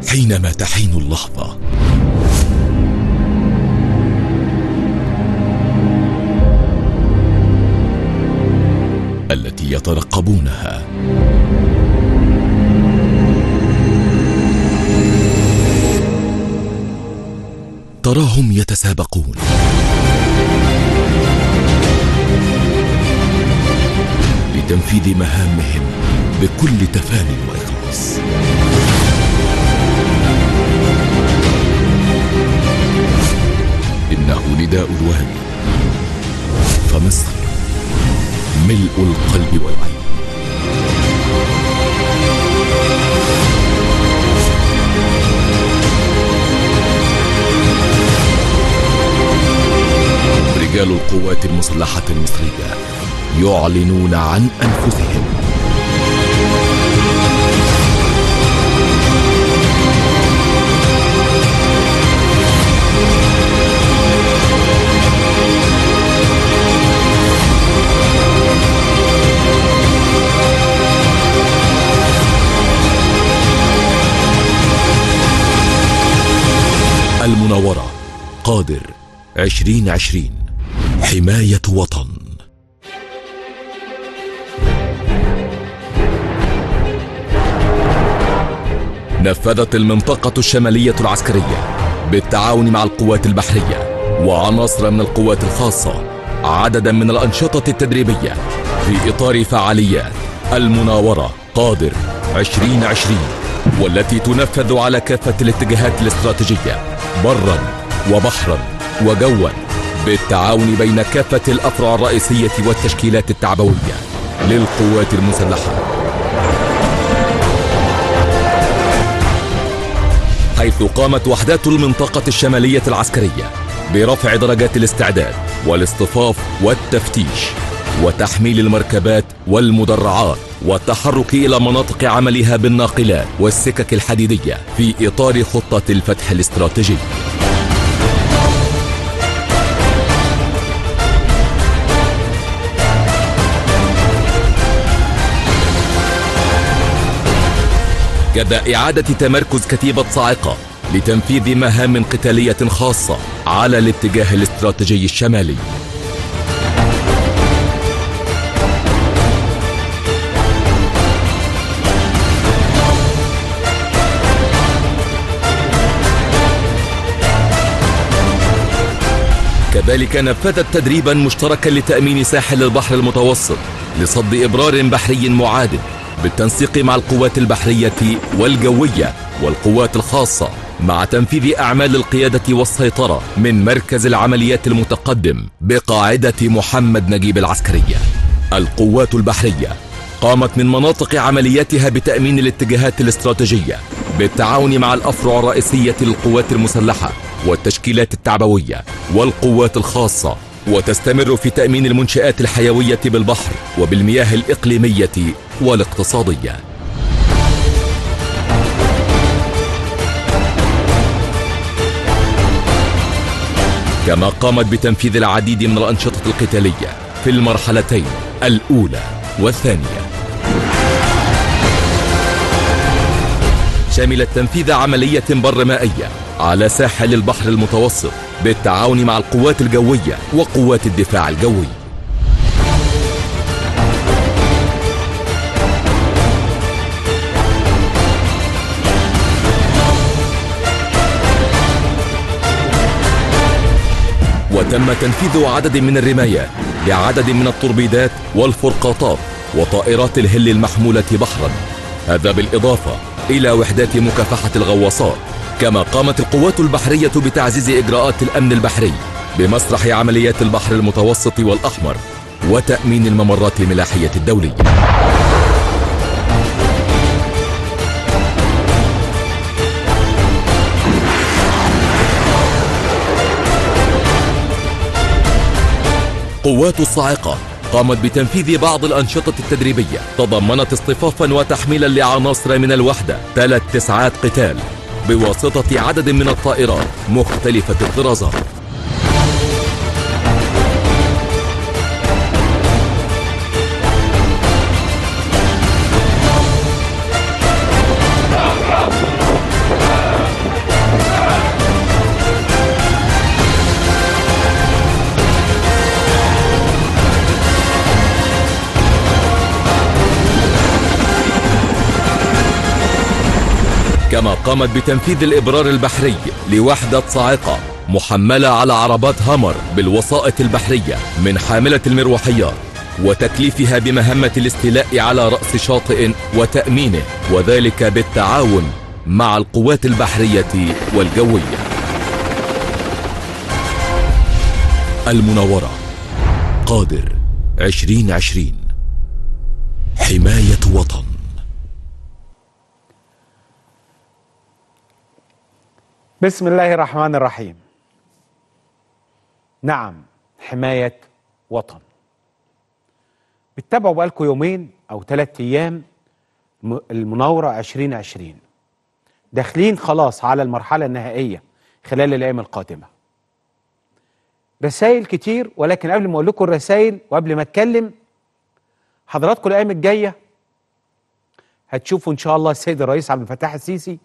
حينما تحين اللحظة التي يترقبونها تراهم يتسابقون لتنفيذ مهامهم بكل تفان واخلاص انه نداء الوادي فمصر ملء القلب والعين رجال القوات المسلحة المصرية يعلنون عن أنفسهم المناورة قادر عشرين عشرين حماية وطن نفذت المنطقة الشمالية العسكرية بالتعاون مع القوات البحرية وعناصر من القوات الخاصة عددا من الأنشطة التدريبية في إطار فعاليات المناورة قادر 2020 والتي تنفذ على كافة الاتجاهات الاستراتيجية برا وبحرا وجوا بالتعاون بين كافة الأفرع الرئيسية والتشكيلات التعبوية للقوات المسلحة حيث قامت وحدات المنطقة الشمالية العسكرية برفع درجات الاستعداد والاصطفاف والتفتيش وتحميل المركبات والمدرعات والتحرك إلى مناطق عملها بالناقلات والسكك الحديدية في إطار خطة الفتح الاستراتيجي كذا إعادة تمركز كتيبة صاعقة لتنفيذ مهام قتالية خاصة على الاتجاه الاستراتيجي الشمالي كذلك نفذت تدريبا مشتركا لتأمين ساحل البحر المتوسط لصد إبرار بحري معادل بالتنسيق مع القوات البحرية والجوية والقوات الخاصة مع تنفيذ أعمال القيادة والسيطرة من مركز العمليات المتقدم بقاعدة محمد نجيب العسكرية القوات البحرية قامت من مناطق عملياتها بتأمين الاتجاهات الاستراتيجية بالتعاون مع الأفرع الرئيسية للقوات المسلحة والتشكيلات التعبوية والقوات الخاصة وتستمر في تأمين المنشآت الحيوية بالبحر وبالمياه الإقليمية والاقتصادية كما قامت بتنفيذ العديد من الأنشطة القتالية في المرحلتين الأولى والثانية شملت تنفيذ عملية برمائية على ساحل البحر المتوسط بالتعاون مع القوات الجوية وقوات الدفاع الجوي وتم تنفيذ عدد من الرمايات لعدد من التوربيدات والفرقاطات وطائرات الهل المحمولة بحرا هذا بالإضافة إلى وحدات مكافحة الغواصات كما قامت القوات البحرية بتعزيز إجراءات الأمن البحري بمسرح عمليات البحر المتوسط والأحمر وتأمين الممرات الملاحية الدولية قوات الصاعقة قامت بتنفيذ بعض الأنشطة التدريبية تضمنت اصطفافا وتحميلا لعناصر من الوحدة ثلاث تسعات قتال بواسطة عدد من الطائرات مختلفة الطرازات كما قامت بتنفيذ الإبرار البحري لوحدة صاعقة محملة على عربات هامر بالوسائط البحرية من حاملة المروحيات وتكليفها بمهمة الاستيلاء على رأس شاطئ وتأمينه وذلك بالتعاون مع القوات البحرية والجوية المنورة قادر عشرين عشرين حماية وطن بسم الله الرحمن الرحيم نعم حماية وطن بتتابعوا بقالكم يومين أو ثلاثة أيام م- المناورة 2020 داخلين خلاص على المرحلة النهائية خلال الأيام القادمة رسائل كتير ولكن قبل ما أقول لكم الرسائل وقبل ما أتكلم حضراتكم الأيام الجاية هتشوفوا إن شاء الله السيد الرئيس عبد الفتاح السيسي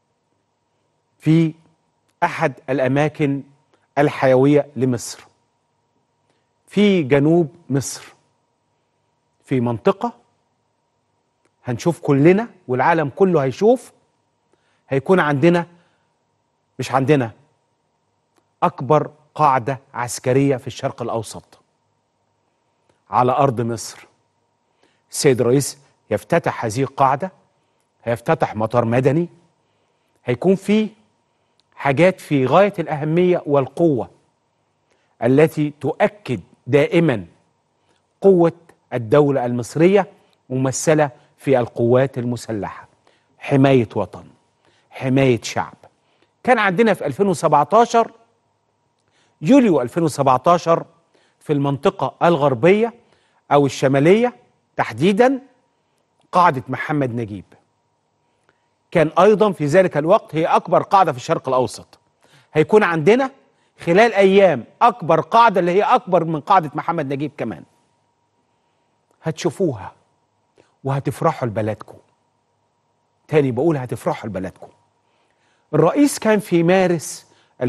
في احد الاماكن الحيويه لمصر في جنوب مصر في منطقه هنشوف كلنا والعالم كله هيشوف هيكون عندنا مش عندنا اكبر قاعده عسكريه في الشرق الاوسط على ارض مصر السيد الرئيس يفتتح هذه القاعده هيفتتح مطار مدني هيكون فيه حاجات في غايه الاهميه والقوه التي تؤكد دائما قوه الدوله المصريه ممثله في القوات المسلحه حمايه وطن حمايه شعب كان عندنا في 2017 يوليو 2017 في المنطقه الغربيه او الشماليه تحديدا قاعده محمد نجيب كان ايضا في ذلك الوقت هي اكبر قاعده في الشرق الاوسط هيكون عندنا خلال ايام اكبر قاعده اللي هي اكبر من قاعده محمد نجيب كمان هتشوفوها وهتفرحوا لبلدكم تاني بقول هتفرحوا لبلدكم الرئيس كان في مارس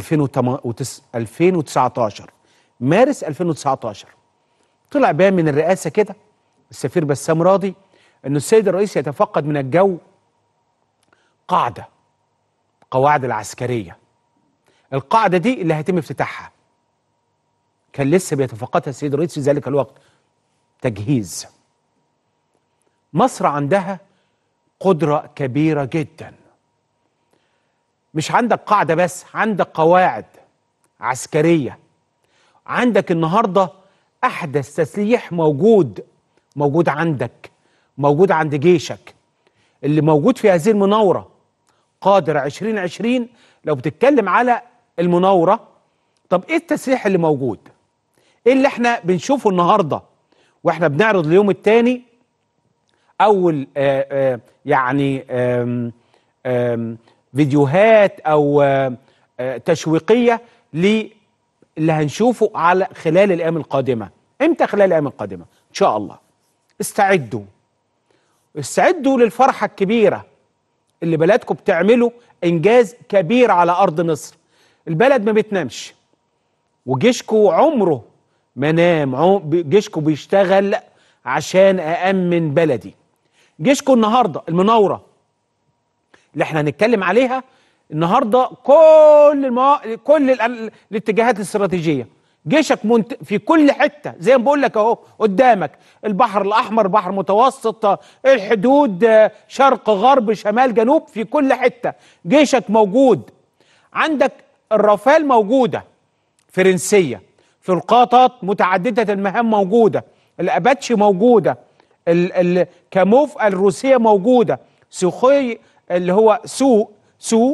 2019 مارس 2019 طلع بيان من الرئاسه كده السفير بسام راضي انه السيد الرئيس يتفقد من الجو قاعدة قواعد العسكرية القاعدة دي اللي هيتم افتتاحها كان لسه بيتفقدها السيد الرئيس في ذلك الوقت تجهيز مصر عندها قدرة كبيرة جدا مش عندك قاعدة بس عندك قواعد عسكرية عندك النهاردة أحدث تسليح موجود موجود عندك موجود عند جيشك اللي موجود في هذه المناورة قادر 2020 لو بتتكلم على المناورة طب ايه التسليح اللي موجود ايه اللي احنا بنشوفه النهاردة واحنا بنعرض اليوم الثاني اول آآ آآ يعني آم آم فيديوهات او آآ تشويقية اللي هنشوفه على خلال الايام القادمة امتى خلال الايام القادمة ان شاء الله استعدوا استعدوا للفرحة الكبيرة اللي بلدكم بتعملوا إنجاز كبير على أرض مصر البلد ما بتنامش وجيشكم عمره ما نام جيشكم بيشتغل عشان أأمن بلدي جيشكم النهاردة المناورة اللي احنا هنتكلم عليها النهاردة كل المو... كل ال... الاتجاهات الاستراتيجية جيشك منت... في كل حته زي ما بقول لك اهو قدامك البحر الاحمر بحر متوسط الحدود شرق غرب شمال جنوب في كل حته جيشك موجود عندك الرافال موجوده فرنسيه فرقاطات متعدده المهام موجوده الاباتشي موجوده الكاموف الروسيه موجوده سوخوي اللي هو سو سو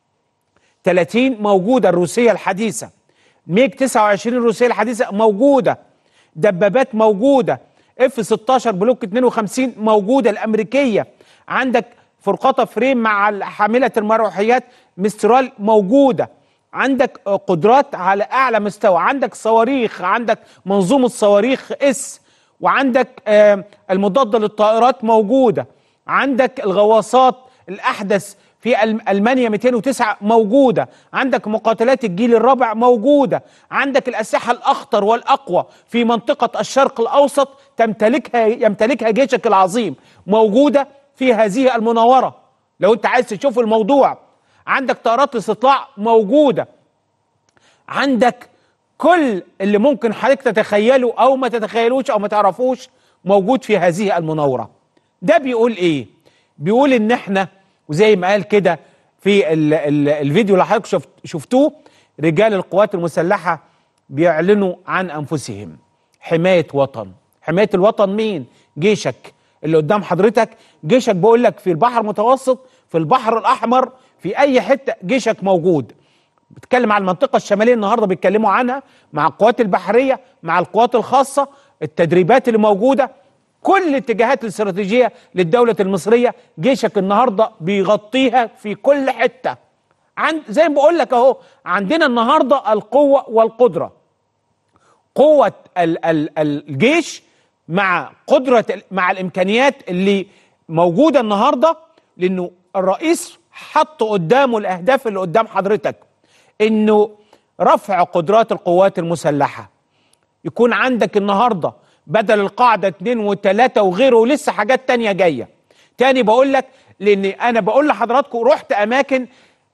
30 موجوده الروسيه الحديثه ميج 29 الروسيه الحديثه موجوده دبابات موجوده اف 16 بلوك 52 موجوده الامريكيه عندك فرقاطه فريم مع حامله المروحيات مسترال موجوده عندك قدرات على اعلى مستوى عندك صواريخ عندك منظومه صواريخ اس وعندك المضاده للطائرات موجوده عندك الغواصات الاحدث في المانيا 209 موجوده عندك مقاتلات الجيل الرابع موجوده عندك الاسلحه الاخطر والاقوى في منطقه الشرق الاوسط تمتلكها يمتلكها جيشك العظيم موجوده في هذه المناوره لو انت عايز تشوف الموضوع عندك طائرات استطلاع موجوده عندك كل اللي ممكن حضرتك تتخيله او ما تتخيلوش او ما تعرفوش موجود في هذه المناوره ده بيقول ايه بيقول ان احنا وزي ما قال كده في ال ال الفيديو اللي حضرتك شفت شفتوه رجال القوات المسلحه بيعلنوا عن انفسهم حمايه وطن حمايه الوطن مين جيشك اللي قدام حضرتك جيشك بقول لك في البحر المتوسط في البحر الاحمر في اي حته جيشك موجود بتكلم على المنطقه الشماليه النهارده بيتكلموا عنها مع القوات البحريه مع القوات الخاصه التدريبات اللي موجوده كل الاتجاهات الاستراتيجيه للدوله المصريه جيشك النهارده بيغطيها في كل حته عند زي ما بقول لك اهو عندنا النهارده القوه والقدره قوه ال ال الجيش مع قدره ال- مع الامكانيات اللي موجوده النهارده لانه الرئيس حط قدامه الاهداف اللي قدام حضرتك انه رفع قدرات القوات المسلحه يكون عندك النهارده بدل القاعده اتنين وتلاته وغيره ولسه حاجات تانية جايه تاني بقول لك لان انا بقول لحضراتكم رحت اماكن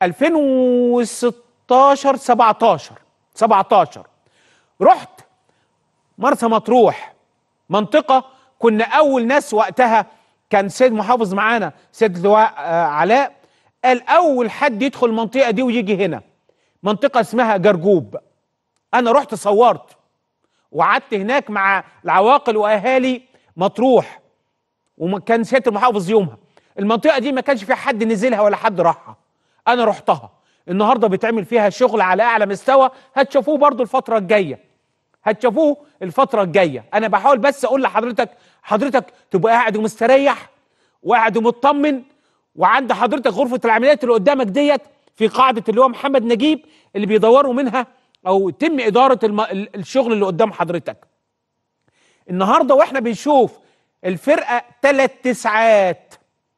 2016 17 17 رحت مرسى مطروح منطقه كنا اول ناس وقتها كان سيد محافظ معانا سيد اللواء آه، علاء قال اول حد يدخل المنطقه دي ويجي هنا منطقه اسمها جرجوب انا رحت صورت وقعدت هناك مع العواقل واهالي مطروح وكان سياده المحافظ يومها المنطقه دي ما كانش فيها حد نزلها ولا حد راحها انا رحتها النهارده بيتعمل فيها شغل على اعلى مستوى هتشوفوه برضو الفتره الجايه هتشوفوه الفتره الجايه انا بحاول بس اقول لحضرتك حضرتك تبقى قاعد ومستريح وقاعد ومطمن وعند حضرتك غرفه العمليات اللي قدامك ديت في قاعده اللي هو محمد نجيب اللي بيدوروا منها او تم اداره الم... ال- الشغل اللي قدام حضرتك النهارده واحنا بنشوف الفرقه ثلاث تسعات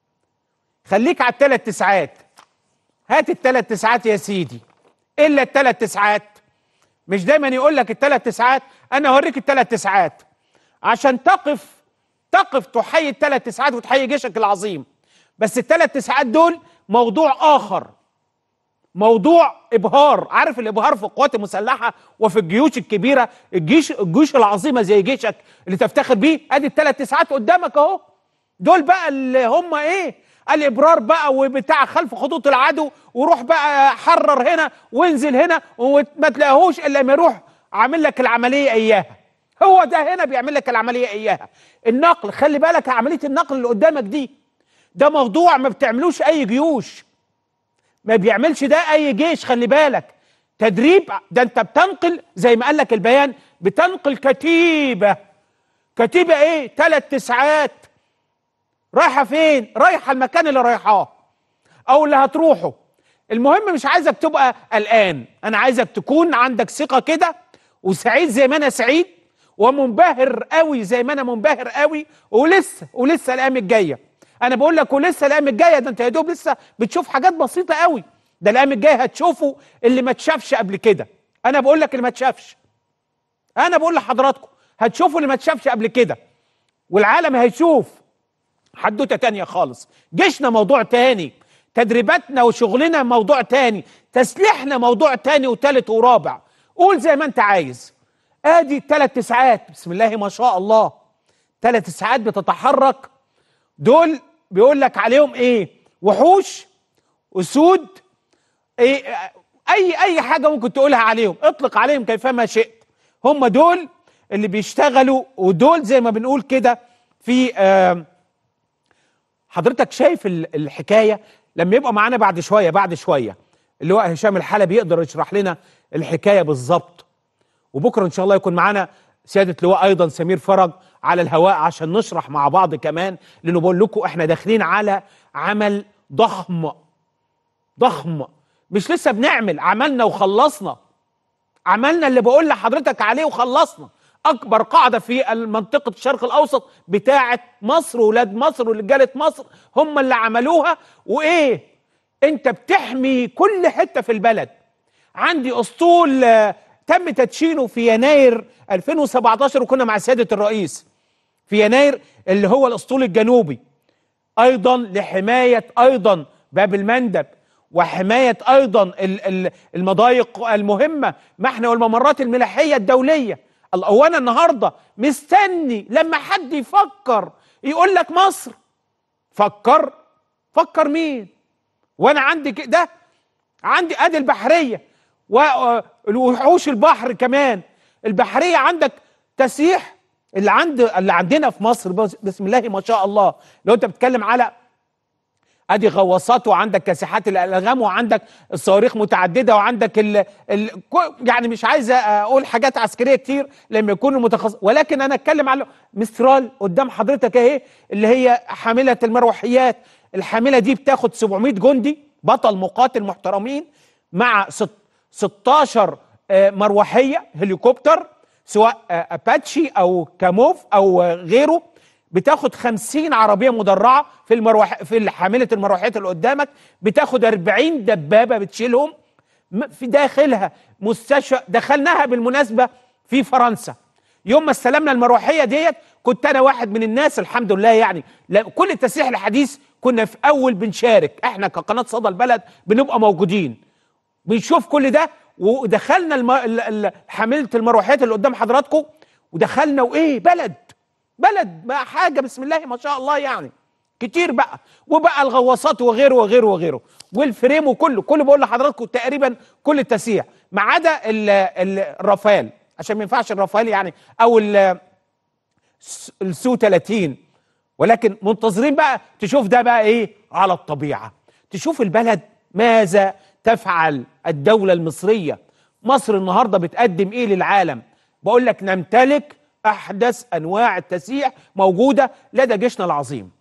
خليك على الثلاث تسعات هات الثلاث تسعات يا سيدي الا الثلاث تسعات مش دايما يقول لك الثلاث تسعات انا اوريك الثلاث تسعات عشان تقف تقف تحيي الثلاث تسعات وتحيي جيشك العظيم بس الثلاث تسعات دول موضوع اخر موضوع ابهار عارف الابهار في القوات المسلحه وفي الجيوش الكبيره الجيش الجيوش العظيمه زي جيشك اللي تفتخر بيه ادي الثلاث تسعات قدامك اهو دول بقى اللي هم ايه الابرار بقى وبتاع خلف خطوط العدو وروح بقى حرر هنا وانزل هنا وما تلاقيهوش الا لما يروح عامل لك العمليه اياها هو ده هنا بيعمل لك العمليه اياها النقل خلي بالك عمليه النقل اللي قدامك دي ده موضوع ما بتعملوش اي جيوش ما بيعملش ده اي جيش خلي بالك تدريب ده انت بتنقل زي ما قال لك البيان بتنقل كتيبه كتيبه ايه ثلاث تسعات رايحه فين رايحه المكان اللي رايحاه او اللي هتروحه المهم مش عايزك تبقى قلقان انا عايزك تكون عندك ثقه كده وسعيد زي ما انا سعيد ومنبهر قوي زي ما انا منبهر قوي ولسه ولسه الايام الجايه انا بقول لك ولسه الايام الجايه ده انت يا دوب لسه بتشوف حاجات بسيطه قوي ده الايام الجايه هتشوفوا اللي ما اتشافش قبل كده انا بقول لك اللي ما اتشافش انا بقول لحضراتكم هتشوفوا اللي ما اتشافش قبل كده والعالم هيشوف حدوته تانية خالص جيشنا موضوع تاني تدريباتنا وشغلنا موضوع تاني تسليحنا موضوع تاني وتالت ورابع قول زي ما انت عايز ادي ثلاث تسعات بسم الله ما شاء الله ثلاث تسعات بتتحرك دول بيقول لك عليهم ايه وحوش اسود ايه اي اي حاجه ممكن تقولها عليهم اطلق عليهم كيفما شئت هم دول اللي بيشتغلوا ودول زي ما بنقول كده في آه حضرتك شايف ال- الحكايه لما يبقى معانا بعد شويه بعد شويه اللي هو هشام الحلبي يقدر يشرح لنا الحكايه بالظبط وبكره ان شاء الله يكون معانا سياده لواء ايضا سمير فرج على الهواء عشان نشرح مع بعض كمان لانه بقول لكم احنا داخلين على عمل ضخم ضخم مش لسه بنعمل عملنا وخلصنا عملنا اللي بقول لحضرتك عليه وخلصنا اكبر قاعده في منطقه الشرق الاوسط بتاعه مصر ولاد مصر ورجاله مصر هم اللي عملوها وايه انت بتحمي كل حته في البلد عندي اسطول آه، تم تدشينه في يناير 2017 وكنا مع سياده الرئيس في يناير اللي هو الاسطول الجنوبي ايضا لحمايه ايضا باب المندب وحمايه ايضا ال- ال- المضايق المهمه محن والممرات الملاحيه الدوليه الله هو انا النهارده مستني لما حد يفكر يقول لك مصر فكر فكر مين وانا عندي كده عندي ادي البحريه ووحوش البحر كمان البحريه عندك تسيح اللي عند اللي عندنا في مصر بس- بسم الله ما شاء الله لو انت بتتكلم على ادي غواصات وعندك كاسحات الالغام وعندك الصواريخ متعدده وعندك ال... ال... كو- يعني مش عايز اقول حاجات عسكريه كتير لما يكونوا متخصص ولكن انا اتكلم على مسترال قدام حضرتك اهي اللي هي حامله المروحيات الحامله دي بتاخد 700 جندي بطل مقاتل محترمين مع ست... 16 آه، مروحيه هليكوبتر سواء آه، اباتشي او كاموف او آه، غيره بتاخد 50 عربيه مدرعه في المروح في حامله المروحيات اللي قدامك بتاخد 40 دبابه بتشيلهم م- في داخلها مستشفى دخلناها بالمناسبه في فرنسا يوم ما استلمنا المروحيه ديت كنت انا واحد من الناس الحمد لله يعني لا- كل التسليح الحديث كنا في اول بنشارك احنا كقناه صدى البلد بنبقى موجودين بنشوف كل ده ودخلنا الم... ال- ال- حامله المروحيات اللي قدام حضراتكم ودخلنا وايه بلد بلد بقى حاجه بسم الله ما شاء الله يعني كتير بقى وبقى الغواصات وغيره وغيره وغيره والفريم وكله كله بقول لحضراتكم تقريبا كل التسييح ما عدا ال- ال- الرافال عشان ما ينفعش الرافال يعني او ال- الس- السو 30 ولكن منتظرين بقى تشوف ده بقى ايه على الطبيعه تشوف البلد ماذا تفعل الدوله المصريه مصر النهارده بتقدم ايه للعالم بقول لك نمتلك احدث انواع التسييح موجوده لدى جيشنا العظيم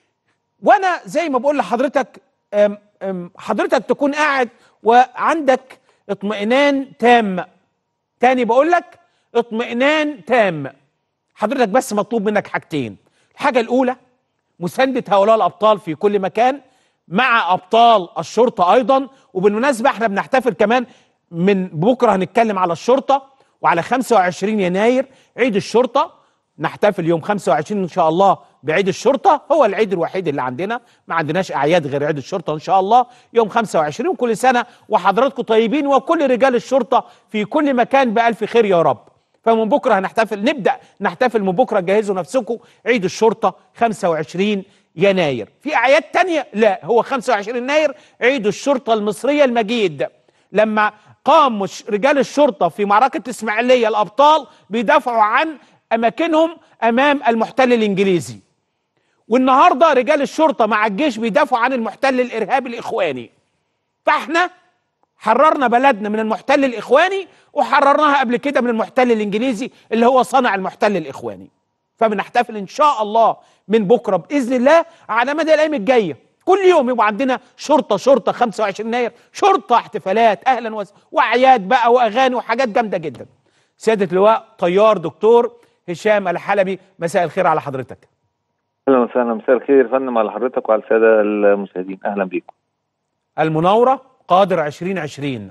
وانا زي ما بقول لحضرتك أم- أم، حضرتك تكون قاعد وعندك اطمئنان تام تاني بقول لك اطمئنان تام حضرتك بس مطلوب منك حاجتين الحاجة الأولى مساندة هؤلاء الأبطال في كل مكان مع أبطال الشرطة أيضا وبالمناسبة احنا بنحتفل كمان من بكرة هنتكلم على الشرطة وعلى 25 يناير عيد الشرطة نحتفل يوم 25 إن شاء الله بعيد الشرطة هو العيد الوحيد اللي عندنا ما عندناش أعياد غير عيد الشرطة إن شاء الله يوم 25 كل سنة وحضراتكم طيبين وكل رجال الشرطة في كل مكان بألف خير يا رب فمن بكره هنحتفل نبدا نحتفل من بكره جهزوا نفسكم عيد الشرطه 25 يناير في اعياد تانية لا هو 25 يناير عيد الشرطه المصريه المجيد لما قام مش- رجال الشرطه في معركه الاسماعيليه الابطال بيدافعوا عن اماكنهم امام المحتل الانجليزي والنهارده رجال الشرطه مع الجيش بيدافعوا عن المحتل الارهابي الاخواني فاحنا حررنا بلدنا من المحتل الاخواني وحررناها قبل كده من المحتل الانجليزي اللي هو صنع المحتل الاخواني فبنحتفل ان شاء الله من بكره باذن الله على مدى الايام الجايه كل يوم يبقى عندنا شرطه شرطه 25 يناير شرطه احتفالات اهلا وسهلا واعياد بقى واغاني وحاجات جامده جدا سياده اللواء طيار دكتور هشام الحلبي مساء الخير على حضرتك اهلا وسهلا مساء الخير يا فندم على حضرتك وعلى الساده المشاهدين اهلا بيكم المناوره قادر 2020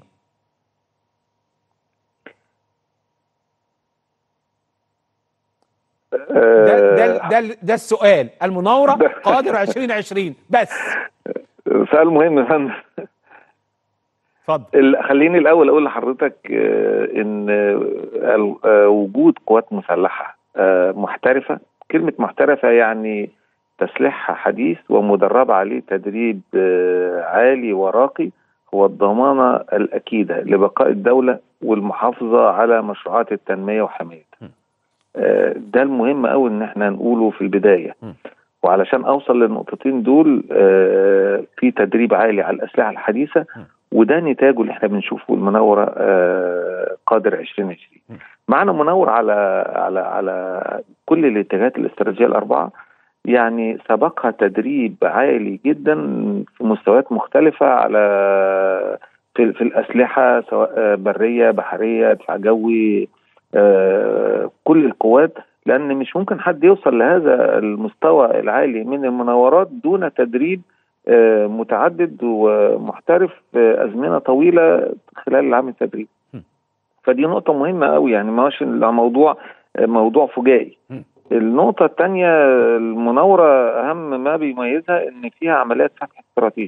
ده ده ده, ده السؤال المناوره ده- قادر 2020 بس سؤال مهم يا فندم اتفضل ال- خليني الاول اقول لحضرتك آه، ان آه، ال- آه، وجود قوات مسلحه آه، محترفه كلمه محترفه يعني تسليحها حديث ومدربه عليه تدريب آه، عالي وراقي هو الضمانه الاكيده لبقاء الدوله والمحافظه على مشروعات التنميه وحمايتها. آه، ده المهم قوي ان احنا نقوله في البدايه. م. وعلشان اوصل للنقطتين دول آه، في تدريب عالي على الاسلحه الحديثه وده نتاجه اللي احنا بنشوفه المناوره آه، قادر 2020 معنا مناور على على على كل الاتجاهات الاستراتيجيه الاربعه يعني سبقها تدريب عالي جدا في مستويات مختلفه على في, في الاسلحه سواء آه، بريه بحريه دفاع جوي آه، كل القوات لان مش ممكن حد يوصل لهذا المستوى العالي من المناورات دون تدريب آه، متعدد ومحترف آه، ازمنه طويله خلال العام التدريب م. فدي نقطه مهمه قوي يعني ما هوش الموضوع آه، موضوع فجائي م. النقطة الثانية المناورة أهم ما بيميزها إن فيها عمليات فتح استراتيجي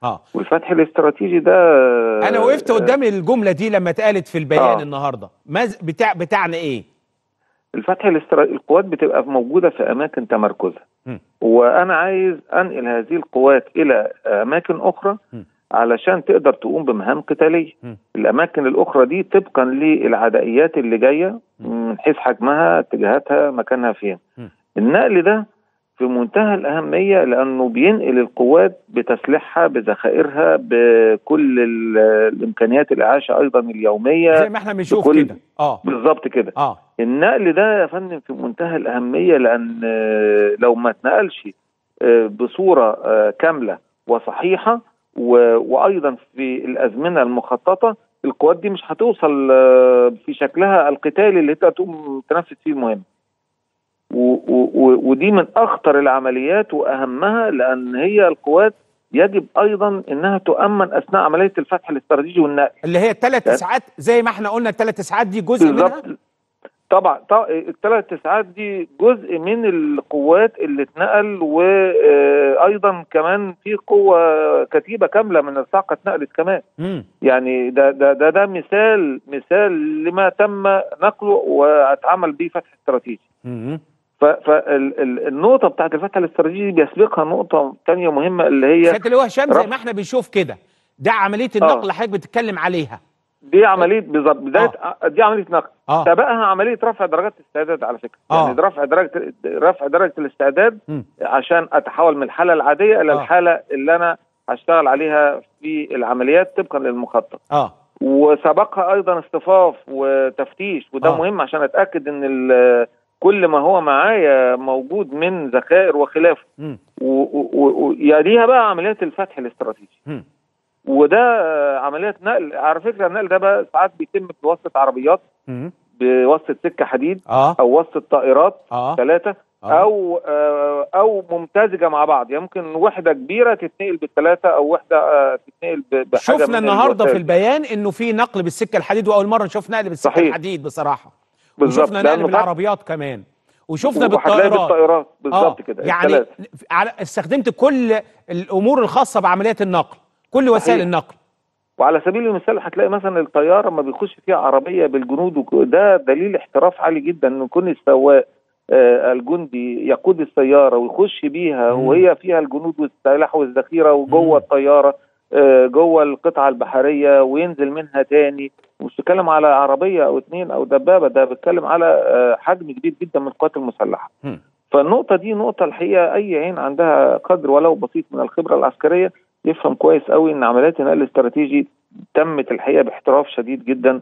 اه والفتح الاستراتيجي ده انا وقفت قدام الجمله دي لما اتقالت في البيان آه. النهارده ماز بتاع بتاعنا ايه الفتح الاسترا... القوات بتبقى موجوده في اماكن تمركزها م. وانا عايز انقل هذه القوات الى اماكن اخرى م. علشان تقدر تقوم بمهام قتاليه م. الاماكن الاخرى دي طبقا للعدائيات اللي جايه من حيث حجمها اتجاهاتها مكانها فين م. النقل ده في منتهى الأهمية لأنه بينقل القوات بتسليحها بذخائرها بكل ال- الإمكانيات الإعاشة أيضا اليومية زي ما احنا بنشوف بكل- كده اه بالظبط كده اه النقل ده يا فندم في منتهى الأهمية لأن آه، لو ما اتنقلش آه، بصورة آه، كاملة وصحيحة و- وأيضا في الأزمنة المخططة القوات دي مش هتوصل آه، في شكلها القتالي اللي تقدر تقوم تنفذ فيه المهمة و- و- و- ودي من أخطر العمليات وأهمها لأن هي القوات يجب أيضا أنها تؤمن أثناء عملية الفتح الاستراتيجي والنقل اللي هي الثلاث يعني- ساعات زي ما احنا قلنا الثلاث ساعات دي جزء منها بالظبط طبعا طبعا الثلاث ساعات دي جزء من القوات اللي اتنقل وايضا كمان في قوه كتيبه كامله من الطاقه اتنقلت كمان امم يعني ده ده ده, ده مثال مثال لما تم نقله واتعمل به فتح استراتيجي امم فالنقطه بتاعت الفتح الاستراتيجي بيسبقها نقطه ثانيه مهمه اللي هي سياده اللواء هشام زي رفع- ما احنا بنشوف كده ده عمليه النقل اللي حضرتك بتتكلم عليها دي عمليه بالظبط بدايه دي عمليه نقل اه سبقها عمليه رفع درجات الاستعداد على فكره آه. يعني رفع درجه رفع درجه الاستعداد مم. عشان اتحول من الحاله العاديه الى آه. الحاله اللي انا هشتغل عليها في العمليات طبقا للمخطط اه وسبقها ايضا اصطفاف وتفتيش وده آه. مهم عشان اتاكد ان ال- كل ما هو معايا موجود من ذخائر وخلافه مم. ويليها بقى عمليات الفتح الاستراتيجي مم. وده آه، عمليات نقل على فكره النقل ده بقى ساعات بيتم بواسطه عربيات مم. بواسطه سكه حديد اه او وسط طائرات اه ثلاثه آه. او آه، او ممتزجه مع بعض يعني ممكن وحده كبيره تتنقل بالثلاثه او وحده آه، تتنقل ب- بحاجه شفنا من النهارده في الوسائل. البيان انه في نقل بالسكه الحديد واول مره نشوف نقل بالسكه صحيح. الحديد بصراحه بالظبط وشفنا نقل لأنه بالعربيات كمان وشفنا وهتلاقي بالطائرات بالطائرات بالظبط آه. كده يعني الثلاثة. على استخدمت كل الامور الخاصه بعمليات النقل كل وسائل صحيح. النقل وعلى سبيل المثال هتلاقي مثلا الطياره لما بيخش فيها عربيه بالجنود وك- ده دليل احتراف عالي جدا ان يكون السواق آه، الجندي يقود السياره ويخش بيها مم. وهي فيها الجنود والسلاح والذخيره مم. وجوه الطياره آه، جوه القطعه البحريه وينزل منها تاني مش بتكلم على عربيه او اتنين او دبابه ده بتكلم على آه، حجم كبير جدا من القوات المسلحه مم. فالنقطة دي نقطة الحقيقة أي عين عندها قدر ولو بسيط من الخبرة العسكرية يفهم كويس قوي إن عمليات النقل الاستراتيجي تمت الحقيقة باحتراف شديد جدا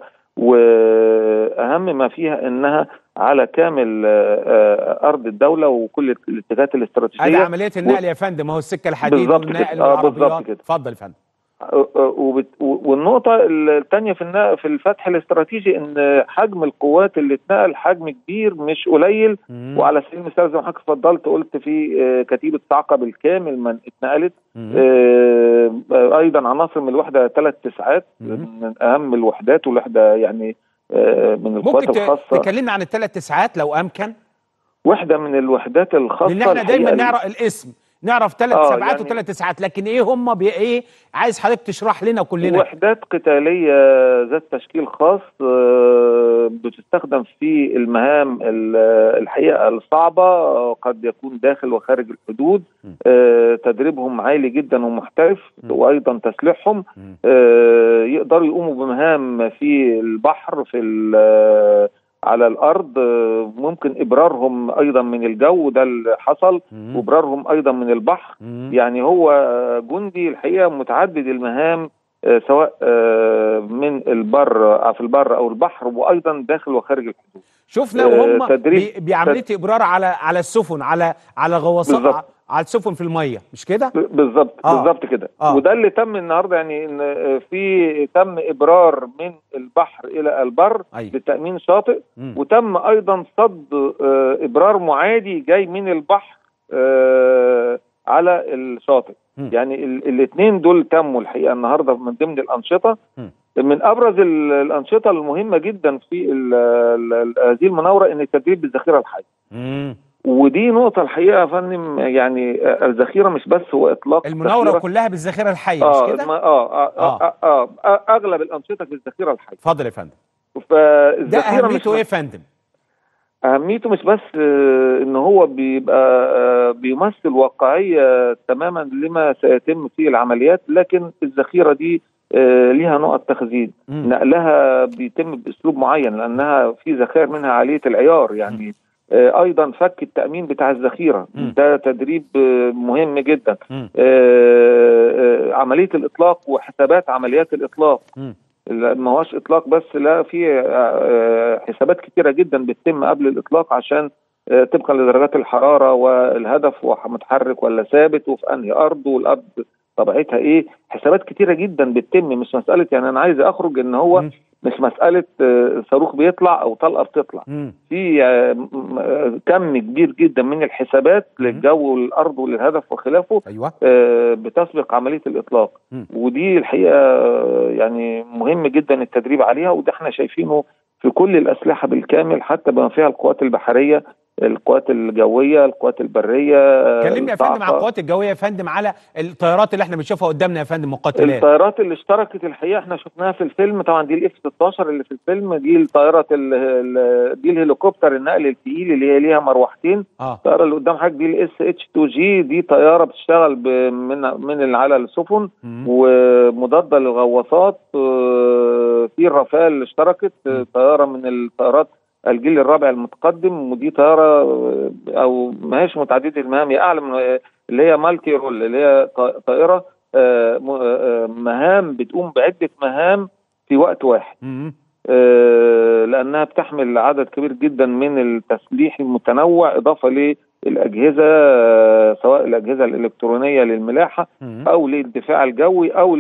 وأهم ما فيها إنها على كامل آه، آه، أرض الدولة وكل الاتجاهات ادي الاستراتيجية عمليه النقل يا فندم اهو السكه الحديد بالظبط والنقل كده. آه، بالظبط والعربيات كده. اتفضل يا فندم آه، آه، وبت- والنقطة الثانية في النا- في الفتح الاستراتيجي إن حجم القوات اللي اتنقل حجم كبير مش قليل مم. وعلى سبيل المثال زي ما حضرتك اتفضلت قلت في آه، كتيبه صعقه بالكامل من اتنقلت مم. آه، آه، ايضا عناصر من الوحده ثلاث تسعات مم. من اهم الوحدات والوحده يعني آه، من القوات ممكن ت- الخاصه تكلمنا عن الثلاث تسعات لو امكن وحده من الوحدات الخاصه لان احنا دايما الحقيقة نعرف الاسم نعرف ثلاث آه، سبعات يعني- وثلاث تسعات لكن ايه هم بي ايه عايز حضرتك تشرح لنا كلنا وحدات قتاليه ذات تشكيل خاص آه، بتستخدم في المهام ال- الحقيقه الصعبه آه، قد يكون داخل وخارج الحدود م. آه، تدريبهم عالي جدا ومحترف م. وايضا تسليحهم مم. آه، يقدروا يقوموا بمهام في البحر في ال- على الارض آه، ممكن ابرارهم ايضا من الجو ده اللي حصل مم. وابرارهم ايضا من البحر مم. يعني هو جندي الحقيقه متعدد المهام آه، سواء آه، من البر آه، في البر او البحر وايضا داخل وخارج الحدود شفنا آه، وهم تدريب- بي- بعمليه ابرار على على السفن على على غواصات بالظبط. على السفن في الميه مش كده ب- بالظبط آه. بالظبط كده آه. وده اللي تم النهارده يعني ان آه، في تم ابرار من البحر الى البر أيوة. لتامين شاطئ مم. وتم ايضا صد آه، ابرار معادي جاي من البحر آه، على الشاطئ مم. يعني الاثنين دول تموا الحقيقه النهارده من ضمن الانشطه مم. من ابرز ال- الانشطه المهمه جدا في ال- ال- ال- هذه المناوره ان التدريب بالذخيره الحيه مم. ودي نقطة الحقيقة يا فندم يعني آه، الذخيرة مش بس هو إطلاق المناورة ذخيرة. كلها بالذخيرة الحية اه مش كده؟ ما- آه, آه, آه, آه, آه, آه أغلب الأنشطة في الذخيرة الحية اتفضل يا فندم ده فالذخيرة مش أهميته إيه يا فندم؟ أهميته مش بس آه، إن هو بيبقى آه، بيمثل واقعية تماما لما سيتم في العمليات لكن الذخيرة دي آه، ليها نقط تخزين مم. نقلها بيتم باسلوب معين لانها في ذخائر منها عاليه العيار يعني آه، ايضا فك التامين بتاع الذخيره مم. ده تدريب آه، مهم جدا مم. آه، آه، عمليه الاطلاق وحسابات عمليات الاطلاق مم. لا- ما هوش اطلاق بس لا في آه، آه، حسابات كتيره جدا بتتم قبل الاطلاق عشان آه، طبقا لدرجات الحراره والهدف هو متحرك ولا ثابت وفي انهي ارض والارض طبيعتها ايه حسابات كتيره جدا بتتم مش مساله يعني انا عايز اخرج ان هو مم. مش مساله آه، صاروخ بيطلع او طلقه بتطلع مم. في آه، م- آه، كم كبير جدا من الحسابات للجو والارض وللهدف وخلافه أيوه آه، بتسبق عمليه الاطلاق مم. ودي الحقيقه آه، يعني مهم جدا التدريب عليها وده احنا شايفينه في كل الاسلحه بالكامل حتى بما فيها القوات البحريه القوات الجويه القوات البريه آه، كلمني يا فندم عن الصاعقة. القوات الجوية يا فندم على الطيارات اللي احنا بنشوفها قدامنا يا فندم مقاتلات الطيارات اللي اشتركت الحقيقه احنا شفناها في الفيلم طبعا دي الاف 16 اللي في الفيلم دي الطياره ال- ال- دي الهليكوبتر النقل الثقيل اللي هي ليها مروحتين اه الطياره اللي قدام حضرتك دي الاس اتش 2 جي دي طياره بتشتغل ب- من من على السفن مم. ومضاده للغواصات آه، في الرافال اللي اشتركت آه، طياره من الطيارات الجيل الرابع المتقدم ودي طياره آه، او ما هيش متعدده المهام هي اعلى من آه، اللي هي مالتي رول اللي هي ط- طائره آه، م- آه، مهام بتقوم بعده مهام في وقت واحد مم. آه، لانها بتحمل عدد كبير جدا من التسليح المتنوع اضافه للاجهزه آه، سواء الاجهزه الالكترونيه للملاحه مم. او للدفاع الجوي او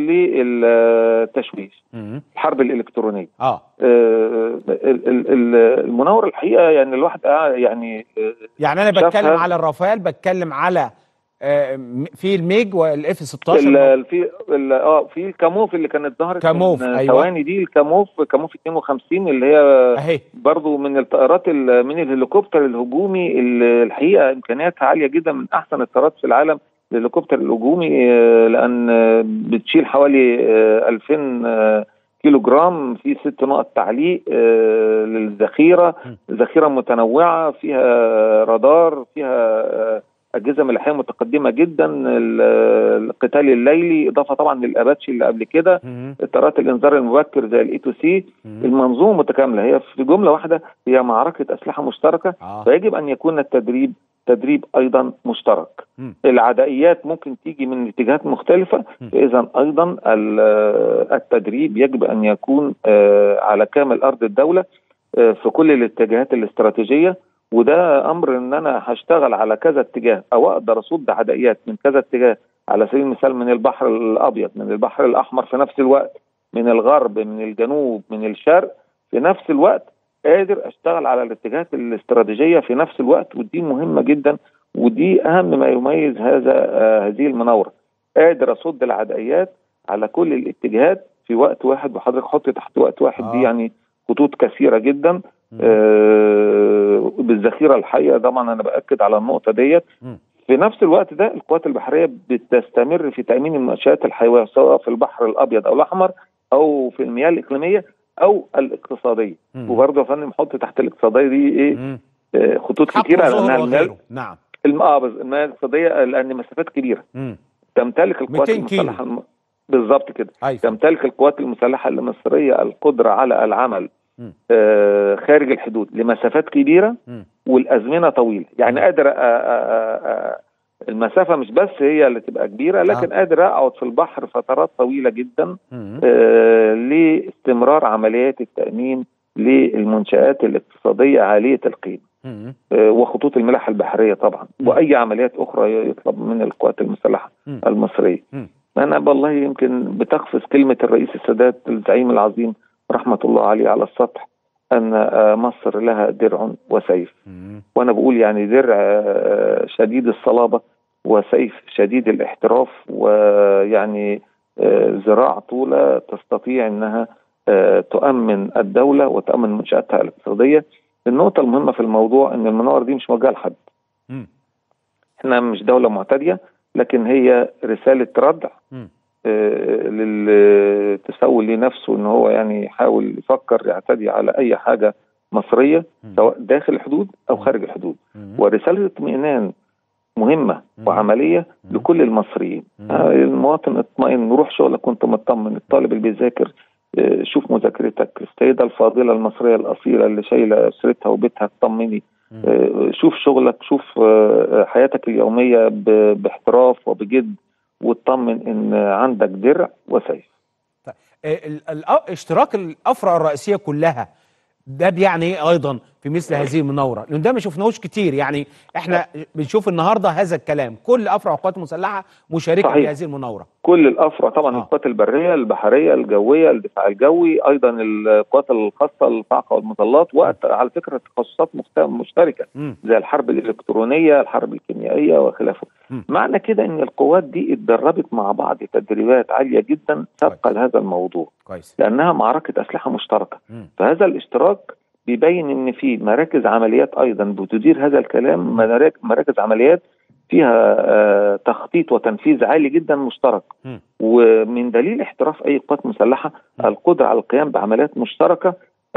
للتشويش مم. الحرب الالكترونيه اه آه، ال- ال- ال- المناور الحقيقه يعني الواحد قاعد يعني آه، يعني انا شافها. بتكلم على الرافال بتكلم على آه، م- في الميج والاف 16 ال- ال- في ال- اه في الكاموف اللي كانت ظهرت كاموف، من أيوة. ثواني دي الكاموف كاموف 52 اللي هي اهي برضو من الطائرات ال- من الهليكوبتر الهجومي اللي الحقيقه امكانياتها عاليه جدا من احسن الطائرات في العالم الهليكوبتر الهجومي آه، لان آه، بتشيل حوالي آه، 2000 آه، كيلو جرام في ست نقط تعليق آه، للذخيره ذخيره متنوعه فيها رادار فيها آه، اجهزه ملاحيه متقدمه جدا ال- القتال الليلي اضافه طبعا للاباتشي اللي قبل كده مم. اطارات الانذار المبكر زي الاي تو سي مم. المنظومه متكامله هي في جمله واحده هي معركه اسلحه مشتركه اه فيجب ان يكون التدريب تدريب ايضا مشترك مم. العدائيات ممكن تيجي من اتجاهات مختلفه مم. اذا ايضا ال- التدريب يجب ان يكون آه، على كامل ارض الدوله آه، في كل الاتجاهات الاستراتيجيه وده امر ان انا هشتغل على كذا اتجاه او اقدر اصد عدائيات من كذا اتجاه على سبيل المثال من البحر الابيض من البحر الاحمر في نفس الوقت من الغرب من الجنوب من الشرق في نفس الوقت قادر اشتغل على الاتجاهات الاستراتيجيه في نفس الوقت ودي مهمه جدا ودي اهم ما يميز هذا آه هذه المناوره قادر اصد العدائيات على كل الاتجاهات في وقت واحد وحضرتك حط تحت وقت واحد آه. دي يعني خطوط كثيره جدا مم. آه بالذخيره الحيه طبعا انا باكد على النقطه ديت مم. في نفس الوقت ده القوات البحريه بتستمر في تامين المنشات الحيويه سواء في البحر الابيض او الاحمر او في المياه الاقليميه او الاقتصاديه مم. وبرضه يا فندم حط تحت الاقتصاديه دي ايه مم. آه خطوط حق كتيره وظهر لانها المياه وغيره نعم الم- اه بس المياه الاقتصاديه لان مسافات كبيره مم. تمتلك القوات 200 كيلو. المسلحه الم... بالظبط كده ايوه تمتلك القوات المسلحه المصريه القدره على العمل مم. آه خارج الحدود لمسافات كبيره مم. والازمنه طويله يعني مم. قادر أ- أ- أ- أ- المسافه مش بس هي اللي تبقى كبيره لكن آه. قادر اقعد في البحر فترات طويله جدا مم. آه لاستمرار عمليات التامين للمنشات الاقتصاديه عاليه القيمه مم. آه، وخطوط الملاحه البحريه طبعا مم. واي عمليات اخرى يطلب من القوات المسلحه مم. المصريه مم. انا والله يمكن بتخفز كلمه الرئيس السادات الزعيم العظيم رحمه الله عليه على السطح ان آه، مصر لها درع وسيف مم. وانا بقول يعني درع آه، شديد الصلابه وسيف شديد الاحتراف ويعني آه، ذراع طوله تستطيع انها آه، تؤمن الدوله وتؤمن منشاتها الاقتصاديه النقطه المهمه في الموضوع ان المناور دي مش موجهه لحد مم. احنا مش دولة معتدية لكن هي رسالة ردع مم. آه، لل تسول لنفسه ان هو يعني يحاول يفكر يعتدي على اي حاجة مصرية مم. سواء داخل الحدود او خارج الحدود مم. ورسالة اطمئنان مهمة مم. وعملية مم. لكل المصريين مم. آه، المواطن اطمئن روح شغلك وانت مطمن الطالب اللي بيذاكر آه، شوف مذاكرتك السيدة الفاضلة المصرية الأصيلة اللي شايلة أسرتها وبيتها اطمني مم. آه، شوف شغلك شوف آه، حياتك اليومية ب- باحتراف وبجد واطمن ان عندك درع وسيف ال- ال- اشتراك الافرع الرئيسيه كلها ده بيعني ايه ايضا في مثل هذه المناوره لان ده ما شفناهوش كتير يعني احنا بنشوف النهارده هذا الكلام كل افرع القوات المسلحه مشاركه في صحيح. هذه المناوره كل الافرع طبعا آه. القوات البريه البحريه الجويه الدفاع الجوي ايضا القوات الخاصه الصاعقه والمظلات وقت على فكره تخصصات مخت- مشتركه مم. زي الحرب الالكترونيه الحرب الكيميائيه وخلافه مم. معنى كده ان القوات دي اتدربت مع بعض تدريبات عاليه جدا سابقه كويس. لهذا الموضوع كويس لانها معركه اسلحه مشتركه مم. فهذا الاشتراك بيبين ان في مراكز عمليات ايضا بتدير هذا الكلام مراك- مراكز عمليات فيها آه، تخطيط وتنفيذ عالي جدا مشترك مم. ومن دليل احتراف اي قوات مسلحه م. القدره على القيام بعمليات مشتركه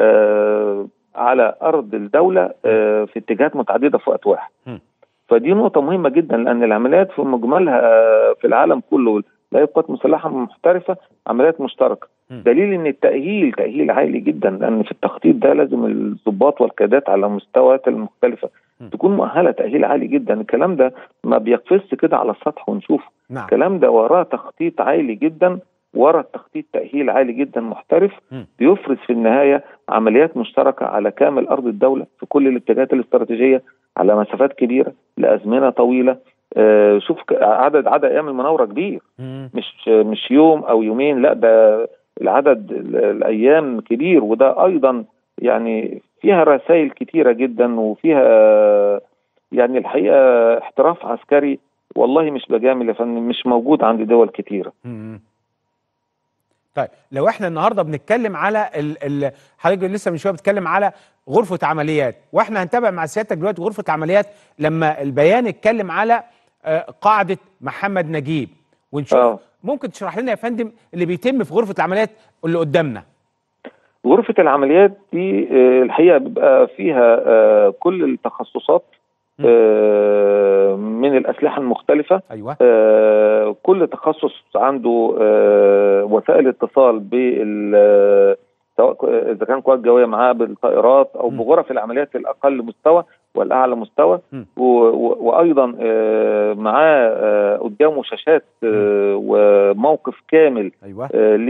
آه، على ارض الدوله آه، في اتجاهات متعدده في وقت واحد م. فدي نقطه مهمه جدا لان العمليات في مجملها آه، في العالم كله لاي قوات مسلحه محترفه عمليات مشتركه م. دليل ان التاهيل تاهيل عالي جدا لان في التخطيط ده لازم الضباط والقيادات على المستويات المختلفه م. تكون مؤهله تاهيل عالي جدا الكلام ده ما بيقفزش كده على السطح ونشوفه نعم الكلام ده وراه تخطيط عالي جدا ورا التخطيط تأهيل عالي جدا محترف م. بيفرز في النهاية عمليات مشتركة على كامل أرض الدولة في كل الاتجاهات الاستراتيجية على مسافات كبيرة لأزمنة طويلة آه شوف ك- عدد عدد أيام المناورة كبير مم. مش مش يوم أو يومين لا ده العدد ال- الأيام كبير وده أيضا يعني فيها رسائل كتيرة جدا وفيها يعني الحقيقة احتراف عسكري والله مش بجامل يا فندم مش موجود عند دول كتيرة مم. طيب لو احنا النهارده بنتكلم على ال ال حضرتك لسه من شويه بتتكلم على غرفه عمليات واحنا هنتابع مع سيادتك دلوقتي غرفه عمليات لما البيان اتكلم على آه، قاعده محمد نجيب ونشوف آه. ممكن تشرح لنا يا فندم اللي بيتم في غرفه العمليات اللي قدامنا غرفة العمليات دي آه، الحقيقة بيبقى فيها آه، كل التخصصات م. آه، من الأسلحة المختلفة ايوه آه، كل تخصص عنده آه، وسائل اتصال بال سواء ك- اذا كان قوات جويه معاه بالطائرات او م. بغرف العمليات الاقل مستوى والاعلى مستوى م. و- و- وايضا آه، معاه آه، قدامه شاشات آه، وموقف كامل ايوه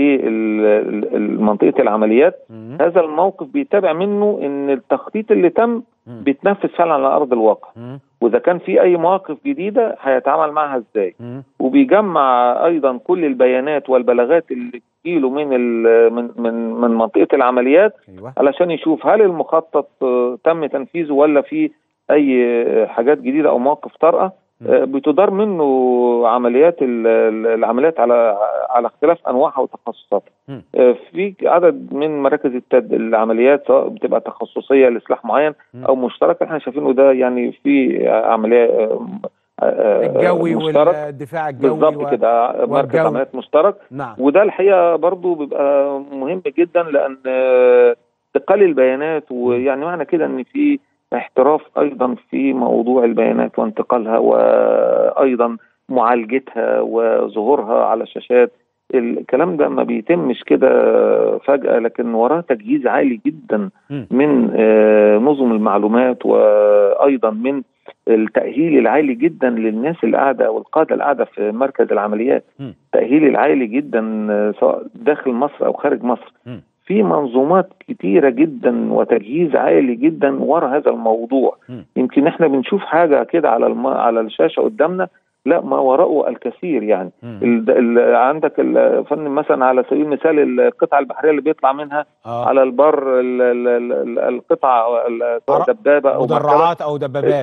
لمنطقه العمليات مم. هذا الموقف بيتابع منه ان التخطيط اللي تم مم. بيتنفذ فعلا على ارض الواقع مم. واذا كان في اي مواقف جديده هيتعامل معها ازاي مم. وبيجمع ايضا كل البيانات والبلاغات اللي تجيله من ال- من من من منطقه العمليات ايوه علشان يشوف هل المخطط آه، تم تنفيذه ولا في اي آه، حاجات جديده او مواقف طارئه م. آه، بتدار منه عمليات ال- ال- العمليات على على اختلاف انواعها وتخصصاتها م. آه، في عدد من مراكز التد... العمليات سواء بتبقى تخصصيه لسلاح معين م. او مشترك احنا شايفينه ده يعني في عمليه آه، آه، الجوي مشترك والدفاع الجوي بالظبط و- كده مركز والجوي. عمليات مشترك نعم وده الحقيقه برضو بيبقى مهم جدا لان آه، انتقال البيانات ويعني معنى كده ان في احتراف ايضا في موضوع البيانات وانتقالها وايضا معالجتها وظهورها على الشاشات الكلام ده ما بيتمش كده فجأة لكن وراه تجهيز عالي جدا مم. من آه، نظم المعلومات وأيضا من التأهيل العالي جدا للناس اللي قاعدة والقادة اللي قاعدة في مركز العمليات مم. التأهيل العالي جدا آه، سواء داخل مصر أو خارج مصر مم. في منظومات كتيرة جدا وتجهيز عالي جدا ورا هذا الموضوع مم. يمكن احنا بنشوف حاجة كده على الم... على الشاشة قدامنا لا ما وراءه الكثير يعني مم. ال... ال... عندك الفن مثلا على سبيل المثال القطع البحرية اللي بيطلع منها اه على البر ال... ال... ال... القطع ال- سواء عر- دبابة أو مركبة مدرعات او دبابات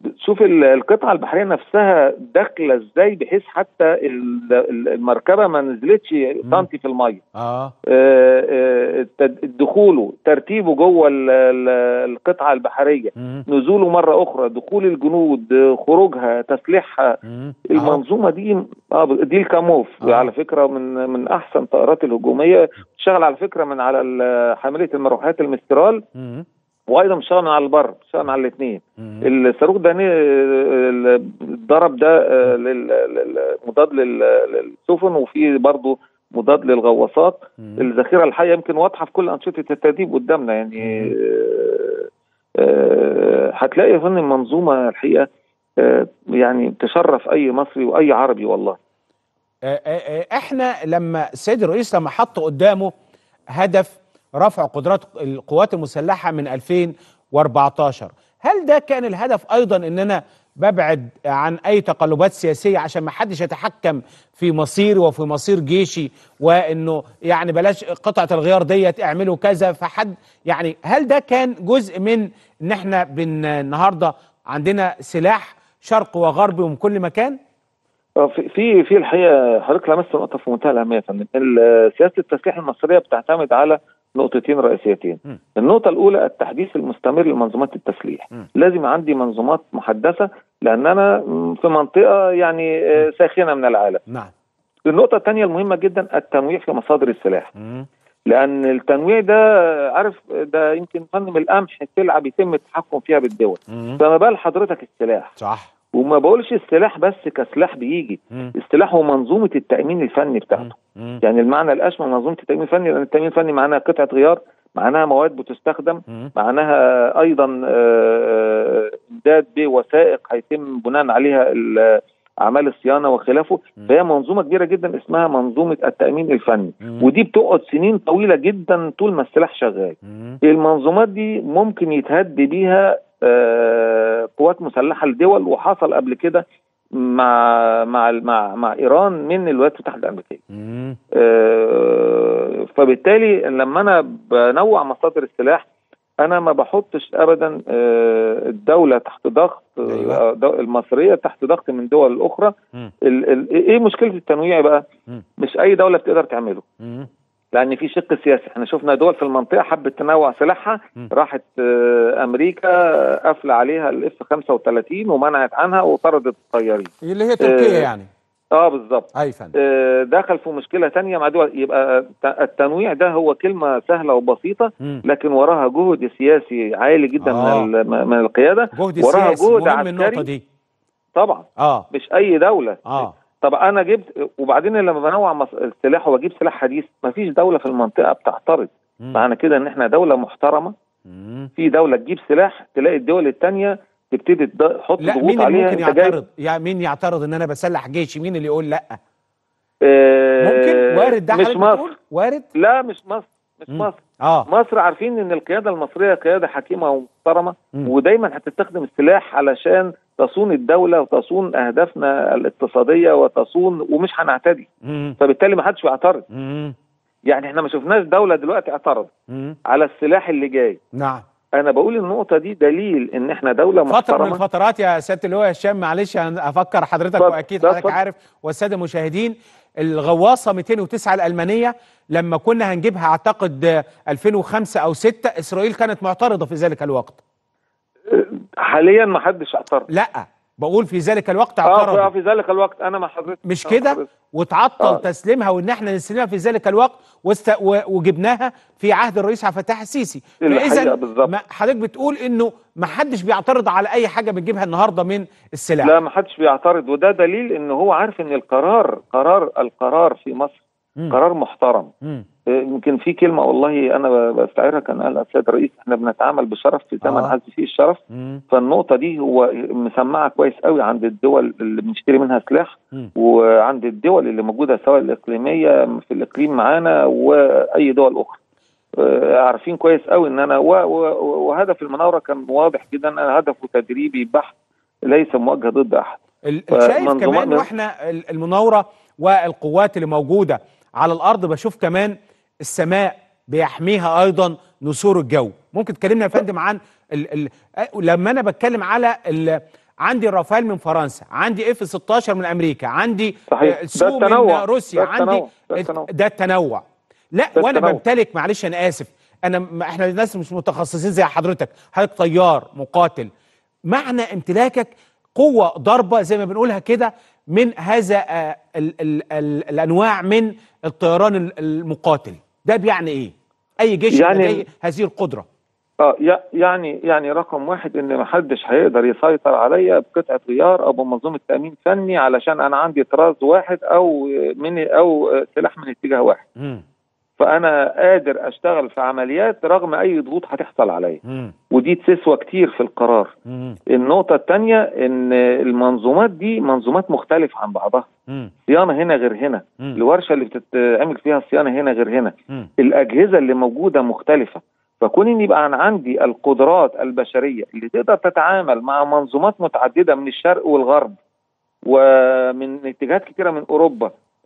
شوف ال- القطعه البحريه نفسها داخله ازاي بحيث حتى ال- ال- المركبه ما نزلتش سنتي في الميه اه آه، آه، التد- دخوله ترتيبه جوه ال- ال- القطعه البحريه مم. نزوله مره اخرى دخول الجنود آه، خروجها تسليحها مم. المنظومه دي اه دي الكاموف آه. على فكره من من احسن الطائرات الهجوميه بتشتغل على فكره من على ال- حامله المروحات المسترال مم. وايضا بتشتغل من على البر بتشتغل على الاثنين مم. الصاروخ ده ن- ال- الضرب ده آه، لل- لل- مضاد لل- للسفن وفي برضه مضاد للغواصات مم. الذخيره الحيه يمكن واضحه في كل انشطه التدريب قدامنا يعني آه، آه، هتلاقي يا فندم منظومه الحقيقه آه، يعني تشرف اي مصري واي عربي والله آه، آه، آه، احنا لما السيد الرئيس لما حط قدامه هدف رفع قدرات القوات المسلحه من 2014 هل ده كان الهدف ايضا ان انا ببعد عن اي تقلبات سياسيه عشان ما حدش يتحكم في مصيري وفي مصير جيشي وانه يعني بلاش قطعه الغيار ديت اعملوا كذا فحد يعني هل ده كان جزء من ان احنا بن النهارده عندنا سلاح شرق وغرب ومن كل مكان؟ آه، في في في الحقيقه حضرتك لمست نقطه في منتهى الاهميه يا فندم ال- سياسه التسليح المصريه بتعتمد على نقطتين رئيسيتين م. النقطه الاولى التحديث المستمر لمنظومات التسليح م. لازم عندي منظومات محدثه لان انا م، في منطقه يعني آه، ساخنه من العالم نعم النقطه الثانيه المهمه جدا التنويع في مصادر السلاح مم. لان التنويع ده عارف ده يمكن فندم القمح سلعه بيتم التحكم فيها بالدول مم. فما بال حضرتك السلاح صح وما بقولش السلاح بس كسلاح بيجي مم. السلاح هو منظومه التامين الفني بتاعته مم. يعني المعنى الاشمل منظومه التامين الفني لان التامين الفني معناها قطعه غيار معناها مواد بتستخدم مم. معناها ايضا آه، امداد بوثائق هيتم بناء عليها ال- اعمال الصيانه وخلافه مم. فهي منظومه كبيره جدا اسمها منظومه التامين الفني مم. ودي بتقعد سنين طويله جدا طول ما السلاح شغال مم. المنظومات دي ممكن يتهد بيها آه، قوات مسلحه لدول وحصل قبل كده مع مع مع مع ايران من الولايات المتحده الامريكيه مم. آه، فبالتالي لما انا بنوع مصادر السلاح انا ما بحطش ابدا آه، الدوله تحت ضغط أيوة. آه، دو- المصريه تحت ضغط من دول اخرى مم. ال- ال- ايه مشكله التنويع بقى مم. مش اي دوله بتقدر تعمله مم. لان في شق سياسي احنا شفنا دول في المنطقه حبت تنوع سلاحها مم. راحت آه، امريكا قافله عليها الاف 35 ومنعت عنها وطردت الطيارين اللي هي تركيا آه، يعني اه بالظبط اي فندم آه، دخل في مشكله تانية مع دول يبقى الت- التنويع ده هو كلمه سهله وبسيطه مم. لكن وراها جهد سياسي عالي جدا آه. من ال- من القياده جهد وراها سياسي جهد مهم النقطه عسكري دي طبعا اه مش اي دوله اه طب انا جبت وبعدين لما بنوع مص- السلاح واجيب سلاح حديث مفيش دوله في المنطقه بتعترض مم. معنى كده ان احنا دوله محترمه مم. في دوله تجيب سلاح تلاقي الدول الثانيه تبتدي تض- تحط لا ضغوط مين اللي عليها ممكن انت جايب- يعترض يعني مين يعترض ان انا بسلح جيشي مين اللي يقول لا آه، ممكن وارد ده مش حضرتك مصر بتقول؟ وارد لا مش مصر مش مم. مصر اه مصر عارفين ان القياده المصريه قياده حكيمه ومحترمه مم. ودايما هتستخدم السلاح علشان تصون الدوله وتصون اهدافنا الاقتصاديه وتصون ومش هنعتدي مم. فبالتالي ما حدش بيعترض مم. يعني احنا ما شفناش دوله دلوقتي اعترض مم. على السلاح اللي جاي نعم انا بقول النقطه دي دليل ان احنا دوله فترة من محترمه الفترات يا سيادة اللواء هشام معلش أنا افكر حضرتك اتفضل، واكيد لا، حضرتك اتفضل. عارف والساده المشاهدين الغواصه 209 الالمانيه لما كنا هنجيبها اعتقد آه، 2005 او 6 اسرائيل كانت معترضه في ذلك الوقت حاليا ما حدش اعترض لا بقول في ذلك الوقت اه في- اعترضوا في ذلك الوقت انا مع حضرتك مش مع كده حضرتك. وتعطل آه. تسليمها وان احنا نستلمها في ذلك الوقت واست... و... وجبناها في عهد الرئيس عبد الفتاح السيسي الحقيقة بالظبط. ما حضرتك بتقول انه ما حدش بيعترض على اي حاجه بنجيبها النهارده من السلاح لا ما حدش بيعترض وده دليل ان هو عارف ان القرار قرار القرار في مصر مم. قرار محترم مم. آه، يمكن في كلمه والله انا بستعيرها كان قالها السيد الرئيس احنا بنتعامل بشرف في زمن آه. عز فيه الشرف مم. فالنقطه دي هو مسمعه كويس قوي عند الدول اللي بنشتري منها سلاح مم. وعند الدول اللي موجوده سواء الاقليميه في الاقليم معانا واي دول اخرى آه، عارفين كويس قوي ان انا و- و- وهدف المناوره كان واضح جدا انا هدفه تدريبي بحت ليس موجه ضد احد ال- شايف فمنظومات كمان من- واحنا ال- المناوره والقوات اللي موجوده على الارض بشوف كمان السماء بيحميها ايضا نسور الجو ممكن تكلمنا يا فندم عن ال ال لما انا بتكلم على ال عندي الرافال من فرنسا عندي اف 16 من امريكا عندي صحيح. آه، ده سو من التنوع. روسيا ده عندي التنوع. ده التنوع. ده التنوع لا ده وانا التنوع. بمتلك معلش انا اسف انا م- احنا الناس مش متخصصين زي حضرتك حضرتك طيار مقاتل معنى امتلاكك قوه ضربه زي ما بنقولها كده من هذا آه، ال ال ال الانواع من الطيران ال- المقاتل ده بيعني ايه اي جيش يعني- لديه هذه القدره اه يع- يعني يعني رقم واحد ان ما حدش هيقدر يسيطر عليا بقطعه غيار او بمنظومه تامين فني علشان انا عندي طراز واحد او من او سلاح من اتجاه واحد مم. فانا قادر اشتغل في عمليات رغم اي ضغوط هتحصل عليا مم. ودي تسوى كتير في القرار مم. النقطه الثانيه ان المنظومات دي منظومات مختلفه عن بعضها مم. صيانه هنا غير هنا مم. الورشه اللي بتتعمل فيها الصيانه هنا غير هنا مم. الاجهزه اللي موجوده مختلفه فكون ان يبقى أنا عندي القدرات البشريه اللي تقدر تتعامل مع منظومات متعدده من الشرق والغرب ومن اتجاهات كتيره من اوروبا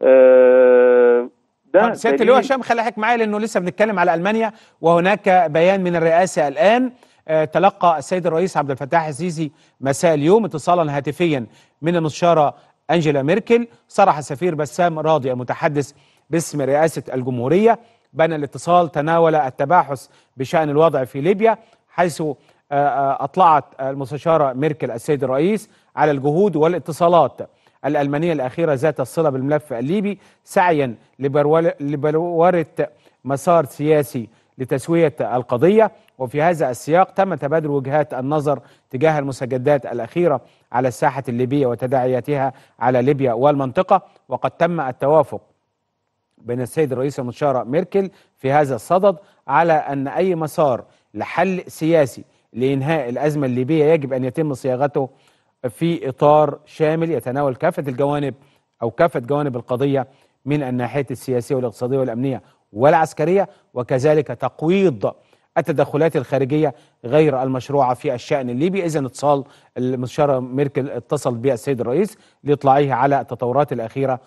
آه، ده طب سياده دليل- اللواء هشام خلي حضرتك معايا لانه لسه بنتكلم على المانيا وهناك بيان من الرئاسه الان آه، تلقى السيد الرئيس عبد الفتاح السيسي مساء اليوم اتصالا هاتفيا من المستشاره انجيلا ميركل صرح السفير بسام راضي المتحدث باسم رئاسه الجمهوريه بان الاتصال تناول التباحث بشان الوضع في ليبيا حيث آه، آه، اطلعت المستشاره ميركل السيد الرئيس على الجهود والاتصالات الألمانية الأخيرة ذات الصلة بالملف الليبي سعيا لبرول- لبلورة مسار سياسي لتسوية القضية وفي هذا السياق تم تبادل وجهات النظر تجاه المستجدات الأخيرة على الساحة الليبية وتداعياتها على ليبيا والمنطقة وقد تم التوافق بين السيد الرئيس المستشار ميركل في هذا الصدد على أن أي مسار لحل سياسي لإنهاء الأزمة الليبية يجب أن يتم صياغته في إطار شامل يتناول كافة الجوانب أو كافة جوانب القضية من الناحية السياسية والاقتصادية والأمنية والعسكرية وكذلك تقويض التدخلات الخارجية غير المشروعة في الشأن الليبي إذا اتصال المستشارة ميركل اتصل بها السيد الرئيس لإطلاعه على التطورات الأخيرة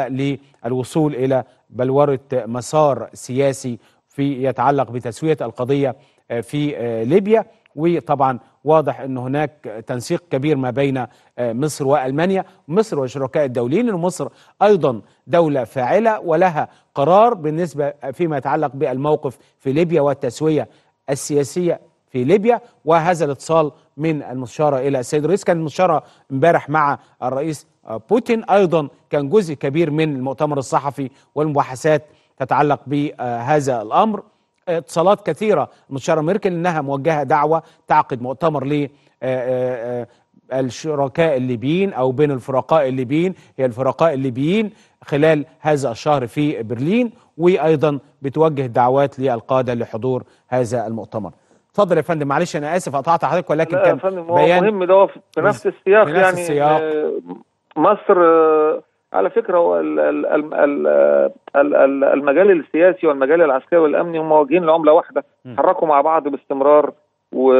وللوصول إلى بلورة مسار سياسي في يتعلق بتسوية القضية آه، في آه، ليبيا وطبعا واضح ان هناك تنسيق كبير ما بين آه، مصر والمانيا مصر والشركاء الدوليين لان مصر ايضا دوله فاعله ولها قرار بالنسبه فيما يتعلق بالموقف في ليبيا والتسويه السياسيه في ليبيا وهذا الاتصال من المستشاره الى السيد الرئيس كان المستشاره امبارح مع الرئيس آه، بوتين ايضا كان جزء كبير من المؤتمر الصحفي والمباحثات تتعلق بهذا الامر اتصالات كثيره المستشاره ميركل انها موجهه دعوه تعقد مؤتمر ل آه، آه، الشركاء الليبيين او بين الفرقاء الليبيين هي الفرقاء الليبيين خلال هذا الشهر في برلين وايضا بتوجه دعوات للقاده لحضور هذا المؤتمر. اتفضل يا فندم معلش انا اسف قطعت حضرتك ولكن لا يا كان فندم هو بيان مهم ده هو في في نفس السياق في نفس يعني السياق. آه، مصر آه، على فكره هو ال- ال- ال- ال- ال- ال- المجال السياسي والمجال العسكري والامني هم واجهين لعمله واحده م. حركوا مع بعض باستمرار و...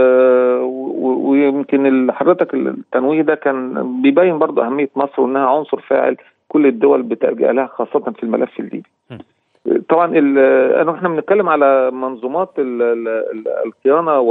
و... ويمكن ال- حضرتك التنويه ده كان بيبين برضو اهميه مصر وانها عنصر فاعل كل الدول بتلجا لها خاصه في الملف الليبي. م. طبعا ال- انا احنا بنتكلم على منظومات ال- ال- ال- الصيانه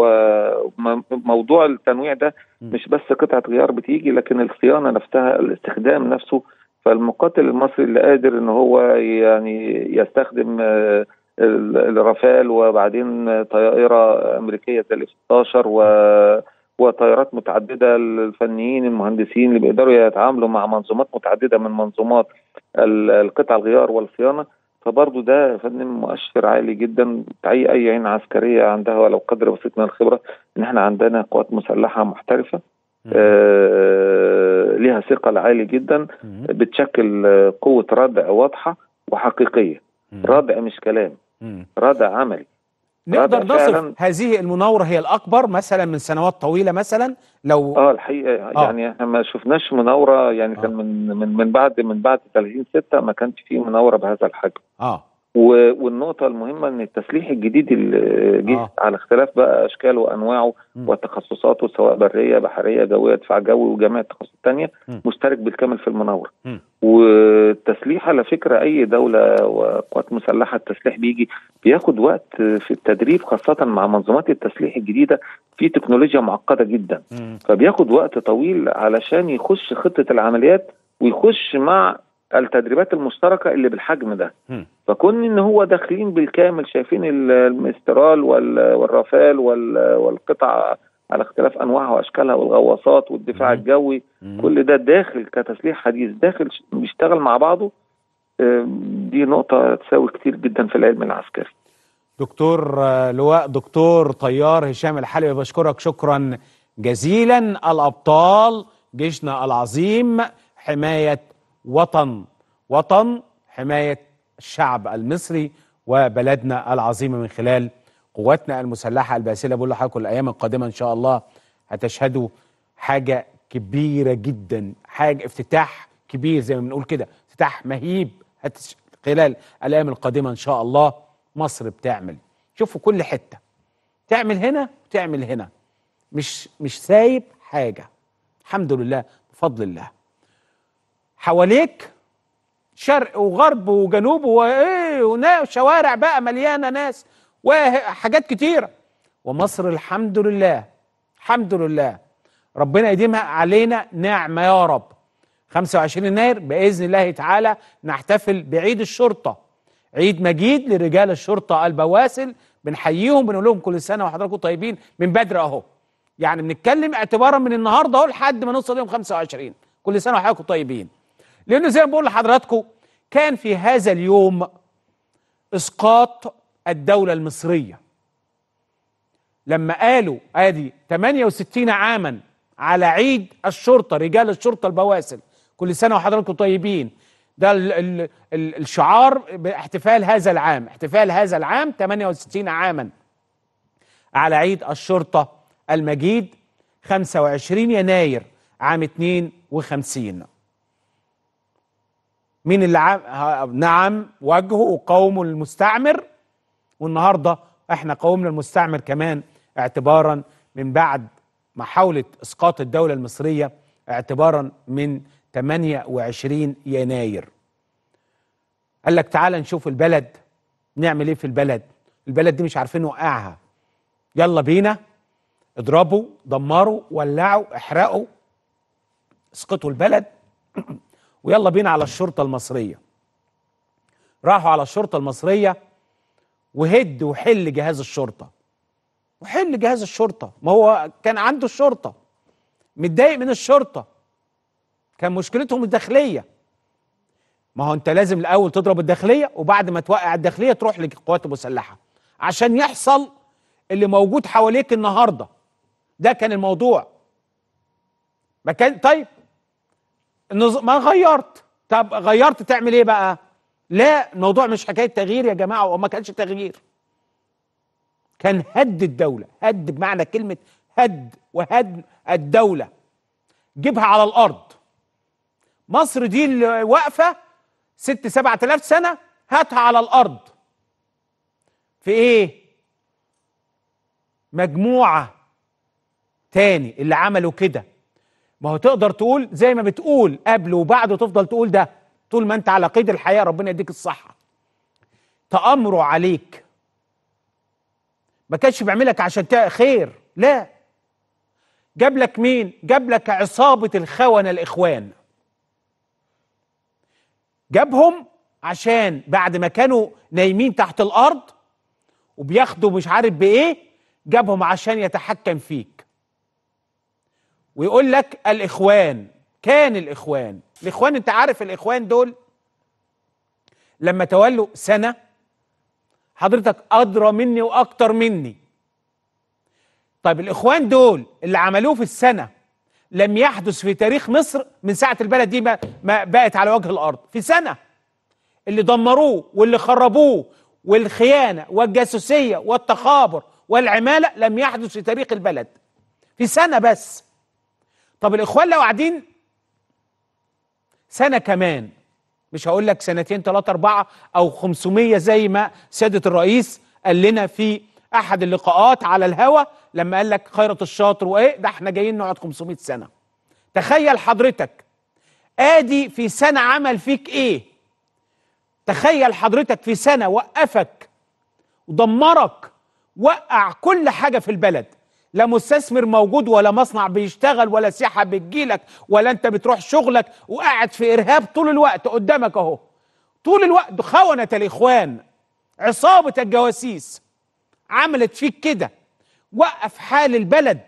وموضوع التنويع ده م. مش بس قطعه غيار بتيجي لكن الصيانه نفسها الاستخدام نفسه فالمقاتل المصري اللي قادر ان هو يعني يستخدم آه، ال- الرافال وبعدين طائره امريكيه زي الاف 16 و وطائرات متعدده الفنيين المهندسين اللي بيقدروا يتعاملوا مع منظومات متعدده من منظومات ال- القطع الغيار والصيانه فبرضه ده يا فندم مؤشر عالي جدا تعي اي عين عسكريه عندها ولو قدر بسيط من الخبره ان احنا عندنا قوات مسلحه محترفه آه ليها ثقل عالي جدا مم. بتشكل آه، قوه ردع واضحه وحقيقيه مم. ردع مش كلام مم. ردع عملي نقدر هذا نصف فعلاً- هذه المناورة هي الأكبر مثلا من سنوات طويلة مثلا لو اه الحقيقه آه. يعني احنا ما شفناش مناوره يعني آه. كان من من من بعد من بعد 30 6 ما كانش فيه مناوره بهذا الحجم اه و- والنقطة المهمة إن التسليح الجديد اللي جه آه. على اختلاف بقى أشكاله وأنواعه مم. وتخصصاته سواء برية بحرية جوية دفاع جوي وجميع التخصصات التانية مم. مشترك بالكامل في المناورة مم. والتسليح على فكرة أي دولة وقوات مسلحة التسليح بيجي بياخد وقت في التدريب خاصة مع منظومات التسليح الجديدة في تكنولوجيا معقدة جدا مم. فبياخد وقت طويل علشان يخش خطة العمليات ويخش مع التدريبات المشتركة اللي بالحجم ده مم. فكون ان هو داخلين بالكامل شايفين ال- المسترال وال- والرافال وال- والقطع على اختلاف انواعها واشكالها والغواصات والدفاع مم. الجوي مم. كل ده داخل كتسليح حديث داخل ش- بيشتغل مع بعضه آه، دي نقطة تساوي كتير جدا في العلم العسكري دكتور آه، لواء دكتور طيار هشام الحلبي بشكرك شكرا جزيلا الابطال جيشنا العظيم حمايه وطن وطن حمايه الشعب المصري وبلدنا العظيمه من خلال قواتنا المسلحه الباسله بقول لحضراتكم الايام القادمه ان شاء الله هتشهدوا حاجه كبيره جدا حاجه افتتاح كبير زي ما بنقول كده افتتاح مهيب هتش... خلال الايام القادمه ان شاء الله مصر بتعمل شوفوا كل حته تعمل هنا وتعمل هنا مش مش سايب حاجه الحمد لله بفضل الله حواليك شرق وغرب وجنوب وايه ونا- وشوارع بقى مليانه ناس وحاجات كتيره ومصر الحمد لله الحمد لله ربنا يديمها علينا نعمه يا رب 25 يناير باذن الله تعالى نحتفل بعيد الشرطه عيد مجيد لرجال الشرطه البواسل بنحييهم بنقول لهم كل سنه وحضراتكم طيبين من بدري اهو يعني بنتكلم اعتبارا من النهارده اهو لحد ما نوصل يوم 25 كل سنه وحضراتكم طيبين لانه زي ما بقول لحضراتكم كان في هذا اليوم اسقاط الدوله المصريه لما قالوا ادي 68 عاما على عيد الشرطه رجال الشرطه البواسل كل سنه وحضراتكم طيبين ده ال ال ال الشعار باحتفال هذا العام احتفال هذا العام 68 عاما على عيد الشرطه المجيد 25 يناير عام 52 مين اللي عام ها- نعم وجهه قوم المستعمر والنهارده احنا قومنا المستعمر كمان اعتبارا من بعد محاولة اسقاط الدولة المصرية اعتبارا من 28 يناير قال لك تعالى نشوف البلد نعمل ايه في البلد البلد دي مش عارفين نوقعها يلا بينا اضربوا دمروا ولعوا احرقوا اسقطوا البلد ويلا بينا على الشرطة المصرية راحوا على الشرطة المصرية وهد وحل جهاز الشرطة وحل جهاز الشرطة ما هو كان عنده الشرطة متضايق من الشرطة كان مشكلتهم الداخلية ما هو انت لازم الاول تضرب الداخلية وبعد ما توقع الداخلية تروح للقوات المسلحة عشان يحصل اللي موجود حواليك النهاردة ده كان الموضوع ما كان طيب النظ- ما غيرت طب غيرت تعمل ايه بقى لا الموضوع مش حكايه تغيير يا جماعه وما كانش تغيير كان هد الدوله هد بمعنى كلمه هد وهدم الدوله جيبها على الارض مصر دي اللي واقفه ست سبعة آلاف سنه هاتها على الارض في ايه مجموعه تاني اللي عملوا كده ما هو تقدر تقول زي ما بتقول قبل وبعد وتفضل تقول ده طول ما انت على قيد الحياه ربنا يديك الصحه تامره عليك ما كانش بيعملك عشان تا- خير لا جاب لك مين جاب لك عصابه الخونه الاخوان جابهم عشان بعد ما كانوا نايمين تحت الارض وبياخدوا مش عارف بايه جابهم عشان يتحكم فيك ويقول لك الاخوان كان الاخوان الاخوان انت عارف الاخوان دول لما تولوا سنه حضرتك ادرى مني واكتر مني طيب الاخوان دول اللي عملوه في السنه لم يحدث في تاريخ مصر من ساعه البلد دي ما, ما بقت على وجه الارض في سنه اللي دمروه واللي خربوه والخيانه والجاسوسيه والتخابر والعماله لم يحدث في تاريخ البلد في سنه بس طب الاخوان لو قاعدين سنه كمان مش هقول لك سنتين ثلاثة أربعة أو 500 زي ما سيادة الرئيس قال لنا في أحد اللقاءات على الهوا لما قال لك خيرة الشاطر وإيه ده احنا جايين نقعد 500 سنة تخيل حضرتك آدي في سنة عمل فيك إيه تخيل حضرتك في سنة وقفك ودمرك وقع كل حاجة في البلد لا مستثمر موجود ولا مصنع بيشتغل ولا سياحة بتجيلك ولا انت بتروح شغلك وقاعد في إرهاب طول الوقت قدامك اهو طول الوقت خونة الإخوان عصابة الجواسيس عملت فيك كده وقف حال البلد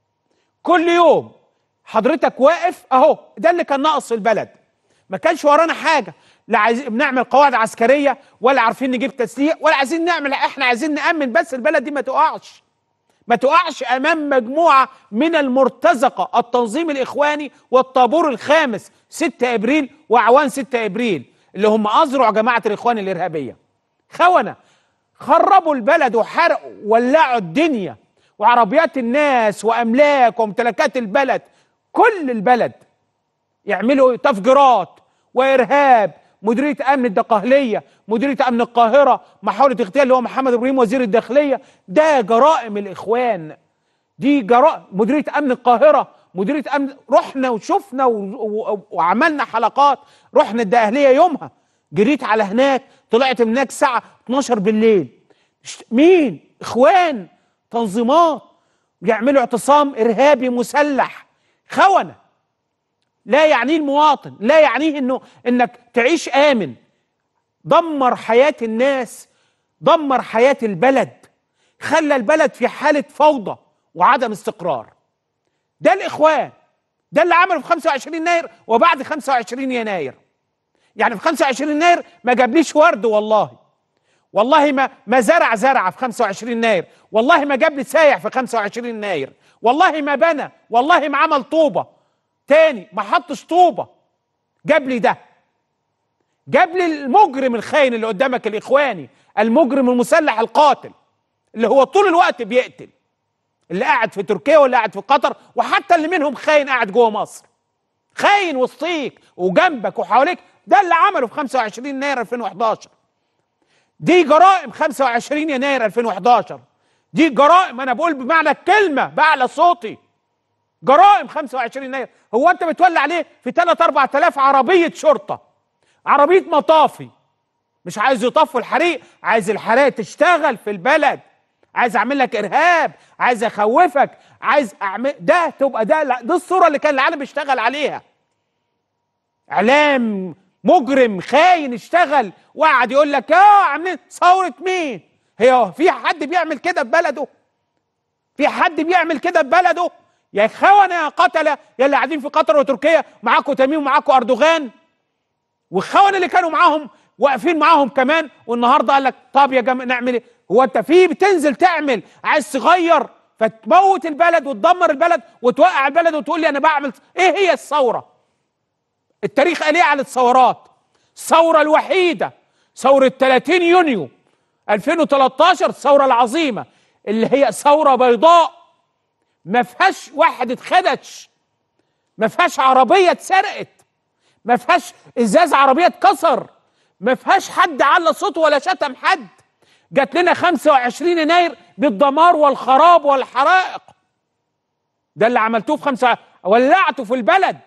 كل يوم حضرتك واقف اهو ده اللي كان ناقص في البلد ما كانش ورانا حاجه لا عايزين بنعمل قواعد عسكريه ولا عارفين نجيب تسليح ولا عايزين نعمل احنا عايزين نامن بس البلد دي ما تقعش ما تقعش امام مجموعه من المرتزقه التنظيم الاخواني والطابور الخامس 6 ابريل واعوان 6 ابريل اللي هم اذرع جماعه الاخوان الارهابيه خونه خربوا البلد وحرقوا ولعوا الدنيا وعربيات الناس واملاك وممتلكات البلد كل البلد يعملوا تفجيرات وارهاب مديريه امن الدقهليه مديريه امن القاهره محاوله اغتيال اللي هو محمد ابراهيم وزير الداخليه ده جرائم الاخوان دي جرائم مديريه امن القاهره مديريه امن رحنا وشفنا و... و... وعملنا حلقات رحنا الدقهليه يومها جريت على هناك طلعت من هناك الساعه 12 بالليل مين اخوان تنظيمات بيعملوا اعتصام ارهابي مسلح خونه لا يعنيه المواطن لا يعنيه انه انك تعيش امن دمر حياه الناس دمر حياه البلد خلى البلد في حاله فوضى وعدم استقرار ده الاخوان ده اللي عمله في 25 يناير وبعد 25 يناير يعني في 25 يناير ما جابليش ورد والله والله ما ما زرع زرعه في 25 يناير والله ما جاب لي سايح في 25 يناير والله ما بنى والله ما عمل طوبه تاني ما حطش طوبه جاب لي ده جاب لي المجرم الخاين اللي قدامك الاخواني المجرم المسلح القاتل اللي هو طول الوقت بيقتل اللي قاعد في تركيا واللي قاعد في قطر وحتى اللي منهم خاين قاعد جوه مصر خاين وسطيك وجنبك وحواليك ده اللي عمله في 25 يناير 2011 دي جرائم 25 يناير 2011 دي جرائم انا بقول بمعنى الكلمه باعلى صوتي جرائم 25 يناير هو انت بتولي عليه في 3 4000 عربيه شرطه عربيه مطافي مش عايز يطفوا الحريق عايز الحرائق تشتغل في البلد عايز اعمل لك ارهاب عايز اخوفك عايز اعمل ده تبقى ده دي الصوره اللي كان العالم بيشتغل عليها اعلام مجرم خاين اشتغل وقعد يقول لك يا عاملين ثوره مين هي في حد بيعمل كده في بلده في حد بيعمل كده في بلده يا خونه يا قتله يا اللي قاعدين في قطر وتركيا معاكم تميم ومعاكم اردوغان والخونه اللي كانوا معاهم واقفين معاهم كمان والنهارده قال لك طب يا جماعه نعمل ايه هو انت في بتنزل تعمل عايز تغير فتموت البلد وتدمر البلد وتوقع البلد وتقول لي انا بعمل ايه هي الثوره التاريخ قال ايه على الثورات الثوره الوحيده ثوره 30 يونيو 2013 الثوره العظيمه اللي هي ثوره بيضاء ما فيهاش واحد اتخدش ما فيهاش عربيه اتسرقت ما فيهاش ازاز عربيه اتكسر ما فيهاش حد على صوته ولا شتم حد جات لنا 25 يناير بالدمار والخراب والحرائق ده اللي عملتوه في خمسة ولعته في البلد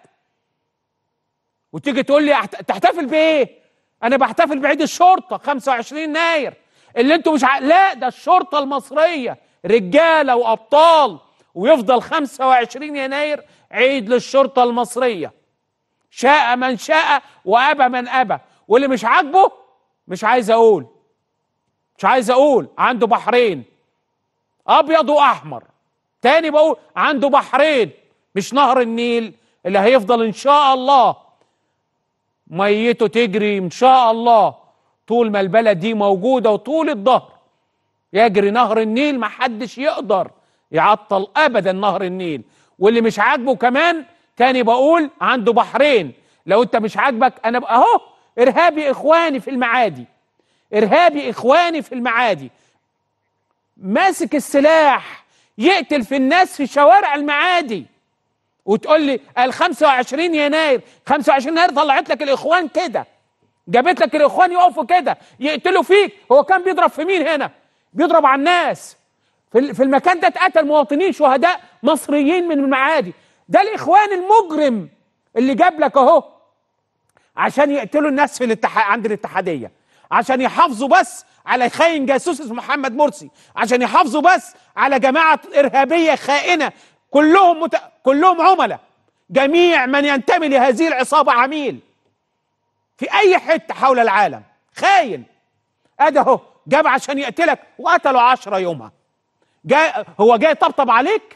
وتيجي تقول لي تحتفل بايه انا بحتفل بعيد الشرطه 25 يناير اللي انتوا مش ع... لا ده الشرطه المصريه رجاله وابطال ويفضل 25 يناير عيد للشرطه المصريه شاء من شاء وابى من ابى واللي مش عاجبه مش عايز اقول مش عايز اقول عنده بحرين ابيض واحمر تاني بقول عنده بحرين مش نهر النيل اللي هيفضل ان شاء الله ميته تجري ان شاء الله طول ما البلد دي موجوده وطول الظهر يجري نهر النيل ما حدش يقدر يعطل ابدا نهر النيل واللي مش عاجبه كمان تاني بقول عنده بحرين لو انت مش عاجبك انا بقى اهو ارهابي اخواني في المعادي ارهابي اخواني في المعادي ماسك السلاح يقتل في الناس في شوارع المعادي وتقول لي ال 25 يناير 25 يناير طلعت لك الاخوان كده جابت لك الاخوان يقفوا كده يقتلوا فيك هو كان بيضرب في مين هنا بيضرب على الناس في ال- في المكان ده اتقتل مواطنين شهداء مصريين من المعادي ده الاخوان المجرم اللي جاب لك اهو عشان يقتلوا الناس في الاتحاد عند الاتحاديه عشان يحافظوا بس على خاين جاسوس اسمه محمد مرسي عشان يحافظوا بس على جماعه ارهابيه خائنه كلهم مت... كلهم عملاء جميع من ينتمي لهذه العصابه عميل في اي حته حول العالم خاين ادي اهو جاب عشان يقتلك وقتلوا عشرة يومها جاي هو جاي يطبطب عليك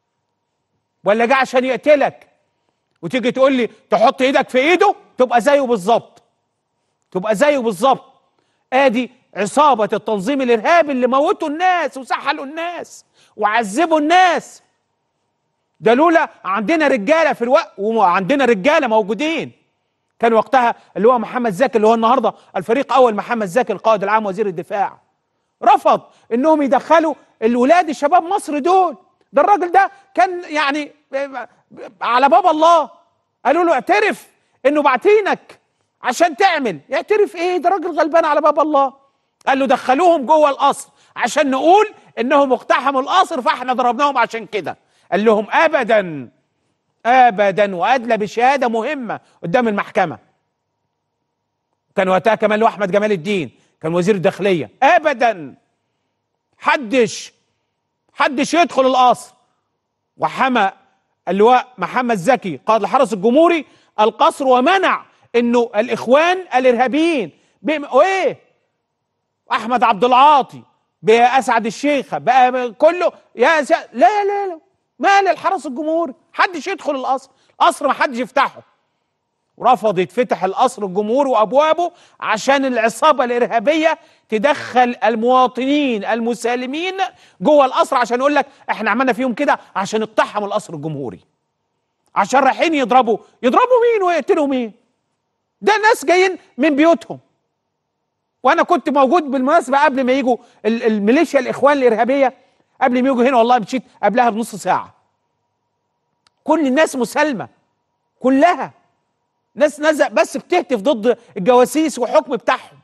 ولا جاي عشان يقتلك وتيجي تقول لي تحط ايدك في ايده تبقى زيه بالظبط تبقى زيه بالظبط ادي عصابة التنظيم الارهابي اللي موتوا الناس وسحلوا الناس وعذبوا الناس ده لولا عندنا رجاله في الوقت وعندنا رجاله موجودين كان وقتها اللي هو محمد زكي اللي هو النهارده الفريق اول محمد زكي القائد العام وزير الدفاع رفض انهم يدخلوا الولاد الشباب مصر دول ده الراجل ده كان يعني على باب الله قالوا له اعترف انه بعتينك عشان تعمل يعترف ايه ده راجل غلبان على باب الله قال له دخلوهم جوه القصر عشان نقول انهم اقتحموا القصر فاحنا ضربناهم عشان كده قال لهم ابدا ابدا وادلى بشهاده مهمه قدام المحكمه كان وقتها كمان له احمد جمال الدين كان وزير الداخليه ابدا حدش حدش يدخل القصر وحمى اللواء محمد زكي قائد الحرس الجمهوري القصر ومنع انه الاخوان الارهابيين بم... وايه احمد عبد العاطي باسعد الشيخه بقى كله يا س... لا لا لا ما للحرس الجمهوري حدش يدخل القصر قصر ما حدش يفتحه رفض يتفتح القصر الجمهوري وابوابه عشان العصابه الارهابيه تدخل المواطنين المسالمين جوه القصر عشان يقول لك احنا عملنا فيهم كده عشان اقتحموا القصر الجمهوري عشان رايحين يضربوا يضربوا مين ويقتلوا مين ده ناس جايين من بيوتهم وانا كنت موجود بالمناسبه قبل ما يجوا ال- الميليشيا الاخوان الارهابيه قبل ما يجوا هنا والله مشيت قبلها بنص ساعه كل الناس مسالمه كلها ناس نزق بس بتهتف ضد الجواسيس والحكم بتاعهم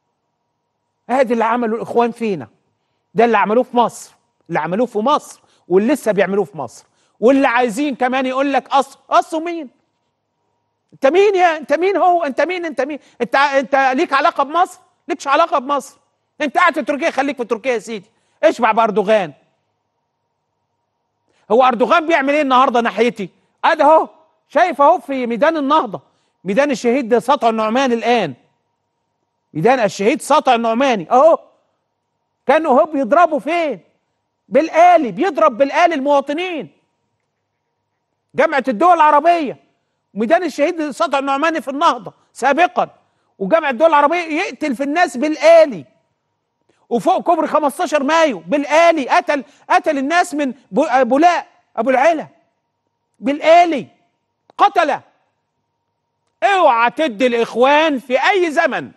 هذا اللي عمله الاخوان فينا ده اللي عملوه في مصر اللي عملوه في مصر واللي لسه بيعملوه في مصر واللي عايزين كمان يقول لك اصل اصل مين انت مين يا انت مين هو انت مين انت مين انت انت ليك علاقه بمصر ليكش علاقه بمصر انت قاعد في تركيا خليك في تركيا يا سيدي اشبع باردوغان هو اردوغان بيعمل ايه النهارده ناحيتي ادي اهو شايف اهو في ميدان النهضه ميدان الشهيد ده سطع النعمان الان ميدان الشهيد سطع النعماني اهو كانوا هو بيضربوا فين بالآلي بيضرب بالآلي المواطنين جامعة الدول العربية ميدان الشهيد سطع النعماني في النهضة سابقا وجامعة الدول العربية يقتل في الناس بالآلي وفوق كوبري 15 مايو بالآلي قتل قتل الناس من بو- بولاق أبو العلا بالآلي قتله اوعى تدي الإخوان في أي زمن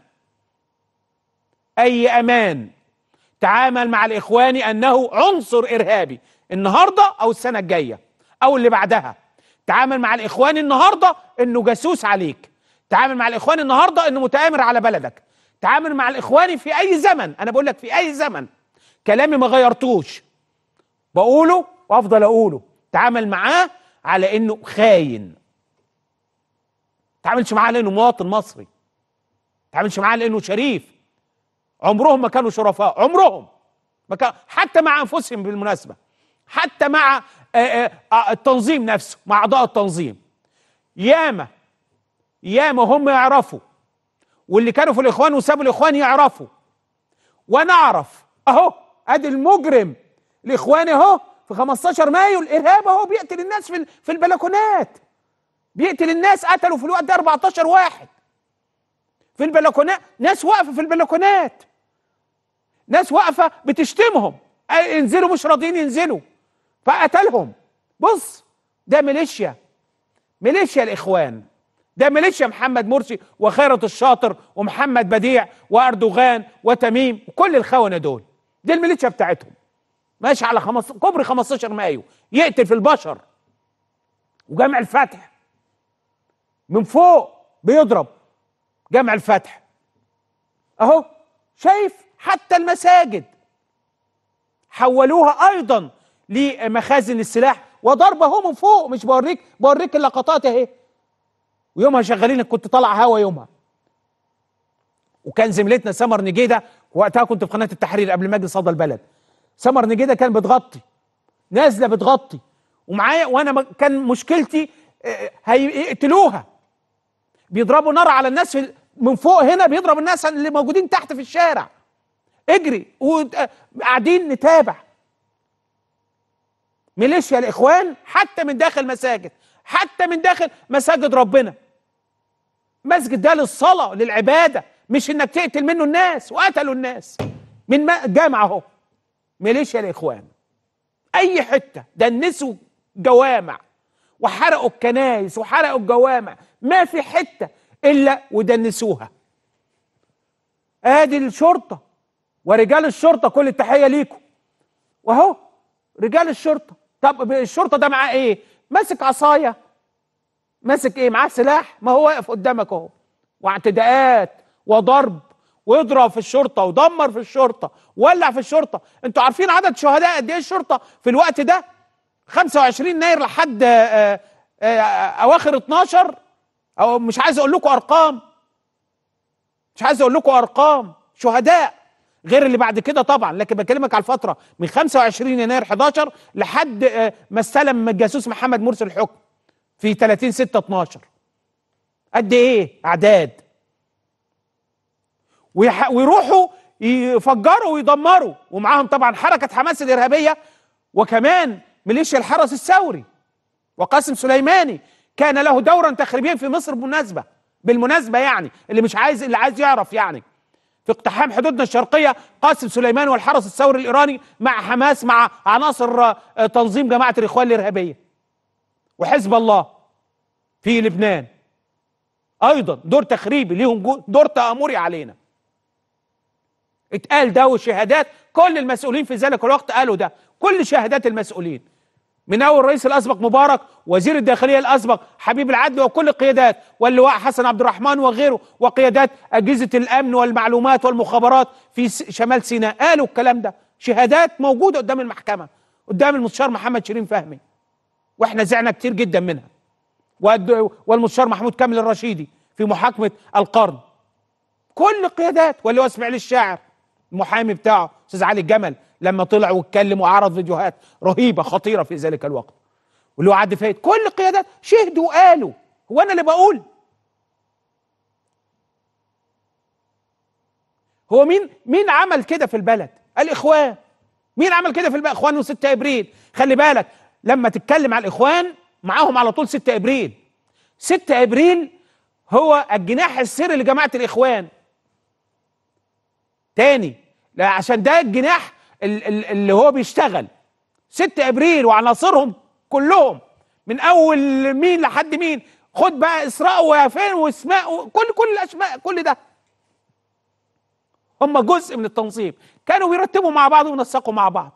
أي أمان تعامل مع الإخواني أنه عنصر إرهابي النهاردة أو السنة الجاية أو اللي بعدها تعامل مع الإخواني النهاردة أنه جاسوس عليك تعامل مع الإخواني النهاردة أنه متآمر على بلدك تعامل مع الإخواني في أي زمن أنا بقول لك في أي زمن كلامي ما غيرتوش بقوله وأفضل أقوله تعامل معاه على أنه خاين تعاملش معاه لأنه مواطن مصري تعاملش معاه لأنه شريف عمرهم ما كانوا شرفاء عمرهم ما كان حتى مع انفسهم بالمناسبه حتى مع آه، آه، آه، التنظيم نفسه مع اعضاء التنظيم ياما ياما هم يعرفوا واللي كانوا في الاخوان وسابوا الاخوان يعرفوا وانا اعرف اهو ادي المجرم الاخواني اهو في 15 مايو الارهاب اهو بيقتل الناس في في البلكونات بيقتل الناس قتلوا في الوقت ده 14 واحد في البلكونات ناس واقفه في البلكونات ناس واقفه بتشتمهم قال انزلوا مش راضيين ينزلوا فقتلهم بص ده ميليشيا ميليشيا الاخوان ده ميليشيا محمد مرسي وخيرت الشاطر ومحمد بديع واردوغان وتميم وكل الخونه دول دي الميليشيا بتاعتهم ماشي على خمس كوبري 15 مايو يقتل في البشر وجامع الفتح من فوق بيضرب جامع الفتح اهو شايف حتى المساجد حولوها ايضا لمخازن السلاح وضرب اهو من فوق مش بوريك بوريك اللقطات اهي ويومها شغالين كنت طالع هوا يومها وكان زميلتنا سمر نجيده وقتها كنت في قناه التحرير قبل ما اجي صدى البلد سمر نجيده كان بتغطي نازله بتغطي ومعايا وانا م- كان مشكلتي آه، هيقتلوها بيضربوا نار على الناس في من فوق هنا بيضرب الناس اللي موجودين تحت في الشارع اجري وقاعدين نتابع ميليشيا الاخوان حتى من داخل مساجد حتى من داخل مساجد ربنا مسجد ده للصلاه للعباده مش انك تقتل منه الناس وقتلوا الناس من ما- جامع اهو ميليشيا الاخوان اي حته دنسوا جوامع وحرقوا الكنايس وحرقوا الجوامع ما في حته الا ودنسوها ادي الشرطه ورجال الشرطه كل التحيه ليكم واهو رجال الشرطه طب الشرطه ده معاه ايه ماسك عصايه ماسك ايه معاه سلاح ما هو واقف قدامك اهو واعتداءات وضرب ويضرب في الشرطه ودمر في الشرطه ولع في الشرطه انتوا عارفين عدد شهداء قد ايه الشرطه في الوقت ده 25 يناير لحد آه، آه، اواخر 12 او مش عايز اقول لكم ارقام مش عايز اقول لكم ارقام شهداء غير اللي بعد كده طبعا لكن بكلمك على الفتره من 25 يناير 11 لحد آه، ما استلم الجاسوس محمد مرسي الحكم في 30 6 12 قد ايه اعداد ويح- ويروحوا يفجروا ويدمروا ومعاهم طبعا حركه حماس الارهابيه وكمان ميليشيا الحرس الثوري وقاسم سليماني كان له دورا تخريبيا في مصر بالمناسبه بالمناسبه يعني اللي مش عايز اللي عايز يعرف يعني في اقتحام حدودنا الشرقيه قاسم سليماني والحرس الثوري الايراني مع حماس مع عناصر آه، تنظيم جماعه الاخوان الارهابيه وحزب الله في لبنان ايضا دور تخريبي ليهم جو- دور تامري علينا اتقال ده وشهادات كل المسؤولين في ذلك الوقت قالوا ده كل شهادات المسؤولين من اول الرئيس الاسبق مبارك وزير الداخليه الاسبق حبيب العدل وكل القيادات واللواء حسن عبد الرحمن وغيره وقيادات اجهزه الامن والمعلومات والمخابرات في س- شمال سيناء قالوا الكلام ده شهادات موجوده قدام المحكمه قدام المستشار محمد شيرين فهمي واحنا زعنا كتير جدا منها والد- والمستشار محمود كامل الرشيدي في محاكمه القرن كل القيادات واللي هو اسماعيل الشاعر المحامي بتاعه استاذ علي الجمل لما طلع واتكلم وعرض فيديوهات رهيبه خطيره في ذلك الوقت واللي هو عدي فايت كل القيادات شهدوا وقالوا هو انا اللي بقول هو مين مين عمل كده في البلد الاخوان مين عمل كده في البلد اخوان و6 ابريل خلي بالك لما تتكلم على الاخوان معاهم على طول 6 ابريل 6 ابريل هو الجناح السري لجماعه الاخوان تاني لا عشان ده الجناح ال- ال- اللي هو بيشتغل 6 ابريل وعناصرهم كلهم من اول مين لحد مين خد بقى اسراء ويافين واسماء وكل كل الاسماء كل ده هم جزء من التنظيم كانوا بيرتبوا مع بعض وينسقوا مع بعض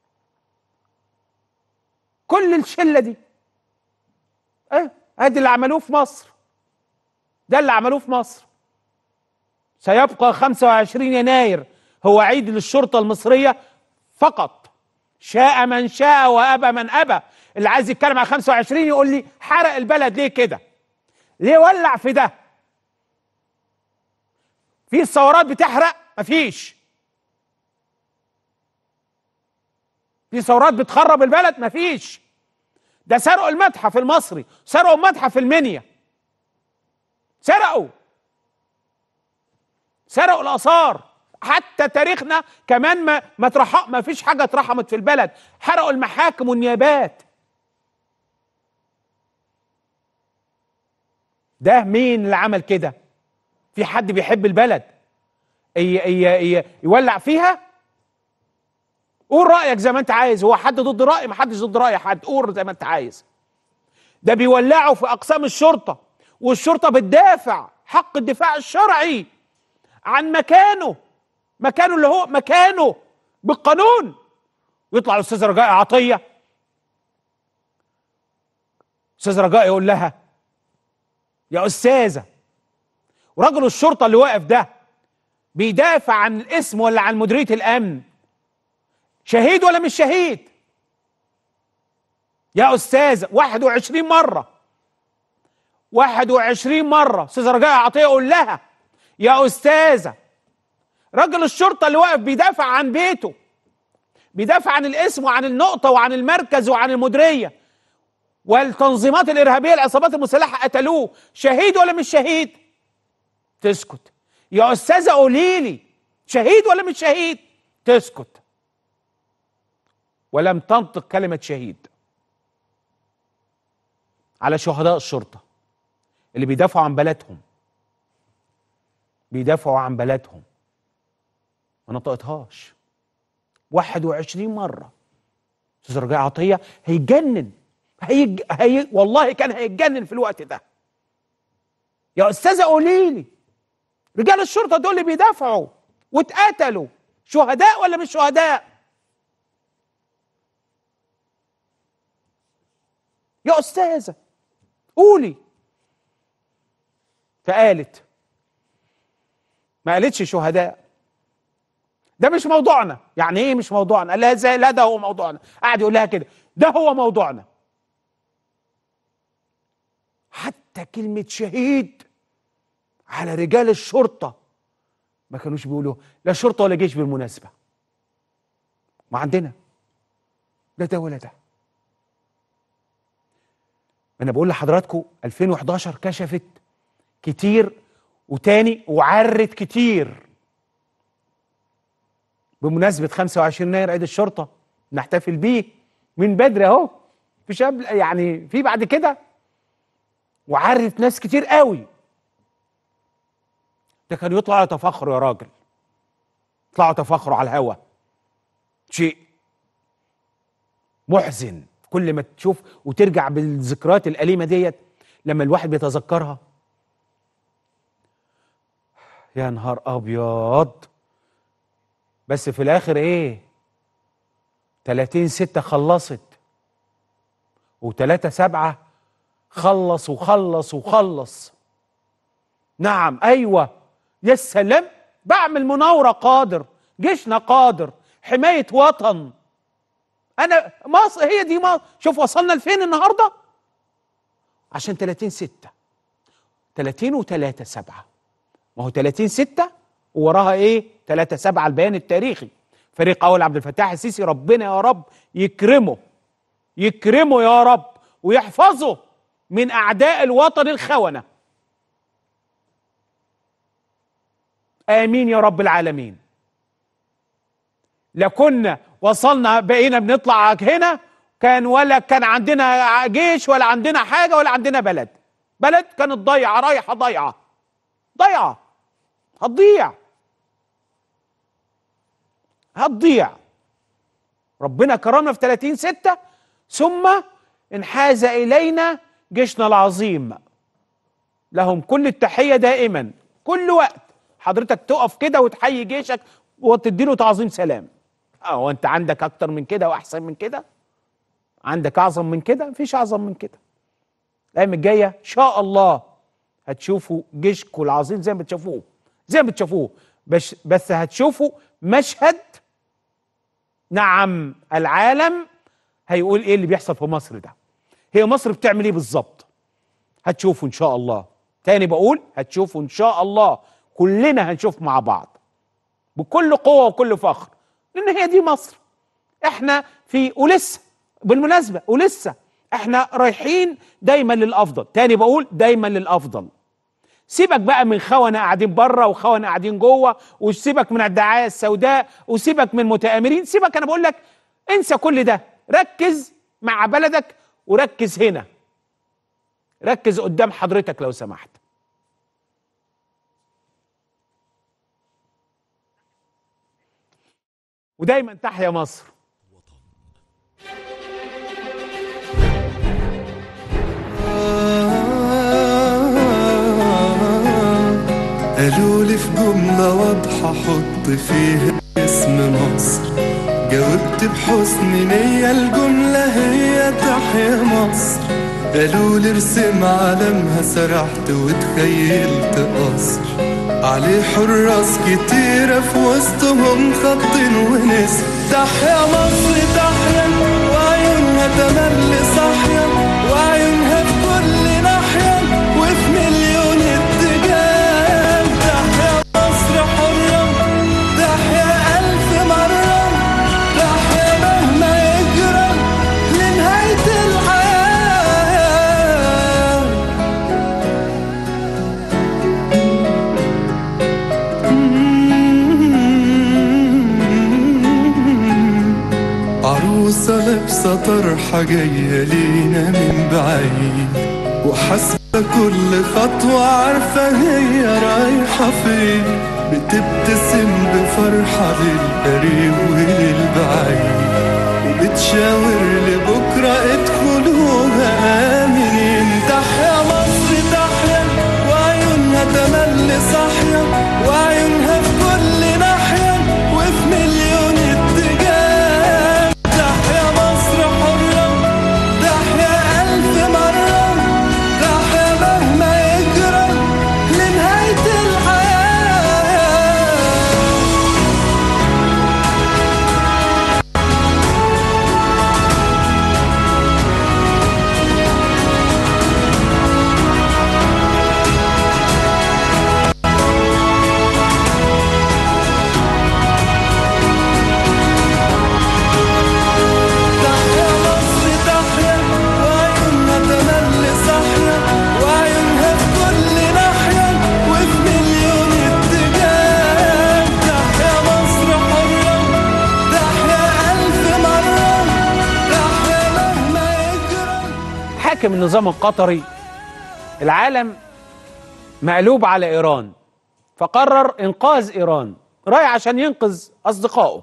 كل الشله دي ايه ادي اللي عملوه في مصر ده اللي عملوه في مصر سيبقى 25 يناير هو عيد للشرطة المصرية فقط شاء من شاء وأبى من أبى اللي عايز يتكلم عن 25 يقول لي حرق البلد ليه كده ليه ولع في ده في الثورات بتحرق مفيش في ثورات بتخرب البلد مفيش ده سرقوا المتحف المصري سرقوا المتحف المنيا سرقوا سرقوا الاثار حتى تاريخنا كمان ما ما ترح... ما فيش حاجه اترحمت في البلد حرقوا المحاكم والنيابات ده مين اللي عمل كده في حد بيحب البلد ي... ي... ي... يولع فيها قول رايك زي ما انت عايز هو حد ضد راي ما حدش ضد راي حد قول زي ما انت عايز ده بيولعوا في اقسام الشرطه والشرطه بتدافع حق الدفاع الشرعي عن مكانه مكانه اللي هو مكانه بالقانون ويطلع الاستاذ رجاء عطيه استاذ رجاء يقول لها يا استاذه ورجل الشرطه اللي واقف ده بيدافع عن الاسم ولا عن مديريه الامن شهيد ولا مش شهيد يا استاذ 21 مره 21 مره استاذه رجاء عطيه قول لها يا استاذه راجل الشرطه اللي واقف بيدافع عن بيته بيدافع عن الاسم وعن النقطه وعن المركز وعن المديريه والتنظيمات الارهابيه العصابات المسلحه قتلوه شهيد ولا مش شهيد تسكت يا استاذه قولي لي شهيد ولا مش شهيد تسكت ولم تنطق كلمه شهيد على شهداء الشرطه اللي بيدافعوا عن بلدهم بيدافعوا عن بلدهم ما نطقتهاش 21 مره استاذ رجاء عطيه هيتجنن هيج... هي... والله كان هيتجنن في الوقت ده يا استاذه قولي لي رجال الشرطه دول اللي بيدافعوا واتقتلوا شهداء ولا مش شهداء يا استاذه قولي فقالت ما قالتش شهداء ده مش موضوعنا يعني ايه مش موضوعنا قال لها ازاي لا ده هو موضوعنا قعد يقول لها كده ده هو موضوعنا حتى كلمة شهيد على رجال الشرطة ما كانوش بيقولوا لا شرطة ولا جيش بالمناسبة ما عندنا لا ده ولا ده انا بقول لحضراتكم 2011 كشفت كتير وتاني وعرت كتير بمناسبة 25 يناير عيد الشرطة نحتفل بيه من بدري اهو مفيش قبل يعني في بعد كده وعرت ناس كتير قوي ده كانوا يطلعوا يتفاخروا يا راجل يطلعوا يتفاخروا على الهوا شيء محزن كل ما تشوف وترجع بالذكريات الأليمة ديت لما الواحد بيتذكرها يا نهار أبيض بس في الآخر إيه 30 ستة خلصت وتلاتة سبعة خلص وخلص وخلص نعم أيوة يا سلام بعمل مناورة قادر جيشنا قادر حماية وطن أنا مصر هي دي مصر شوف وصلنا لفين النهاردة عشان 30 ستة 30 و3 سبعة ما هو 30 ستة ووراها ايه 3 7 البيان التاريخي فريق اول عبد الفتاح السيسي ربنا يا رب يكرمه يكرمه يا رب ويحفظه من اعداء الوطن الخونه امين يا رب العالمين لكنا وصلنا بقينا بنطلع هنا كان ولا كان عندنا جيش ولا عندنا حاجه ولا عندنا بلد بلد كانت ضايعه رايحه ضايعه ضايعه هتضيع هتضيع ربنا كرمنا في 30 ستة ثم انحاز إلينا جيشنا العظيم لهم كل التحية دائما كل وقت حضرتك تقف كده وتحيي جيشك وتديله تعظيم سلام اه وانت عندك اكتر من كده واحسن من كده عندك اعظم من كده مفيش اعظم من كده الايام الجايه ان شاء الله هتشوفوا جيشكم العظيم زي ما بتشوفوه زي ما بتشوفوه بس بس هتشوفوا مشهد نعم العالم هيقول ايه اللي بيحصل في مصر ده هي مصر بتعمل ايه بالظبط هتشوفوا ان شاء الله تاني بقول هتشوفوا ان شاء الله كلنا هنشوف مع بعض بكل قوه وكل فخر لان هي دي مصر احنا في ولسه بالمناسبه ولسه احنا رايحين دايما للافضل تاني بقول دايما للافضل سيبك بقى من خونة قاعدين بره وخونة قاعدين جوه وسيبك من الدعاية السوداء وسيبك من المتآمرين سيبك انا بقول لك انسى كل ده ركز مع بلدك وركز هنا ركز قدام حضرتك لو سمحت ودايما تحيا مصر قالوا لي في جملة واضحة حط فيها اسم مصر جاوبت بحسن نية الجملة هي تحيا مصر قالوا لي ارسم علمها سرحت وتخيلت قصر عليه حراس كتيرة في وسطهم خط ونسر تحيا مصر تحيا وعيونها تملي صاحية وعيونها في كل ناحية وفي مليون اتجاه تحيا مصر حرة تحيا ألف مرة تحيا مهما يجرى لنهاية الحياة عروسة لابسة طرحة جاية لينا من بعيد وحاسبة كل خطوة عارفة هي رايحة فين بتبتسم بفرحة للقريب وللبعيد وبتشاور لبكرة ادخلوها آمنين تحيا مصر تحيا وعيونها تملي صاحية وعيونها في كل ناحية وفي مليون اتجاه تحيا مصر حرة تحيا ألف مرة تحيا مهما يجرى لنهاية الحياة تحيا مصر تحيا وعيونها تملي صاحية وعيونها في كل ناحية وفي مليون اتجاه تحيا مصر حرة تحيا ألف مرة تحيا مهما يجرى حاكم النظام القطري العالم مقلوب على ايران فقرر انقاذ ايران رايح عشان ينقذ اصدقائه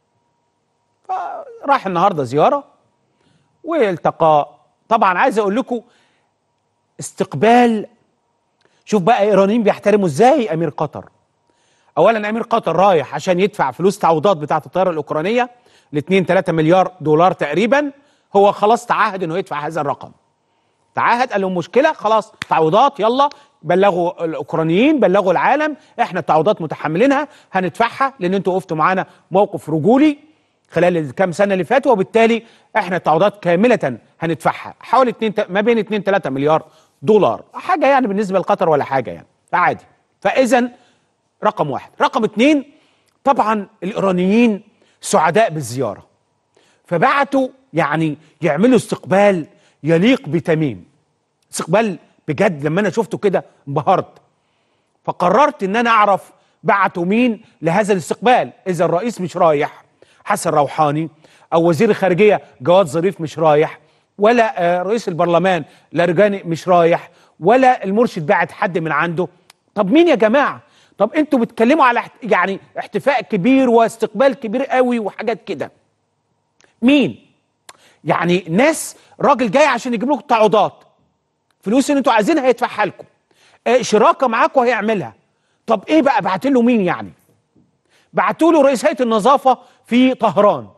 فراح النهارده زياره والتقى طبعا عايز اقول لكم استقبال شوف بقى ايرانيين بيحترموا ازاي امير قطر اولا امير قطر رايح عشان يدفع فلوس تعويضات بتاعه الطياره الاوكرانيه ل 2 3 مليار دولار تقريبا هو خلاص تعهد انه يدفع هذا الرقم تعهد قال لهم مشكله خلاص تعويضات يلا بلغوا الاوكرانيين بلغوا العالم احنا التعويضات متحملينها هندفعها لان انتوا وقفتوا معانا موقف رجولي خلال الكام سنه اللي فاتوا وبالتالي احنا التعويضات كامله هندفعها حوالي 2 ما بين 2 3 مليار دولار حاجه يعني بالنسبه لقطر ولا حاجه يعني عادي فاذا رقم واحد رقم اتنين طبعا الايرانيين سعداء بالزياره فبعتوا يعني يعملوا استقبال يليق بتميم استقبال بجد لما انا شفته كده انبهرت فقررت ان انا اعرف بعتوا مين لهذا الاستقبال اذا الرئيس مش رايح حسن روحاني او وزير الخارجيه جواد ظريف مش رايح ولا آه، رئيس البرلمان لارجاني مش رايح ولا المرشد بعت حد من عنده طب مين يا جماعه طب انتوا بتتكلموا على احت- يعني احتفاء كبير واستقبال كبير قوي وحاجات كده مين يعني ناس راجل جاي عشان يجيب لكم تعويضات فلوس اللي انتوا عايزينها هيدفعها لكم آه، شراكه معاكم هيعملها طب ايه بقى بعت له مين يعني بعتوا له رئيس هيئه النظافه في طهران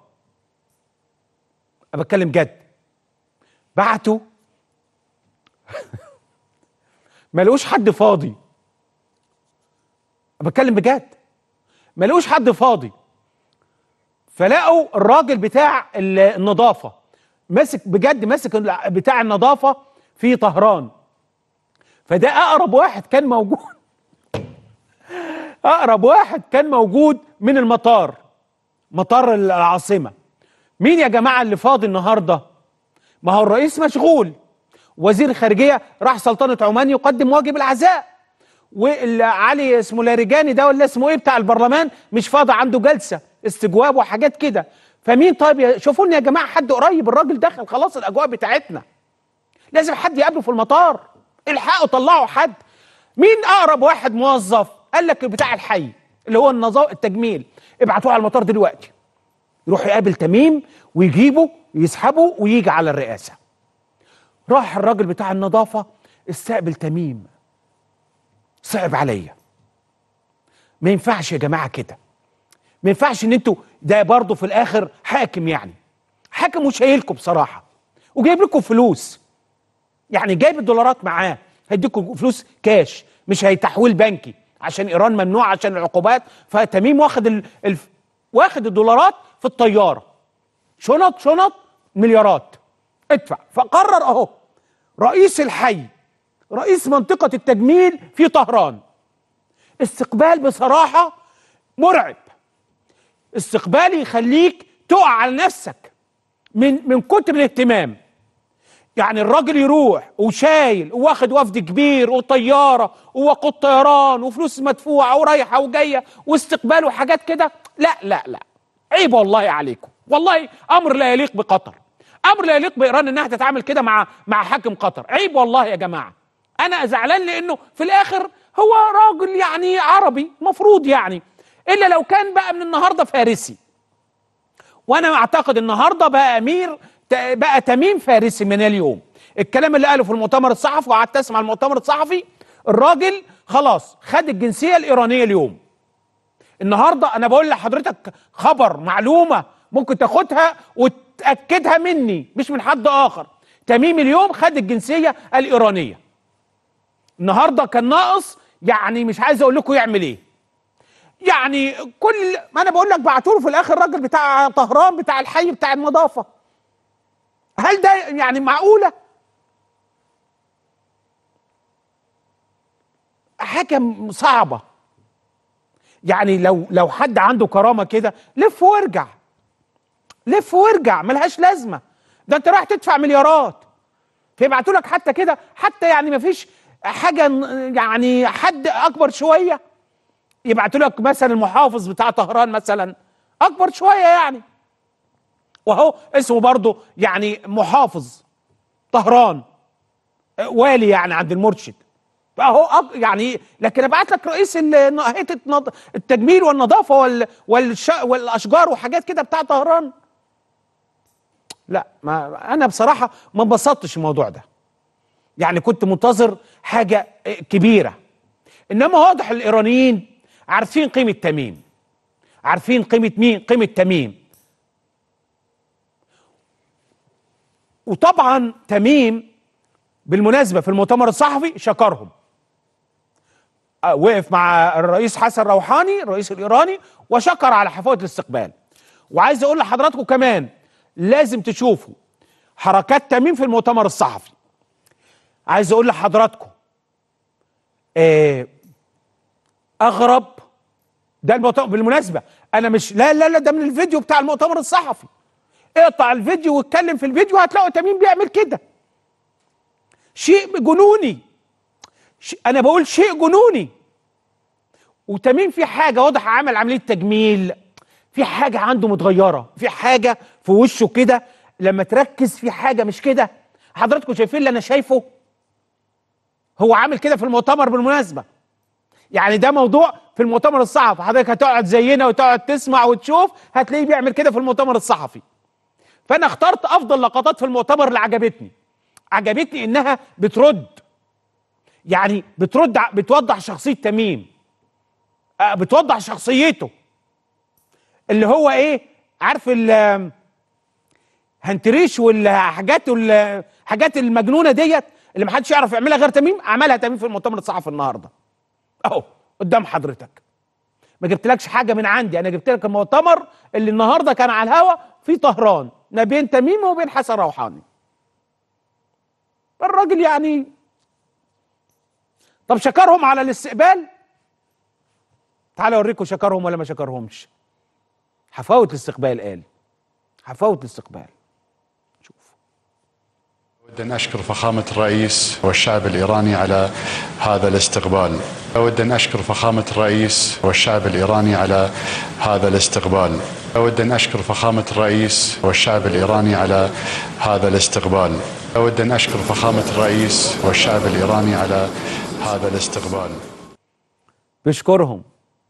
انا بتكلم جد بعتوا ما لقوش حد فاضي أنا بتكلم بجد ما لقوش حد فاضي فلقوا الراجل بتاع ال- النظافه ماسك بجد ماسك ال- بتاع النظافه في طهران فده اقرب واحد كان موجود اقرب واحد كان موجود من المطار مطار العاصمه مين يا جماعه اللي فاضي النهارده ما هو الرئيس مشغول وزير الخارجيه راح سلطنه عمان يقدم واجب العزاء وعلي اسمه لارجاني ده ولا اسمه ايه بتاع البرلمان مش فاضي عنده جلسه استجواب وحاجات كده فمين طيب يا- شوفوا لنا يا جماعه حد قريب الراجل دخل خلاص الاجواء بتاعتنا لازم حد يقابله في المطار الحقوا طلعوا حد مين اقرب واحد موظف قال لك بتاع الحي اللي هو النظام التجميل ابعتوه على المطار دلوقتي يروح يقابل تميم ويجيبه يسحبه ويجي على الرئاسه راح الراجل بتاع النظافه استقبل تميم صعب عليا ما ينفعش يا جماعه كده ما ينفعش ان انتوا ده برضه في الاخر حاكم يعني حاكم وشايلكم بصراحه وجايب لكم فلوس يعني جايب الدولارات معاه هيديكوا فلوس كاش مش هيتحويل بنكي عشان ايران ممنوع عشان العقوبات فتميم واخد ال... ال... واخد الدولارات في الطياره شنط شنط مليارات ادفع فقرر اهو رئيس الحي رئيس منطقه التجميل في طهران استقبال بصراحه مرعب استقبال يخليك تقع على نفسك من من كتر الاهتمام يعني الراجل يروح وشايل واخد وفد كبير وطياره ووقود طيران وفلوس مدفوعه ورايحه وجايه واستقبال وحاجات كده لا لا لا عيب والله عليكم والله امر لا يليق بقطر امر لا يليق بايران انها تتعامل كده مع مع حاكم قطر عيب والله يا جماعه انا زعلان لانه في الاخر هو راجل يعني عربي مفروض يعني الا لو كان بقى من النهارده فارسي وانا اعتقد النهارده بقى امير ت- بقى تميم فارسي من اليوم الكلام اللي قاله في المؤتمر الصحفي وقعدت اسمع المؤتمر الصحفي الراجل خلاص خد الجنسيه الايرانيه اليوم النهارده انا بقول لحضرتك خبر معلومه ممكن تاخدها وتاكدها مني مش من حد اخر تميم اليوم خد الجنسيه الايرانيه النهارده كان ناقص يعني مش عايز اقول لكم يعمل ايه يعني كل ما انا بقول لك بعتوا له في الاخر الراجل بتاع طهران بتاع الحي بتاع النظافه هل ده يعني معقوله حاجه م- صعبه يعني لو لو حد عنده كرامه كده لف وارجع لف وارجع ملهاش لازمه ده انت رايح تدفع مليارات فيبعتوا لك حتى كده حتى يعني مفيش حاجه ن- يعني حد اكبر شويه يبعتوا لك مثلا المحافظ بتاع طهران مثلا اكبر شويه يعني وهو اسمه برضه يعني محافظ طهران آه، والي يعني عند المرشد فهو أك- يعني لكن ابعت لك رئيس ال- هيئه النض- التجميل والنظافه وال والش والاشجار وحاجات كده بتاع طهران لا ما انا بصراحه ما انبسطتش الموضوع ده يعني كنت منتظر حاجه آه، كبيره انما واضح الايرانيين عارفين قيمه تميم عارفين قيمه مين قيمه تميم وطبعا تميم بالمناسبه في المؤتمر الصحفي شكرهم آه، وقف مع الرئيس حسن روحاني الرئيس الايراني وشكر على حفاوه الاستقبال وعايز اقول لحضراتكم كمان لازم تشوفوا حركات تميم في المؤتمر الصحفي عايز اقول لحضراتكم آه اغرب ده المؤتمر بالمناسبه انا مش لا لا لا ده من الفيديو بتاع المؤتمر الصحفي اقطع الفيديو واتكلم في الفيديو هتلاقوا تميم بيعمل كده شيء جنوني ش... انا بقول شيء جنوني وتميم في حاجه واضح عمل عمليه تجميل في حاجه عنده متغيره في حاجه في وشه كده لما تركز في حاجه مش كده حضراتكم شايفين اللي انا شايفه هو عامل كده في المؤتمر بالمناسبه يعني ده موضوع في المؤتمر الصحفي حضرتك هتقعد زينا وتقعد تسمع وتشوف هتلاقيه بيعمل كده في المؤتمر الصحفي فانا اخترت افضل لقطات في المؤتمر اللي عجبتني عجبتني انها بترد يعني بترد ع- بتوضح شخصيه تميم آه، بتوضح شخصيته اللي هو ايه عارف ال هنتريش والحاجات الحاجات المجنونه ديت اللي محدش يعرف يعملها غير تميم عملها تميم في المؤتمر الصحفي النهارده اهو قدام حضرتك ما جبتلكش حاجه من عندي انا جبت لك المؤتمر اللي النهارده كان على الهوا في طهران ما بين تميم وبين حسن روحاني الراجل يعني طب شكرهم على الاستقبال تعالوا اوريكم شكرهم ولا ما شكرهمش حفاوة الاستقبال قال حفاوة الاستقبال شوف أود أن أشكر فخامة الرئيس والشعب الإيراني على هذا الاستقبال أود أن أشكر فخامة الرئيس والشعب الإيراني على هذا الاستقبال أود أن أشكر فخامة الرئيس والشعب الإيراني على هذا الاستقبال أود أن أشكر فخامة الرئيس والشعب الإيراني على هذا الاستقبال بيشكرهم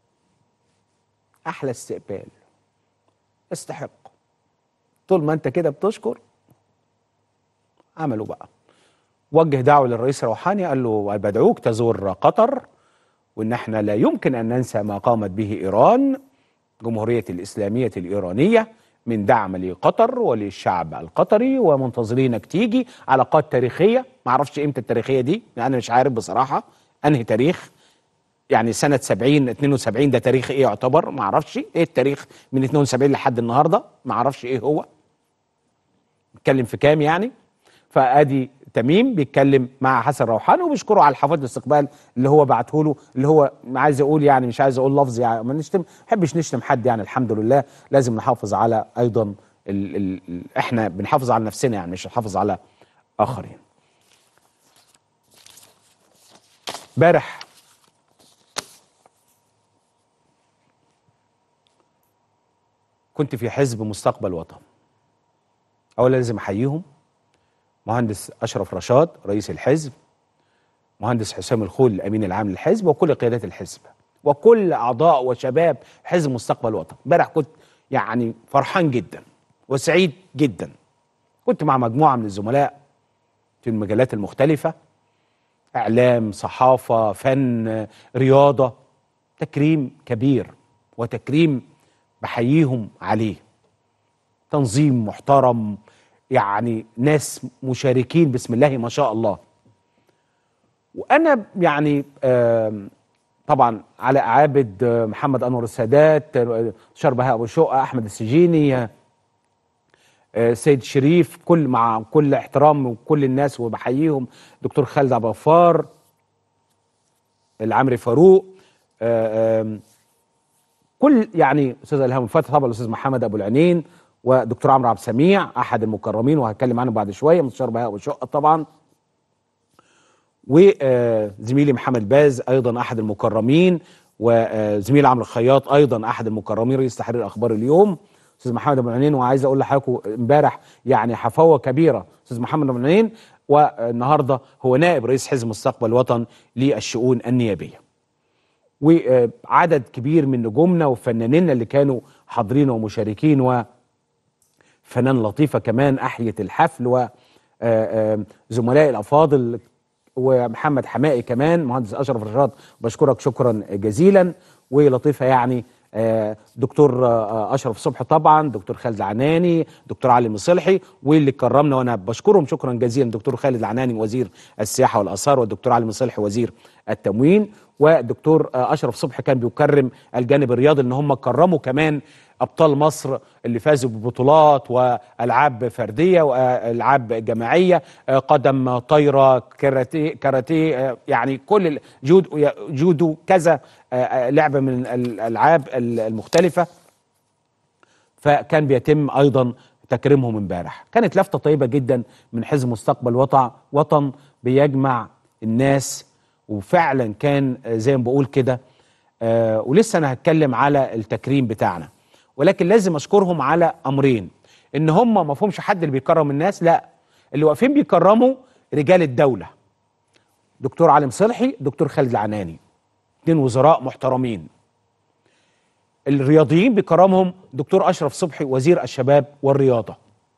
احلى استقبال استحق طول ما انت كده بتشكر عملوا بقى وجه دعوه للرئيس روحاني قال له بدعوك تزور قطر وان احنا لا يمكن ان ننسى ما قامت به ايران جمهوريه الاسلاميه الايرانيه من دعم لقطر وللشعب القطري ومنتظرينك تيجي علاقات تاريخيه ما اعرفش امتى التاريخيه دي انا مش عارف بصراحه انهي تاريخ يعني سنه 70 72 ده تاريخ ايه يعتبر ما اعرفش ايه التاريخ من 72 لحد النهارده ما اعرفش ايه هو بيتكلم في كام يعني فادي تميم بيتكلم مع حسن روحاني وبيشكره على الحفاظ الاستقبال اللي هو بعته له اللي هو عايز اقول يعني مش عايز اقول لفظ يعني ما نشتم ما بحبش نشتم حد يعني الحمد لله لازم نحافظ على ايضا ال ال ال احنا بنحافظ على نفسنا يعني مش نحافظ على اخرين امبارح كنت في حزب مستقبل وطن اولا لازم احييهم مهندس اشرف رشاد رئيس الحزب مهندس حسام الخول الامين العام للحزب وكل قيادات الحزب وكل اعضاء وشباب حزب مستقبل وطن امبارح كنت يعني فرحان جدا وسعيد جدا كنت مع مجموعه من الزملاء في المجالات المختلفه اعلام صحافه فن رياضه تكريم كبير وتكريم بحييهم عليه تنظيم محترم يعني ناس مشاركين بسم الله ما شاء الله وانا يعني آم، طبعا علاء عابد آه، محمد انور السادات آه، شرب بهاء ابو شقه احمد السجيني آه، آه، سيد شريف كل مع كل احترام وكل الناس وبحييهم دكتور خالد عبد الغفار العمري فاروق آه، آم، كل يعني استاذ الهام الفتح طبعا الاستاذ محمد ابو العينين ودكتور عمرو عبد السميع احد المكرمين وهتكلم عنه بعد شويه مستشار بهاء وشقه طبعا وزميلي محمد باز ايضا احد المكرمين وزميل عمرو الخياط ايضا احد المكرمين رئيس تحرير اخبار اليوم استاذ محمد ابو العينين وعايز اقول لحضراتكم امبارح يعني حفاوه كبيره استاذ محمد ابو العينين والنهارده هو نائب رئيس حزب مستقبل الوطن للشؤون النيابيه وعدد كبير من نجومنا وفنانينا اللي كانوا حاضرين ومشاركين و فنان لطيفه كمان احيت الحفل وزملائي الافاضل ومحمد حمائي كمان مهندس اشرف رشاد بشكرك شكرا جزيلا ولطيفه يعني آه، دكتور آه، اشرف صبحي طبعا دكتور خالد العناني دكتور علي مصلحي واللي كرمنا وانا بشكرهم شكرا جزيلا دكتور خالد العناني وزير السياحه والاثار والدكتور علي مصلحي وزير التموين ودكتور آه، اشرف صبحي كان بيكرم الجانب الرياضي ان هم كرموا كمان ابطال مصر اللي فازوا ببطولات والعاب فرديه والعاب جماعيه آه، قدم طايره كاراتيه كاراتيه آه، يعني كل ال- جود جودو كذا آه، آه، لعبه من الالعاب المختلفه فكان بيتم ايضا تكريمهم امبارح كانت لفته طيبه جدا من حزب مستقبل وطن وطن بيجمع الناس وفعلا كان آه، زي ما بقول كده آه، ولسه انا هتكلم على التكريم بتاعنا ولكن لازم اشكرهم على امرين ان هم ما فهمش حد اللي بيكرم الناس لا اللي واقفين بيكرموا رجال الدوله دكتور علي مصلحي دكتور خالد العناني اتنين وزراء محترمين الرياضيين بيكرمهم دكتور اشرف صبحي وزير الشباب والرياضه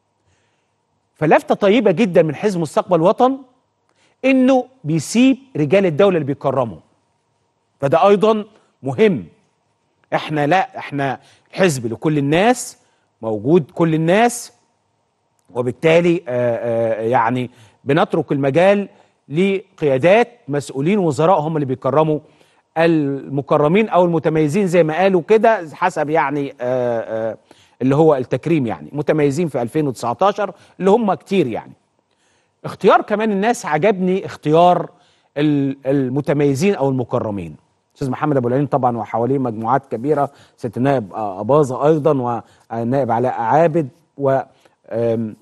فلفته طيبه جدا من حزب مستقبل وطن انه بيسيب رجال الدوله اللي بيكرموا فده ايضا مهم احنا لا احنا حزب لكل الناس موجود كل الناس وبالتالي آه، آه، يعني بنترك المجال لقيادات مسؤولين وزراء هم اللي بيكرموا المكرمين او المتميزين زي ما قالوا كده حسب يعني آه، آه، اللي هو التكريم يعني متميزين في 2019 اللي هم كتير يعني اختيار كمان الناس عجبني اختيار ال- المتميزين او المكرمين استاذ محمد ابو العين طبعا وحواليه مجموعات كبيره ست النائب آه، اباظه ايضا والنائب علاء عابد و آم،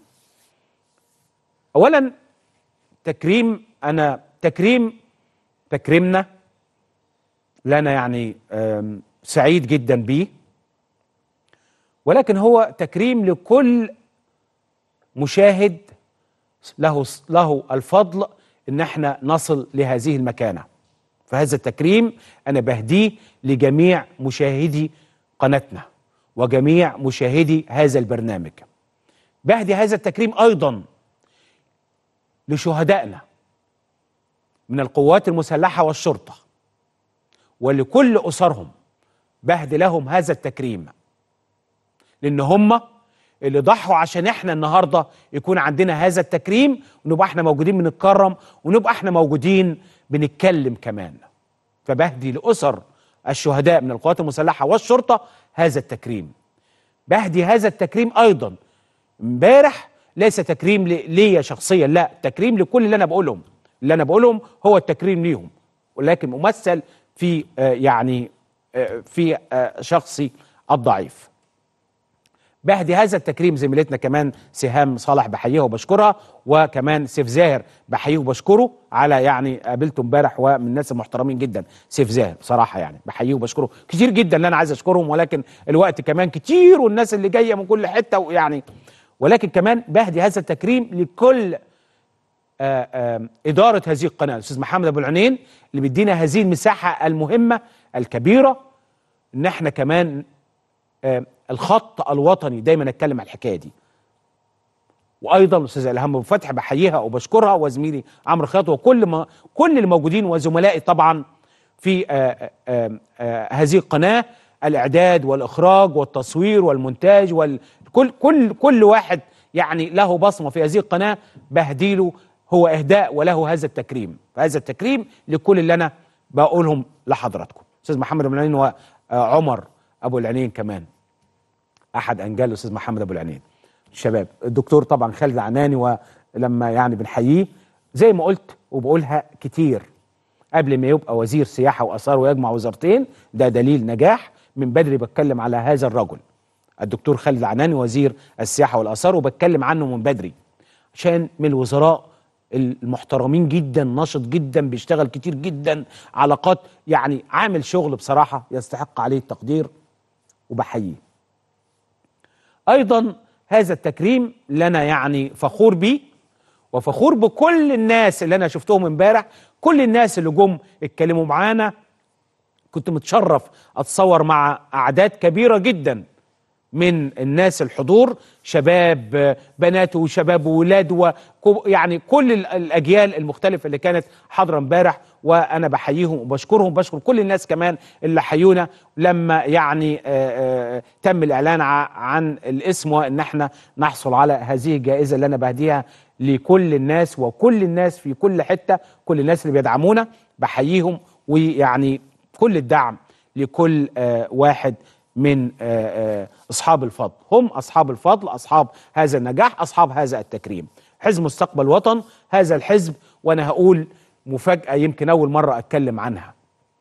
اولا تكريم انا تكريم تكريمنا لنا يعني آم، سعيد جدا بيه ولكن هو تكريم لكل مشاهد له له الفضل ان احنا نصل لهذه المكانه فهذا التكريم انا بهديه لجميع مشاهدي قناتنا وجميع مشاهدي هذا البرنامج بهدي هذا التكريم ايضا لشهدائنا من القوات المسلحه والشرطه ولكل اسرهم بهدي لهم هذا التكريم لان هم اللي ضحوا عشان احنا النهارده يكون عندنا هذا التكريم ونبقى احنا موجودين بنتكرم ونبقى احنا موجودين بنتكلم كمان فبهدي لاسر الشهداء من القوات المسلحه والشرطه هذا التكريم بهدي هذا التكريم ايضا امبارح ليس تكريم لي- ليا شخصيا لا تكريم لكل اللي انا بقولهم اللي انا بقولهم هو التكريم ليهم ولكن ممثل في آه، يعني آه، في آه، شخصي الضعيف بهدي هذا التكريم زميلتنا كمان سهام صالح بحييها وبشكرها وكمان سيف زاهر بحييه وبشكره على يعني قابلته امبارح ومن الناس المحترمين جدا سيف زاهر بصراحه يعني بحييه وبشكره كتير جدا اللي انا عايز اشكرهم ولكن الوقت كمان كتير والناس اللي جايه من كل حته ويعني ولكن كمان بهدي هذا التكريم لكل آه، آه، إدارة هذه القناة الأستاذ محمد أبو العنين اللي بيدينا هذه المساحة المهمة الكبيرة إن إحنا كمان آه، الخط الوطني دايما أتكلم على الحكاية دي وايضا الاستاذ الهام ابو فتحي بحييها وبشكرها وزميلي عمرو خياط وكل ما كل الموجودين وزملائي طبعا في آه، آه، آه، هذه القناه الاعداد والاخراج والتصوير والمونتاج والكل كل كل واحد يعني له بصمه في هذه القناه بهديله هو اهداء وله هذا التكريم فهذا التكريم لكل اللي انا بقولهم لحضراتكم استاذ محمد ابو العنين وعمر ابو العنين كمان احد انجال الاستاذ محمد ابو العنين الشباب الدكتور طبعا خالد عناني ولما يعني بنحييه زي ما قلت وبقولها كتير قبل ما يبقى وزير سياحه واثار ويجمع وزارتين ده دليل نجاح من بدري بتكلم على هذا الرجل الدكتور خالد العناني وزير السياحه والاثار وبتكلم عنه من بدري عشان من الوزراء المحترمين جدا نشط جدا بيشتغل كتير جدا علاقات يعني عامل شغل بصراحه يستحق عليه التقدير وبحييه ايضا هذا التكريم اللي انا يعني فخور بيه وفخور بكل الناس اللي انا شفتهم امبارح كل الناس اللي جم اتكلموا معانا كنت متشرف اتصور مع اعداد كبيره جدا من الناس الحضور شباب آه، بنات وشباب وولاد وكو- يعني كل ال- الاجيال المختلفه اللي كانت حاضره امبارح وانا بحييهم وبشكرهم بشكر كل الناس كمان اللي حيونا لما يعني آه، آه، تم الاعلان ع- عن الاسم وان احنا نحصل على هذه الجائزه اللي انا بهديها لكل الناس وكل الناس في كل حته كل الناس اللي بيدعمونا بحييهم ويعني كل الدعم لكل آه، واحد من آه، آه، اصحاب الفضل هم اصحاب الفضل اصحاب هذا النجاح اصحاب هذا التكريم حزب مستقبل وطن هذا الحزب وانا هقول مفاجاه يمكن اول مره اتكلم عنها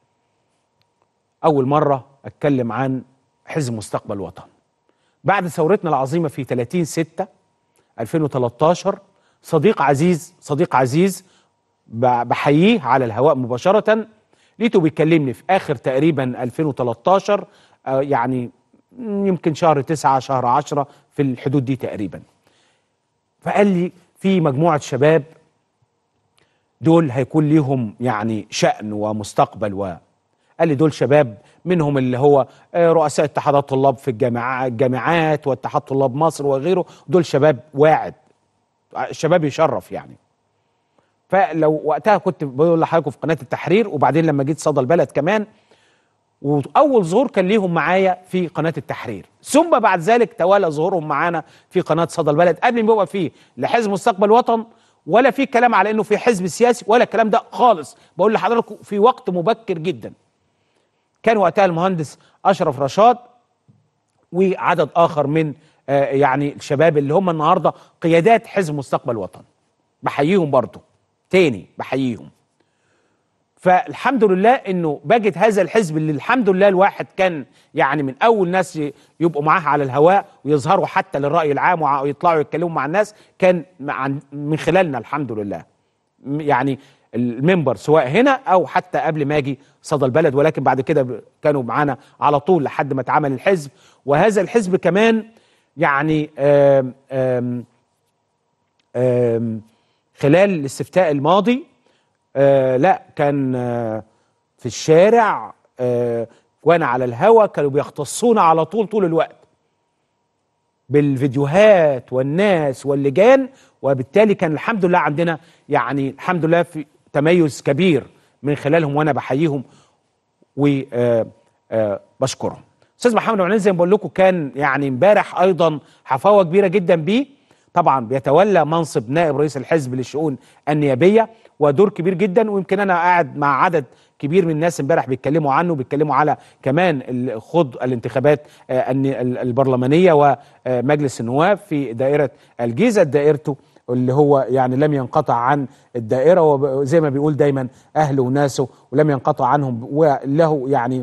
اول مره اتكلم عن حزب مستقبل وطن بعد ثورتنا العظيمه في 30 6 2013 صديق عزيز صديق عزيز ب- بحييه على الهواء مباشرة لقيته بيكلمني في آخر تقريبا 2013 آه، يعني يمكن شهر تسعة شهر عشرة في الحدود دي تقريبا فقال لي في مجموعة شباب دول هيكون ليهم يعني شأن ومستقبل و قال لي دول شباب منهم اللي هو آه، رؤساء اتحادات طلاب في الجامعة الجامعات واتحاد طلاب مصر وغيره دول شباب واعد الشباب يشرف يعني فلو وقتها كنت بقول لحضراتكم في قناه التحرير وبعدين لما جيت صدى البلد كمان واول ظهور كان ليهم معايا في قناه التحرير ثم بعد ذلك توالى ظهورهم معانا في قناه صدى البلد قبل ما يبقى فيه لا حزب مستقبل وطن ولا في كلام على انه في حزب سياسي ولا الكلام ده خالص بقول لحضراتكم في وقت مبكر جدا كان وقتها المهندس اشرف رشاد وعدد اخر من آه، يعني الشباب اللي هم النهارده قيادات حزب مستقبل وطن بحييهم برضو تاني بحييهم فالحمد لله انه بجد هذا الحزب اللي الحمد لله الواحد كان يعني من اول ناس ي- يبقوا معاه على الهواء ويظهروا حتى للراي العام وع- ويطلعوا يتكلموا مع الناس كان مع من خلالنا الحمد لله م- يعني المنبر سواء هنا او حتى قبل ما اجي صدى البلد ولكن بعد كده ب- كانوا معانا على طول لحد ما اتعمل الحزب وهذا الحزب كمان يعني آم آم آم خلال الاستفتاء الماضي آه لا كان آه في الشارع آه وانا على الهوا كانوا بيختصونا على طول طول الوقت بالفيديوهات والناس واللجان وبالتالي كان الحمد لله عندنا يعني الحمد لله في تميز كبير من خلالهم وانا بحييهم وبشكرهم استاذ محمد معلن زي ما بقول لكم كان يعني امبارح ايضا حفاوه كبيره جدا بيه طبعا بيتولى منصب نائب رئيس الحزب للشؤون النيابيه ودور كبير جدا ويمكن انا قاعد مع عدد كبير من الناس امبارح بيتكلموا عنه بيتكلموا على كمان ال- خوض الانتخابات آه، الني- ال- البرلمانيه ومجلس النواب في دائره الجيزه دائرته اللي هو يعني لم ينقطع عن الدائره وزي ما بيقول دايما اهله وناسه ولم ينقطع عنهم وله يعني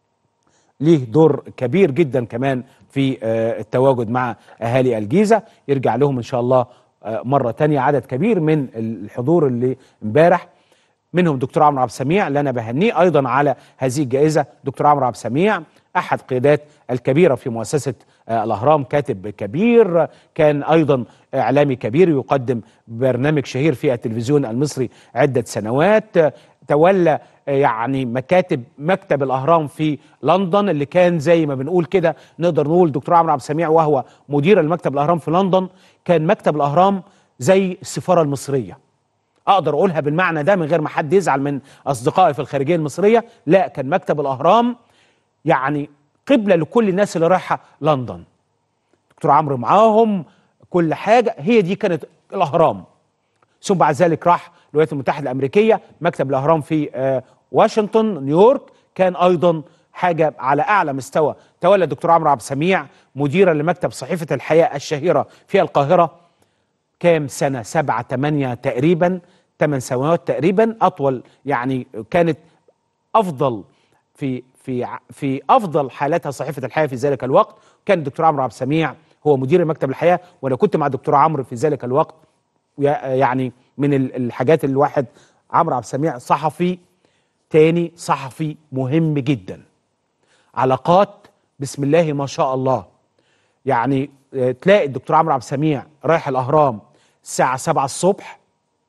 ليه دور كبير جدا كمان في آه، التواجد مع اهالي الجيزه يرجع لهم ان شاء الله آه، مره تانية عدد كبير من الحضور اللي امبارح منهم دكتور عمرو عبد السميع اللي انا بهنيه ايضا على هذه الجائزه دكتور عمرو عبد السميع احد قيادات الكبيره في مؤسسه آه، الاهرام كاتب كبير كان ايضا اعلامي كبير يقدم برنامج شهير في التلفزيون المصري عده سنوات آه، تولى آه، يعني مكاتب مكتب الاهرام في لندن اللي كان زي ما بنقول كده نقدر نقول دكتور عمرو عبد السميع وهو مدير المكتب الاهرام في لندن كان مكتب الاهرام زي السفاره المصريه اقدر اقولها بالمعنى ده من غير ما حد يزعل من اصدقائي في الخارجيه المصريه لا كان مكتب الاهرام يعني قبله لكل الناس اللي رايحه لندن دكتور عمرو معاهم كل حاجه هي دي كانت الاهرام ثم بعد ذلك راح الولايات المتحده الامريكيه مكتب الاهرام في آه، واشنطن نيويورك كان ايضا حاجه على اعلى مستوى تولى الدكتور عمرو عبد السميع مديرا لمكتب صحيفه الحياه الشهيره في القاهره كام سنة سبعة تمانية تقريبا ثمان سنوات تقريبا أطول يعني كانت أفضل في في ع- في أفضل حالاتها صحيفة الحياة في ذلك الوقت كان الدكتور عمرو عبد السميع هو مدير مكتب الحياة وأنا كنت مع الدكتور عمرو في ذلك الوقت ويا- يعني من ال- الحاجات اللي الواحد عمرو عبد السميع صحفي تاني صحفي مهم جدا علاقات بسم الله ما شاء الله يعني آه، تلاقي الدكتور عمرو عبد السميع رايح الاهرام الساعه 7 الصبح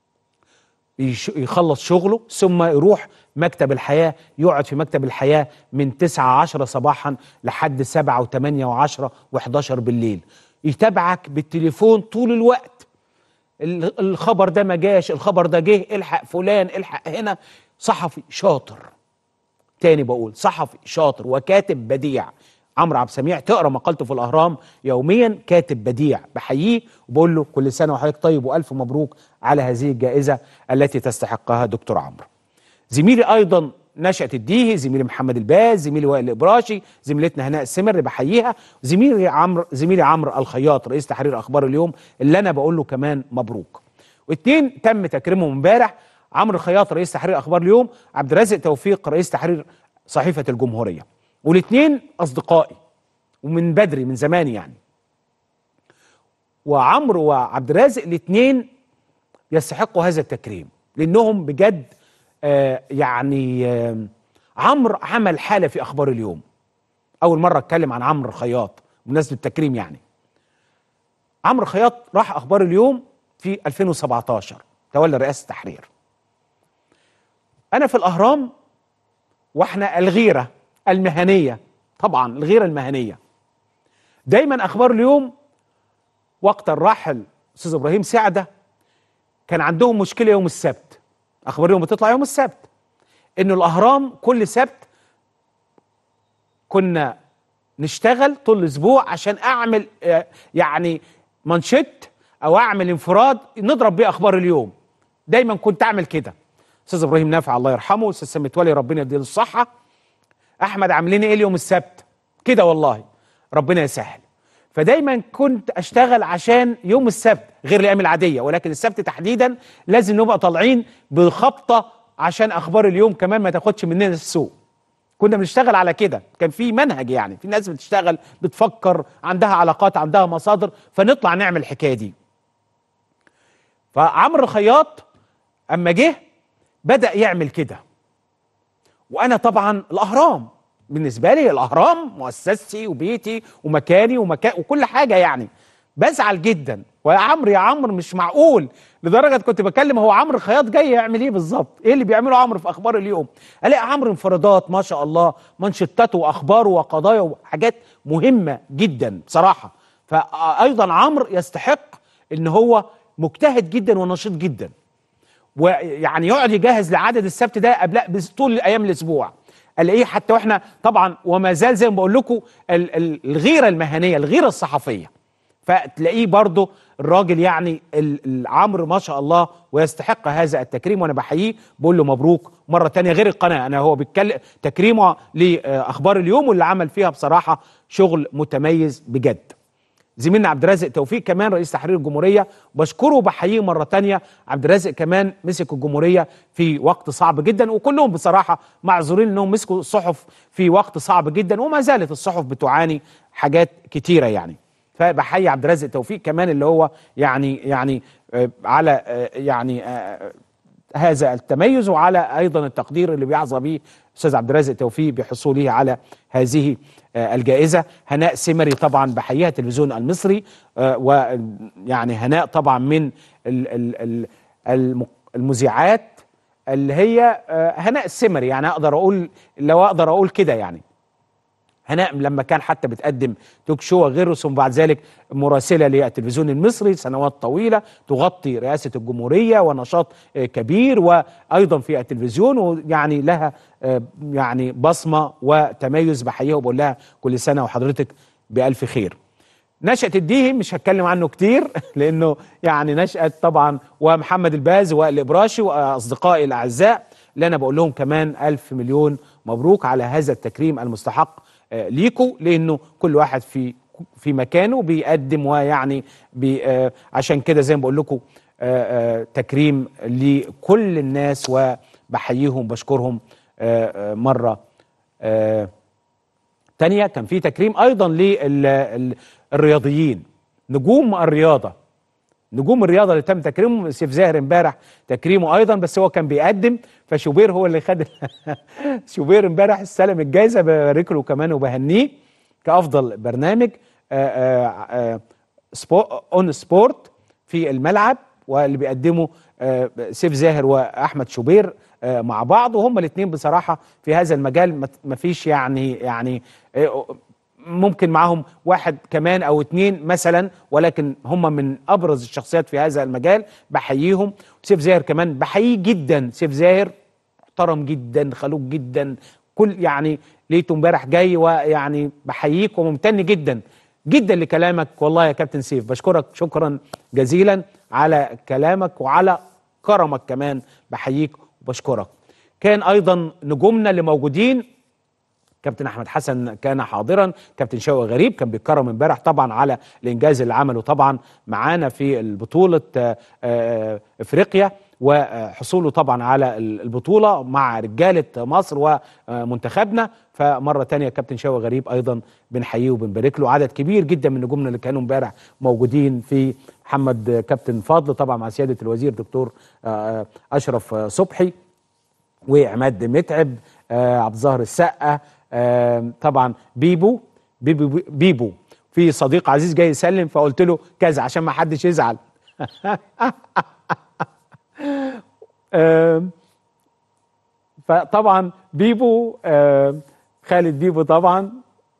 يش- يخلص شغله ثم يروح مكتب الحياه يقعد في مكتب الحياه من 9 10 صباحا لحد 7 و8 و10 و11 بالليل يتابعك بالتليفون طول الوقت ال- الخبر ده ما جاش الخبر ده جه الحق فلان الحق هنا صحفي شاطر تاني بقول صحفي شاطر وكاتب بديع عمرو عبد السميع تقرا مقالته في الاهرام يوميا كاتب بديع بحييه وبقول له كل سنه وحضرتك طيب والف مبروك على هذه الجائزه التي تستحقها دكتور عمرو زميلي ايضا نشأة الديهي زميلي محمد الباز زميلي وائل الابراشي زميلتنا هناء السمر بحييها زميلي عمرو زميلي عمرو الخياط رئيس تحرير اخبار اليوم اللي انا بقول له كمان مبروك واثنين تم تكريمهم امبارح عمرو الخياط رئيس تحرير اخبار اليوم عبد الرازق توفيق رئيس تحرير صحيفه الجمهوريه والاثنين اصدقائي ومن بدري من زمان يعني وعمرو وعبد الرازق الاثنين يستحقوا هذا التكريم لانهم بجد آه يعني آه عمرو عمل حاله في اخبار اليوم اول مره اتكلم عن عمرو الخياط بمناسبه التكريم يعني عمرو خياط راح اخبار اليوم في 2017 تولى رئاسه التحرير انا في الاهرام واحنا الغيره المهنيه طبعا الغيره المهنيه دايما اخبار اليوم وقت الراحل استاذ ابراهيم سعده كان عندهم مشكله يوم السبت اخبار اليوم بتطلع يوم السبت انه الاهرام كل سبت كنا نشتغل طول الاسبوع عشان اعمل آه، يعني منشط او اعمل انفراد نضرب بيه اخبار اليوم دايما كنت اعمل كده استاذ ابراهيم نافع الله يرحمه استاذ سامي متولي ربنا يديله الصحه احمد عاملين ايه اليوم السبت كده والله ربنا يسهل فدايما كنت اشتغل عشان يوم السبت غير الايام العاديه ولكن السبت تحديدا لازم نبقى طالعين بخبطه عشان اخبار اليوم كمان ما تاخدش مننا السوق كنا بنشتغل على كده كان في منهج يعني في ناس بتشتغل بتفكر عندها علاقات عندها مصادر فنطلع نعمل الحكايه دي فعمرو الخياط اما جه بدا يعمل كده وانا طبعا الاهرام بالنسبه لي الاهرام مؤسستي وبيتي ومكاني ومكان وكل حاجه يعني بزعل جدا ويا عمرو يا عمرو مش معقول لدرجه كنت بكلم هو عمرو الخياط جاي يعمل ايه بالظبط ايه اللي بيعمله عمرو في اخبار اليوم الاقي عمرو انفرادات ما شاء الله منشطاته واخباره وقضايا وحاجات مهمه جدا بصراحه فايضا عمرو يستحق ان هو مجتهد جدا ونشيط جدا ويعني يقعد يجهز لعدد السبت ده قبل بس- طول ايام الاسبوع الاقيه حتى واحنا طبعا وما زال زي ما بقول لكم ال- ال- الغيره المهنيه الغيره الصحفيه فتلاقيه برضه الراجل يعني ال- العمر ما شاء الله ويستحق هذا التكريم وانا بحييه بقول له مبروك مره تانية غير القناه انا هو بيتكلم تكريمه لاخبار اليوم واللي عمل فيها بصراحه شغل متميز بجد زميلنا عبد الرازق توفيق كمان رئيس تحرير الجمهوريه بشكره وبحييه مره تانية عبد الرازق كمان مسك الجمهوريه في وقت صعب جدا وكلهم بصراحه معذورين انهم مسكوا الصحف في وقت صعب جدا وما زالت الصحف بتعاني حاجات كتيره يعني فبحيي عبد الرازق توفيق كمان اللي هو يعني يعني آه، على آه، يعني آه، هذا التميز وعلى ايضا التقدير اللي بيعظى به استاذ عبد الرازق توفيق بحصوله على هذه آه، الجائزه هناء سمري طبعا بحييها التلفزيون المصري آه، ويعني هناء طبعا من ال- ال- ال- الم- المذيعات اللي هي آه، هناء السمري يعني اقدر اقول لو اقدر اقول كده يعني هناء لما كان حتى بتقدم توك شو وغيره ثم بعد ذلك مراسله للتلفزيون المصري سنوات طويله تغطي رئاسه الجمهوريه ونشاط آه، كبير وايضا في التلفزيون ويعني لها آه، يعني بصمه وتميز بحييها وبقول لها كل سنه وحضرتك بالف خير. نشأة الديهي مش هتكلم عنه كتير لانه يعني نشأة طبعا ومحمد الباز والابراشي واصدقائي الاعزاء اللي انا بقول لهم كمان الف مليون مبروك على هذا التكريم المستحق آه، ليكوا لانه كل واحد في في مكانه بيقدم ويعني بي آه، عشان كده زي ما بقول لكم آه، آه، تكريم لكل الناس وبحييهم بشكرهم آه، آه، مره آه، تانية كان في تكريم ايضا للرياضيين نجوم الرياضه نجوم الرياضه اللي تم تكريمهم سيف زاهر امبارح تكريمه ايضا بس هو كان بيقدم فشوبير هو اللي خد شوبير امبارح استلم الجائزه ببارك له كمان وبهنيه كافضل برنامج آه، آه، آه، سبو اون سبورت في الملعب واللي بيقدمه آه، سيف زاهر واحمد شوبير آه، مع بعض وهم الاثنين بصراحه في هذا المجال ما فيش يعني يعني آه، ممكن معاهم واحد كمان او اتنين مثلا ولكن هم من ابرز الشخصيات في هذا المجال بحييهم سيف زاهر كمان بحييه جدا سيف زاهر محترم جدا خلوق جدا كل يعني لقيته امبارح جاي ويعني بحييك وممتن جدا جدا لكلامك والله يا كابتن سيف بشكرك شكرا جزيلا على كلامك وعلى كرمك كمان بحييك وبشكرك كان ايضا نجومنا اللي موجودين كابتن احمد حسن كان حاضرا كابتن شوقي غريب كان بيتكرم امبارح طبعا على الانجاز اللي عمله طبعا معانا في البطوله آه، آه، افريقيا وحصوله طبعا على البطوله مع رجاله مصر ومنتخبنا فمره تانية كابتن شوقي غريب ايضا بنحييه وبنبارك له عدد كبير جدا من نجومنا اللي كانوا امبارح موجودين في محمد كابتن فضل طبعا مع سياده الوزير دكتور آه، اشرف صبحي وعماد متعب آه عبد الظاهر السقا آه طبعا بيبو بيبو بيبو في صديق عزيز جاي يسلم فقلت له كذا عشان ما حدش يزعل آه فطبعا بيبو آه خالد بيبو طبعا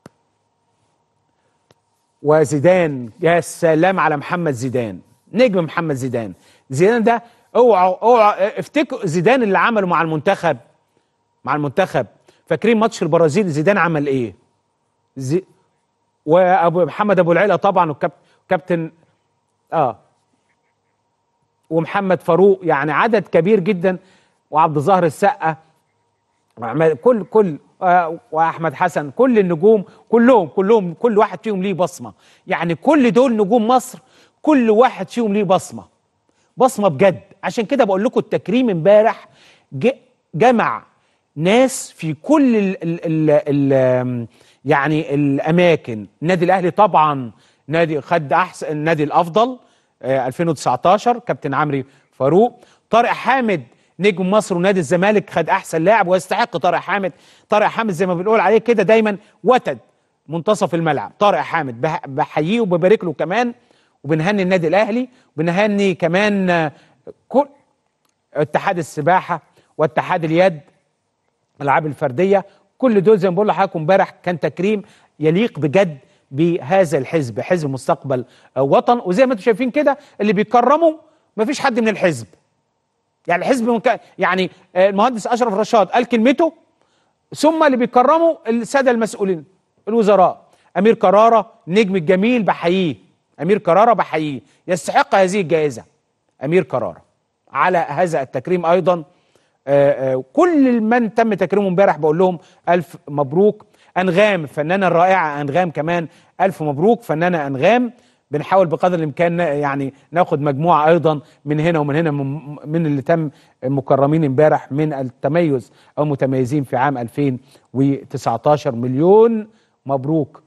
وزيدان يا سلام على محمد زيدان نجم محمد زيدان زيدان ده اوعوا اوعوا افتكروا زيدان اللي عمله مع المنتخب مع المنتخب فاكرين ماتش البرازيل زيدان عمل ايه زي وابو محمد ابو العلا طبعا وكابتن اه ومحمد فاروق يعني عدد كبير جدا وعبد الظاهر السقا وعماد- كل كل آه، واحمد حسن كل النجوم كلهم كلهم كل واحد فيهم ليه بصمه يعني كل دول نجوم مصر كل واحد فيهم ليه بصمه بصمه بجد عشان كده بقول لكم التكريم امبارح ج- جمع ناس في كل ال ال ال ال يعني الاماكن النادي الاهلي طبعا نادي خد احسن النادي الافضل آه، 2019 كابتن عمرو فاروق طارق حامد نجم مصر ونادي الزمالك خد احسن لاعب ويستحق طارق حامد طارق حامد زي ما بنقول عليه كده دايما وتد منتصف الملعب طارق حامد بح- بحييه وببارك له كمان وبنهني النادي الاهلي وبنهني كمان آه، كل اتحاد السباحه واتحاد اليد الالعاب الفرديه كل دول زي ما بقول لحضراتكم امبارح كان تكريم يليق بجد بهذا الحزب حزب مستقبل آه، وطن وزي ما انتم شايفين كده اللي بيكرموا مفيش حد من الحزب يعني الحزب مك... يعني آه، المهندس اشرف رشاد قال كلمته ثم اللي بيكرموا الساده المسؤولين الوزراء امير كراره نجم الجميل بحييه امير كراره بحييه يستحق هذه الجائزه امير كراره على هذا التكريم ايضا آه، آه، كل من تم تكريمه امبارح بقول لهم الف مبروك انغام الفنانه الرائعه انغام كمان الف مبروك فنانه انغام بنحاول بقدر الامكان ن- يعني ناخد مجموعه ايضا من هنا ومن هنا من من اللي تم مكرمين امبارح من التميز او متميزين في عام 2019 مليون مبروك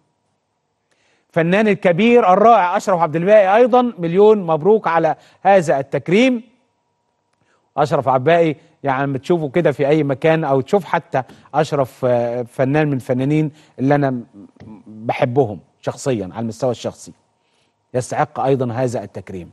فنان الكبير الرائع اشرف عبد الباقي ايضا مليون مبروك على هذا التكريم اشرف عباقي يعني لما تشوفه كده في اي مكان او تشوف حتى اشرف آه، فنان من الفنانين اللي انا م- بحبهم شخصيا على المستوى الشخصي يستحق ايضا هذا التكريم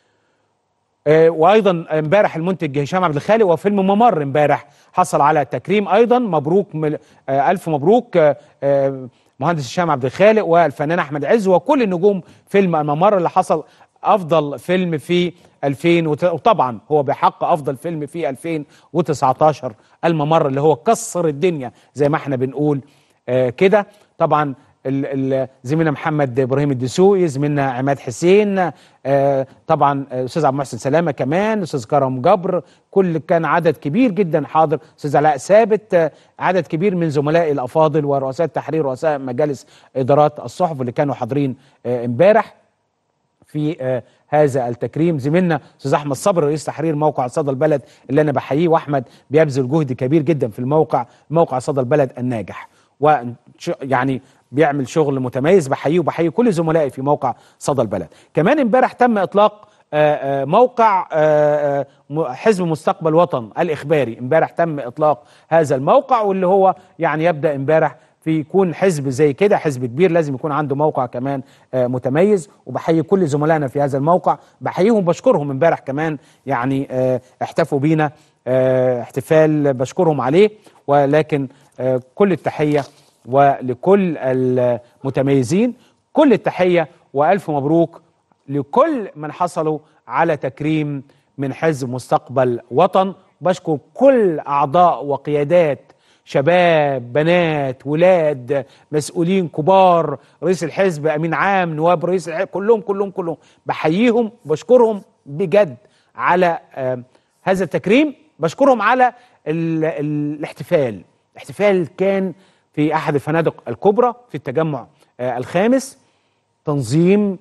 آه، وايضا امبارح المنتج هشام عبد الخالق وفيلم ممر امبارح حصل على تكريم ايضا مبروك مل... آه، الف مبروك آه، آه، مهندس هشام عبد الخالق والفنان احمد عز وكل النجوم فيلم الممر اللي حصل افضل فيلم في 2000 وت- وطبعا هو بحق افضل فيلم في 2019 الممر اللي هو كسر الدنيا زي ما احنا بنقول آه، كده طبعا ال- ال- زميلنا محمد ابراهيم الدسوقي زميلنا عماد حسين آه، طبعا آه، استاذ عبد المحسن سلامه كمان استاذ كرم جبر كل كان عدد كبير جدا حاضر استاذ علاء ثابت آه، عدد كبير من زملائي الافاضل ورؤساء التحرير ورؤساء مجالس ادارات الصحف اللي كانوا حاضرين آه، امبارح في آه هذا التكريم زميلنا استاذ احمد صبري رئيس تحرير موقع صدى البلد اللي انا بحييه واحمد بيبذل جهد كبير جدا في الموقع موقع صدى البلد الناجح و يعني بيعمل شغل متميز بحييه وبحيي كل زملائي في موقع صدى البلد كمان امبارح تم اطلاق آه، آه، موقع آه، آه، م- حزب مستقبل وطن الاخباري امبارح تم اطلاق هذا الموقع واللي هو يعني يبدا امبارح في يكون حزب زي كده حزب كبير لازم يكون عنده موقع كمان آه، متميز وبحيي كل زملائنا في هذا الموقع بحييهم بشكرهم امبارح كمان يعني آه، احتفوا بينا آه، احتفال بشكرهم عليه ولكن آه، كل التحية ولكل المتميزين كل التحية وألف مبروك لكل من حصلوا على تكريم من حزب مستقبل وطن بشكر كل أعضاء وقيادات شباب بنات ولاد مسؤولين كبار رئيس الحزب امين عام نواب رئيس الحزب كلهم كلهم كلهم بحييهم بشكرهم بجد على آه هذا التكريم بشكرهم على ال ال الاحتفال الاحتفال كان في احد الفنادق الكبرى في التجمع آه الخامس تنظيم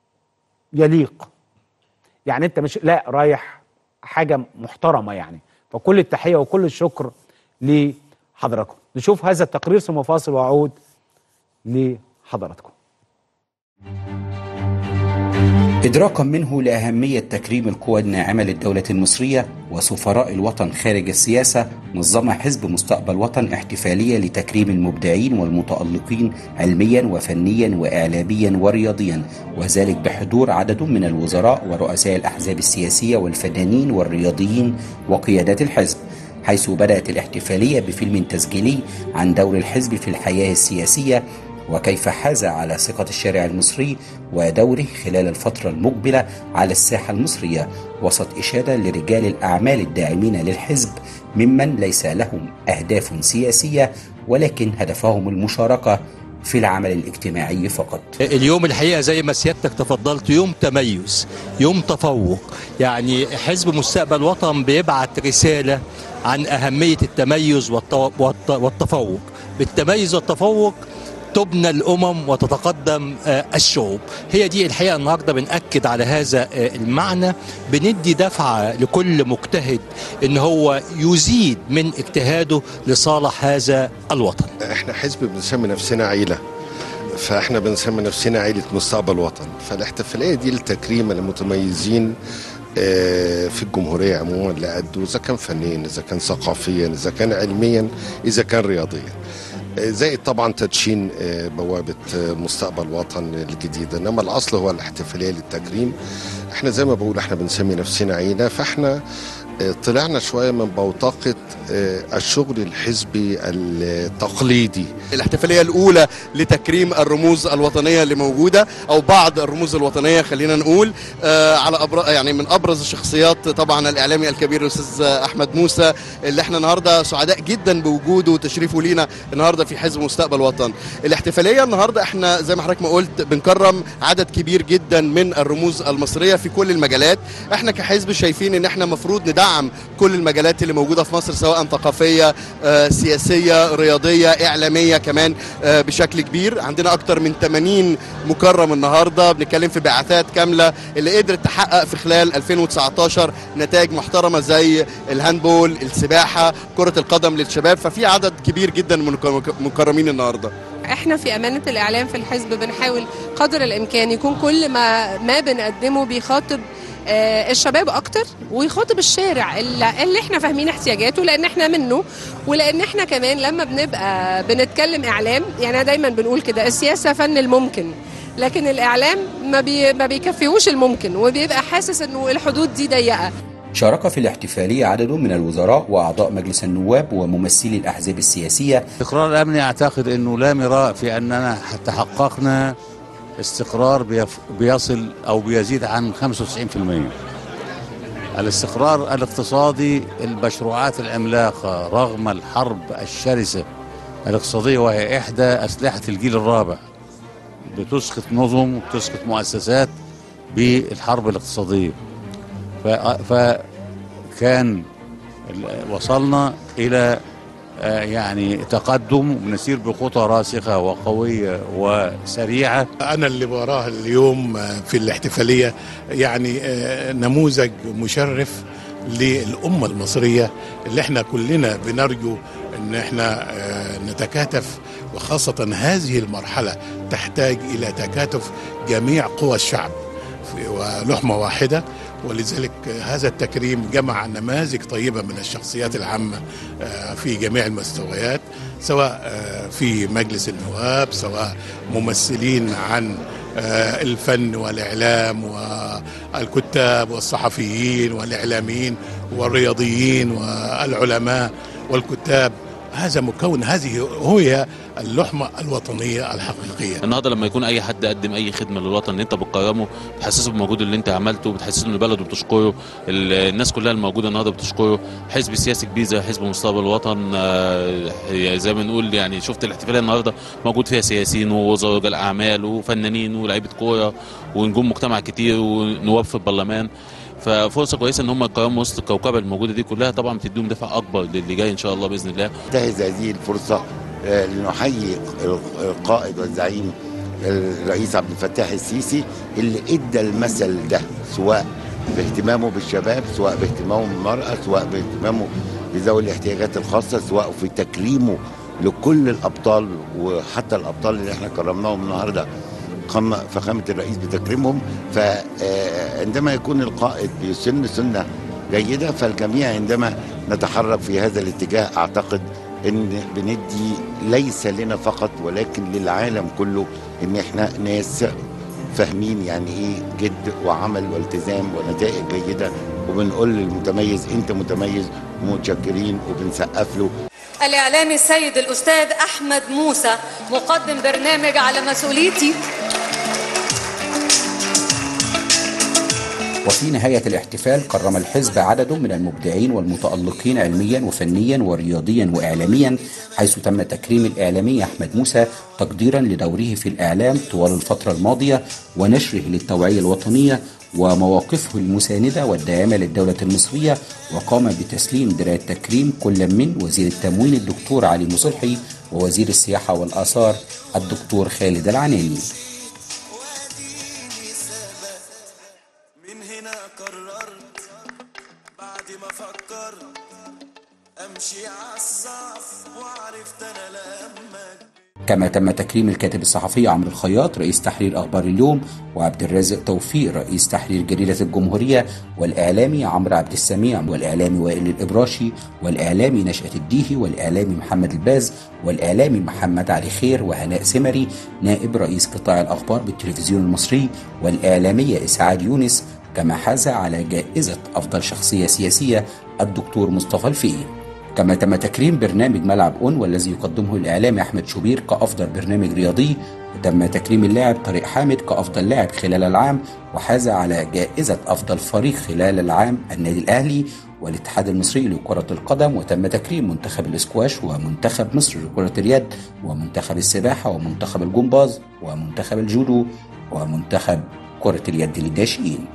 يليق يعني انت مش لا رايح حاجه محترمه يعني فكل التحيه وكل الشكر لحضراتكم نشوف هذا التقرير ثم فاصل واعود لحضراتكم إدراكا منه لأهمية تكريم القوى الناعمة للدولة المصرية وسفراء الوطن خارج السياسة نظم حزب مستقبل وطن احتفالية لتكريم المبدعين والمتألقين علميا وفنيا وإعلاميا ورياضيا وذلك بحضور عدد من الوزراء ورؤساء الأحزاب السياسية والفنانين والرياضيين وقيادات الحزب حيث بدأت الاحتفالية بفيلم تسجيلي عن دور الحزب في الحياة السياسية وكيف حاز على ثقة الشارع المصري ودوره خلال الفترة المقبلة على الساحة المصرية وسط إشادة لرجال الأعمال الداعمين للحزب ممن ليس لهم أهداف سياسية ولكن هدفهم المشاركة في العمل الاجتماعي فقط اليوم الحقيقه زي ما سيادتك تفضلت يوم تميز يوم تفوق يعني حزب مستقبل وطن بيبعت رساله عن اهميه التميز والت- والت- والتفوق بالتميز والتفوق تبنى الامم وتتقدم آه، الشعوب هي دي الحقيقه النهارده بناكد على هذا آه، المعنى بندي دفعه لكل مجتهد ان هو يزيد من اجتهاده لصالح هذا الوطن احنا حزب بنسمي نفسنا عيلة فاحنا بنسمي نفسنا عيلة مستقبل وطن فالاحتفالية دي لتكريم المتميزين آه، في الجمهورية عموما لأدوا إذا كان فنيا إذا كان ثقافيا إذا كان علميا إذا كان رياضيا آه، زائد طبعا تدشين آه، بوابة آه، مستقبل وطن الجديدة إنما الأصل هو الاحتفالية للتكريم احنا زي ما بقول احنا بنسمي نفسنا عيلة فاحنا آه، طلعنا شويه من بوتقه آه، الشغل الحزبي التقليدي الاحتفالية الأولى لتكريم الرموز الوطنية اللي موجودة أو بعض الرموز الوطنية خلينا نقول آه على أبر... يعني من أبرز الشخصيات طبعا الإعلامي الكبير الأستاذ أحمد موسى اللي احنا النهاردة سعداء جدا بوجوده وتشريفه لينا النهاردة في حزب مستقبل وطن الاحتفالية النهاردة احنا زي ما حضرتك ما قلت بنكرم عدد كبير جدا من الرموز المصرية في كل المجالات احنا كحزب شايفين ان احنا مفروض ندعم كل المجالات اللي موجودة في مصر سواء ثقافية آه سياسية رياضية إعلامية كمان آه بشكل كبير عندنا أكتر من 80 مكرم النهاردة بنتكلم في بعثات كاملة اللي قدرت تحقق في خلال 2019 نتائج محترمة زي الهاندبول السباحة كرة القدم للشباب ففي عدد كبير جدا من المكرمين النهارده احنا في امانه الاعلام في الحزب بنحاول قدر الامكان يكون كل ما ما بنقدمه بيخاطب آه، الشباب اكتر ويخاطب الشارع اللي اللي احنا فاهمين احتياجاته لان احنا منه ولان احنا كمان لما بنبقى بنتكلم اعلام يعني أنا دايما بنقول كده السياسه فن الممكن لكن الاعلام ما بي ما بيكفيهوش الممكن وبيبقى حاسس انه الحدود دي ضيقه شارك في الاحتفالية عدد من الوزراء وأعضاء مجلس النواب وممثلي الأحزاب السياسية الاستقرار الامني اعتقد انه لا مراء في اننا حتى حققنا استقرار بيف- بيصل او بيزيد عن 95% الاستقرار الاقتصادي المشروعات العملاقه رغم الحرب الشرسه الاقتصاديه وهي احدى اسلحه الجيل الرابع بتسقط نظم وتسقط مؤسسات بالحرب الاقتصاديه ف- فكان ال- وصلنا الى آه، يعني تقدم ونسير بخطى راسخة وقوية وسريعة أنا اللي وراه اليوم في الاحتفالية يعني آه، نموذج مشرف للأمة المصرية اللي احنا كلنا بنرجو ان احنا آه، نتكاتف وخاصة هذه المرحلة تحتاج إلى تكاتف جميع قوى الشعب في- ولحمة واحدة ولذلك هذا التكريم جمع نماذج طيبة من الشخصيات العامة آه، في جميع المستويات سواء آه، في مجلس النواب سواء ممثلين عن آه، الفن والإعلام والكتاب والصحفيين والإعلاميين والرياضيين والعلماء والكتاب هذا مكون هذه هي اللحمة الوطنية الحقيقية النهارده لما يكون اي حد قدم اي خدمه للوطن انت بتكرمه بتحسسه بالمجهود اللي انت عملته بتحسسه ان بلده بتشكره ال- الناس كلها الموجوده النهارده بتشكره حزب سياسي كبير زي حزب مستقبل الوطن آه، زي ما نقول يعني شفت الاحتفاليه النهارده موجود فيها سياسيين ووزراء ورجال اعمال وفنانين ولاعيبه كوره ونجوم مجتمع كتير ونواب في البرلمان ففرصه كويسه ان هم يكرموا وسط الكوكبه الموجوده دي كلها طبعا بتديهم دفع اكبر للي جاي ان شاء الله باذن الله انتهز هذه الفرصة آه، لنحيي القائد والزعيم الرئيس عبد الفتاح السيسي اللي ادى المثل ده سواء باهتمامه بالشباب سواء باهتمامه بالمرأة سواء باهتمامه بذوي الاحتياجات الخاصة سواء في تكريمه لكل الأبطال وحتى الأبطال اللي احنا كرمناهم النهارده قام فخامة الرئيس بتكريمهم فعندما يكون القائد بيسن سنة جيدة فالجميع عندما نتحرك في هذا الاتجاه أعتقد ان بندي ليس لنا فقط ولكن للعالم كله ان احنا ناس فاهمين يعني ايه جد وعمل والتزام ونتائج جيده وبنقول للمتميز انت متميز ومتشكرين وبنسقف له الإعلامي السيد الأستاذ أحمد موسى مقدم برنامج على مسؤوليتي وفي نهاية الاحتفال كرم الحزب عدد من المبدعين والمتألقين علميا وفنيا ورياضيا وإعلاميا حيث تم تكريم الإعلامي أحمد موسى تقديرا لدوره في الإعلام طوال الفترة الماضية ونشره للتوعية الوطنية ومواقفه المساندة والداعمة للدولة المصرية وقام بتسليم دراع التكريم كل من وزير التموين الدكتور علي مصلحي ووزير السياحة والآثار الدكتور خالد العناني من هنا قررت بعد ما فكرت امشي عالصعب وعرفت انا لما كما تم تكريم الكاتب الصحفي عمرو الخياط رئيس تحرير أخبار اليوم وعبد الرازق توفيق رئيس تحرير جريدة الجمهورية والإعلامي عمرو عبد السميع والإعلامي وائل الإبراشي والإعلامي نشأة الديهي والإعلامي محمد الباز والإعلامي محمد علي خير وهناء سمري نائب رئيس قطاع الأخبار بالتلفزيون المصري والإعلامية إسعاد يونس كما حاز على جائزة أفضل شخصية سياسية الدكتور مصطفى الفقي كما تم تكريم برنامج ملعب أون والذي يقدمه الإعلامي أحمد شوبير كأفضل برنامج رياضي وتم تكريم اللاعب طارق حامد كأفضل لاعب خلال العام وحاز على جائزة أفضل فريق خلال العام النادي الأهلي والاتحاد المصري لكرة القدم وتم تكريم منتخب الاسكواش ومنتخب مصر لكرة اليد ومنتخب السباحة ومنتخب الجمباز ومنتخب الجودو ومنتخب كرة اليد للناشئين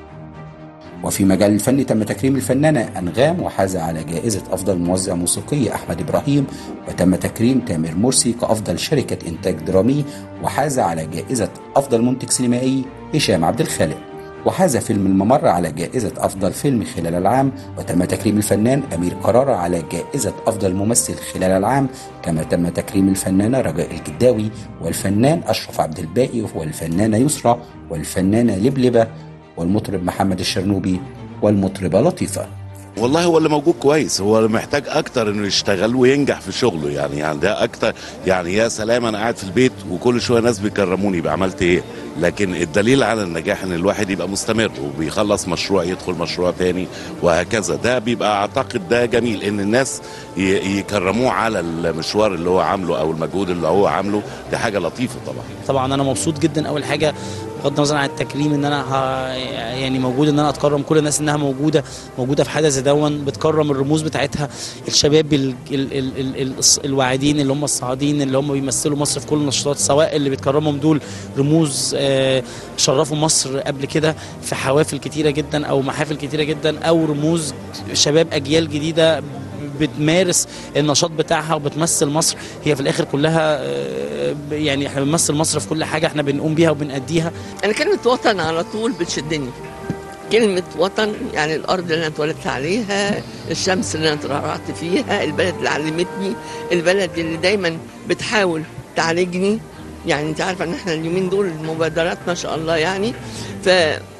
وفي مجال الفن تم تكريم الفنانة أنغام وحاز على جائزة أفضل موزع موسيقي أحمد إبراهيم وتم تكريم تامر مرسي كأفضل شركة إنتاج درامي وحاز على جائزة أفضل منتج سينمائي هشام عبد الخالق وحاز فيلم الممر على جائزة أفضل فيلم خلال العام وتم تكريم الفنان أمير قرارة على جائزة أفضل ممثل خلال العام كما تم تكريم الفنانة رجاء الجداوي والفنان أشرف عبد الباقي والفنانة يسرى والفنانة لبلبة والمطرب محمد الشرنوبي والمطربة لطيفة والله هو اللي موجود كويس هو اللي محتاج اكتر انه يشتغل وينجح في شغله يعني يعني ده اكتر يعني يا سلام انا قاعد في البيت وكل شويه ناس بيكرموني يبقى عملت ايه لكن الدليل على النجاح ان الواحد يبقى مستمر وبيخلص مشروع يدخل مشروع تاني وهكذا ده بيبقى اعتقد ده جميل ان الناس ي- يكرموه على المشوار اللي هو عامله او المجهود اللي هو عامله دي حاجه لطيفه طبعا طبعا انا مبسوط جدا اول حاجه بغض النظر عن التكريم ان انا ه... يعني موجود ان انا اتكرم كل الناس انها موجوده موجوده في حدث زي دون بتكرم الرموز بتاعتها الشباب ال... ال... ال... ال... ال... الص- الواعدين اللي هم الصاعدين اللي هم بيمثلوا مصر في كل النشاطات سواء اللي بتكرمهم دول رموز آه، شرفوا مصر قبل كده في حوافل كتيره جدا او محافل كتيره جدا او رموز شباب اجيال جديده بتمارس النشاط بتاعها وبتمثل مصر هي في الاخر كلها آه، يعني احنا بنمثل مصر في كل حاجه احنا بنقوم بيها وبنأديها أنا كلمة وطن على طول بتشدني كلمة وطن يعني الأرض اللي أنا اتولدت عليها الشمس اللي أنا اترعرعت فيها البلد اللي علمتني البلد اللي دايما بتحاول تعالجني يعني أنت عارفة إن إحنا اليومين دول المبادرات ما شاء الله يعني ف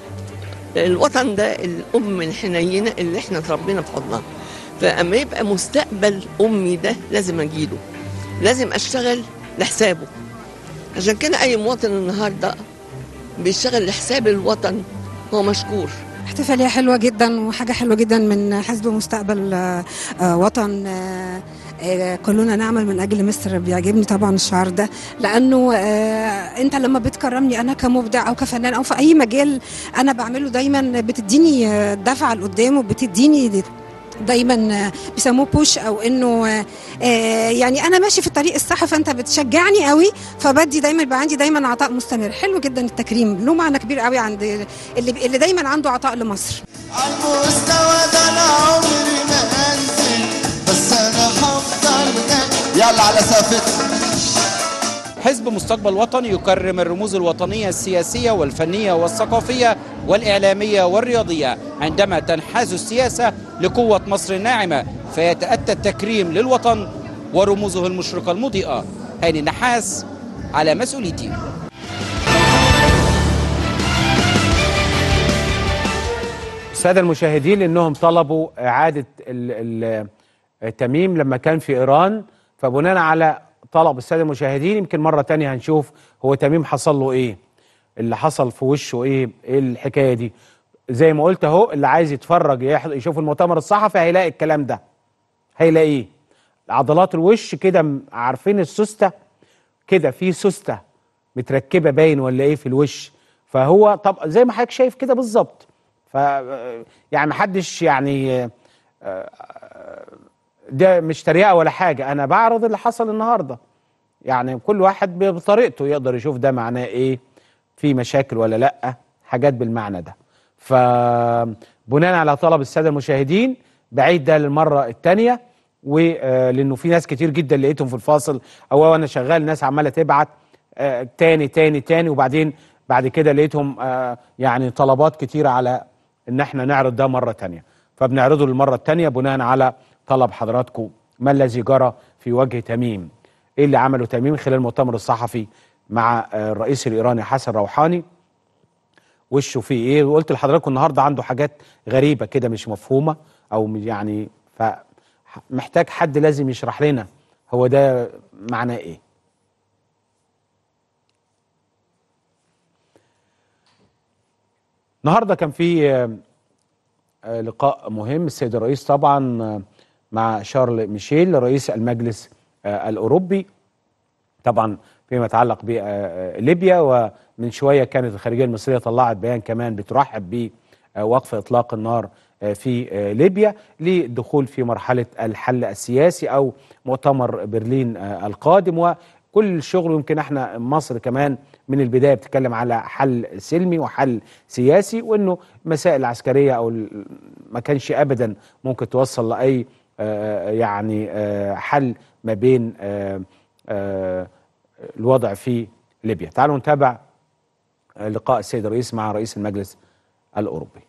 الوطن ده الأم الحنينة اللي إحنا اتربينا في حضنها فأما يبقى مستقبل أمي ده لازم أجيله لازم أشتغل لحسابه عشان كده أي مواطن النهارده بيشتغل لحساب الوطن هو مشكور احتفالية حلوة جدا وحاجة حلوة جدا من حزب مستقبل آه، آه، وطن آه، آه، كلنا نعمل من أجل مصر بيعجبني طبعا الشعار ده لأنه آه، أنت لما بتكرمني أنا كمبدع أو كفنان أو في أي مجال أنا بعمله دايما بتديني آه، دفعة لقدام وبتديني دايما آه، بيسموه بوش او انه آه، آه، يعني انا ماشي في الطريق الصح فانت بتشجعني قوي فبدي دايما يبقى عندي دايما عطاء مستمر حلو جدا التكريم له معنى كبير قوي عند اللي اللي دايما عنده عطاء لمصر المستوى ده انا عمري ما انزل بس انا هفضل يلا على سافتي حزب مستقبل وطني يكرم الرموز الوطنية السياسية والفنية والثقافية والإعلامية والرياضية عندما تنحاز السياسة لقوة مصر الناعمة فيتأتى التكريم للوطن ورموزه المشرقة المضيئة هاني النحاس على مسؤوليتي الساده المشاهدين انهم طلبوا اعاده ال- ال- التميم لما كان في ايران فبناء على طلب الساده المشاهدين يمكن مره تانية هنشوف هو تميم حصل له ايه اللي حصل في وشه ايه ايه الحكايه دي زي ما قلت اهو اللي عايز يتفرج يحض- يشوف المؤتمر الصحفي هيلاقي الكلام ده هيلاقيه عضلات الوش كده م- عارفين السوسته كده في سوسته متركبه باين ولا ايه في الوش فهو طب زي ما حضرتك شايف كده بالظبط ف يعني محدش يعني آه، آه، ده مش تريقه ولا حاجه انا بعرض اللي حصل النهارده يعني كل واحد بطريقته يقدر يشوف ده معناه ايه في مشاكل ولا لا حاجات بالمعنى ده فبناء على طلب الساده المشاهدين بعيد ده للمره الثانيه ولانه في ناس كتير جدا لقيتهم في الفاصل او وانا شغال ناس عماله تبعت آه، تاني تاني تاني وبعدين بعد كده لقيتهم آه، يعني طلبات كتيره على ان احنا نعرض ده مره تانيه فبنعرضه للمره التانيه بناء على طلب حضراتكم ما الذي جرى في وجه تميم ايه اللي عمله تميم خلال المؤتمر الصحفي مع آه، الرئيس الايراني حسن روحاني وشه فيه ايه وقلت لحضراتكم النهارده عنده حاجات غريبه كده مش مفهومه او يعني فمحتاج حد لازم يشرح لنا هو ده معناه ايه النهارده كان في آه، آه، لقاء مهم السيد الرئيس طبعا آه، مع شارل ميشيل رئيس المجلس آه، الاوروبي طبعا فيما يتعلق بليبيا ومن شويه كانت الخارجيه المصريه طلعت بيان كمان بترحب بوقف اطلاق النار آه، في آه، ليبيا للدخول في مرحله الحل السياسي او مؤتمر برلين آه، القادم وكل الشغل يمكن احنا مصر كمان من البدايه بتتكلم على حل سلمي وحل سياسي وانه مسائل عسكريه او ال- ما كانش ابدا ممكن توصل لاي آه، يعني آه، حل ما بين آه، آه، الوضع في ليبيا تعالوا نتابع آه، لقاء السيد الرئيس مع رئيس المجلس الأوروبي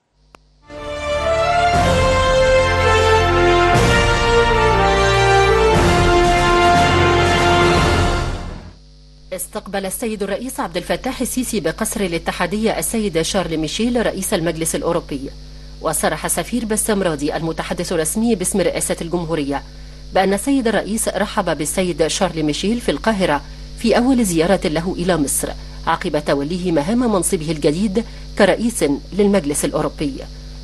استقبل السيد الرئيس عبد الفتاح السيسي بقصر الاتحادية السيد شارل ميشيل رئيس المجلس الأوروبي وصرح سفير بسام راضي المتحدث الرسمي باسم رئاسة الجمهورية بأن السيد الرئيس رحب بالسيد شارل ميشيل في القاهرة في أول زيارة له إلى مصر عقب توليه مهام منصبه الجديد كرئيس للمجلس الأوروبي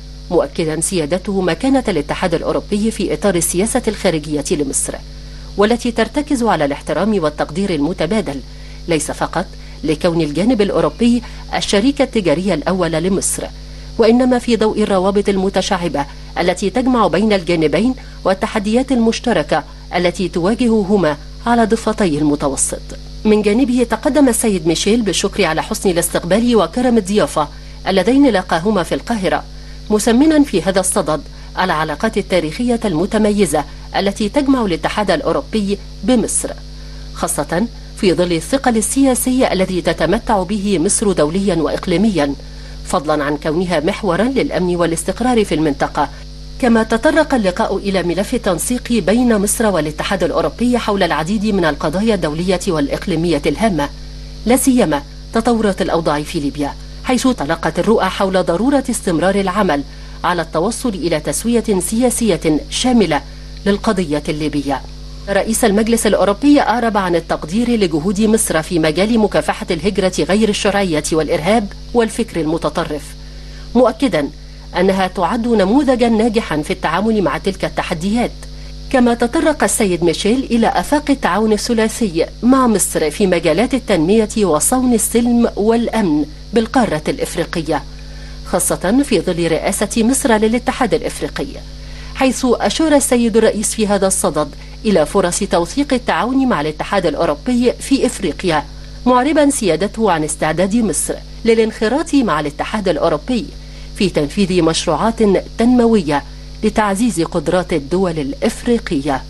مؤكدا سيادته مكانة الاتحاد الأوروبي في إطار السياسة الخارجية لمصر والتي ترتكز على الاحترام والتقدير المتبادل ليس فقط لكون الجانب الأوروبي الشريك التجاري الأول لمصر وإنما في ضوء الروابط المتشعبة التي تجمع بين الجانبين والتحديات المشتركة التي تواجههما على ضفتي المتوسط من جانبه تقدم السيد ميشيل بالشكر على حسن الاستقبال وكرم الضيافة اللذين لاقاهما في القاهرة مسمنا في هذا الصدد العلاقات التاريخية المتميزة التي تجمع الاتحاد الأوروبي بمصر خاصة في ظل الثقل السياسي الذي تتمتع به مصر دوليا وإقليميا فضلا عن كونها محورا للأمن والاستقرار في المنطقة كما تطرق اللقاء إلى ملف التنسيق بين مصر والاتحاد الأوروبي حول العديد من القضايا الدولية والإقليمية الهامة لا سيما تطورات الأوضاع في ليبيا حيث تلقت الرؤى حول ضرورة استمرار العمل على التوصل إلى تسوية سياسية شاملة للقضية الليبية رئيس المجلس الأوروبي أعرب عن التقدير لجهود مصر في مجال مكافحة الهجرة غير الشرعية والإرهاب والفكر المتطرف مؤكدا أنها تعد نموذجا ناجحا في التعامل مع تلك التحديات كما تطرق السيد ميشيل إلى آفاق التعاون الثلاثي مع مصر في مجالات التنمية وصون السلم والأمن بالقارة الإفريقية خاصة في ظل رئاسة مصر للاتحاد الإفريقي حيث أشار السيد الرئيس في هذا الصدد إلى فرص توثيق التعاون مع الاتحاد الأوروبي في إفريقيا معربا سيادته عن استعداد مصر للانخراط مع الاتحاد الأوروبي في تنفيذ مشروعات تنموية لتعزيز قدرات الدول الإفريقية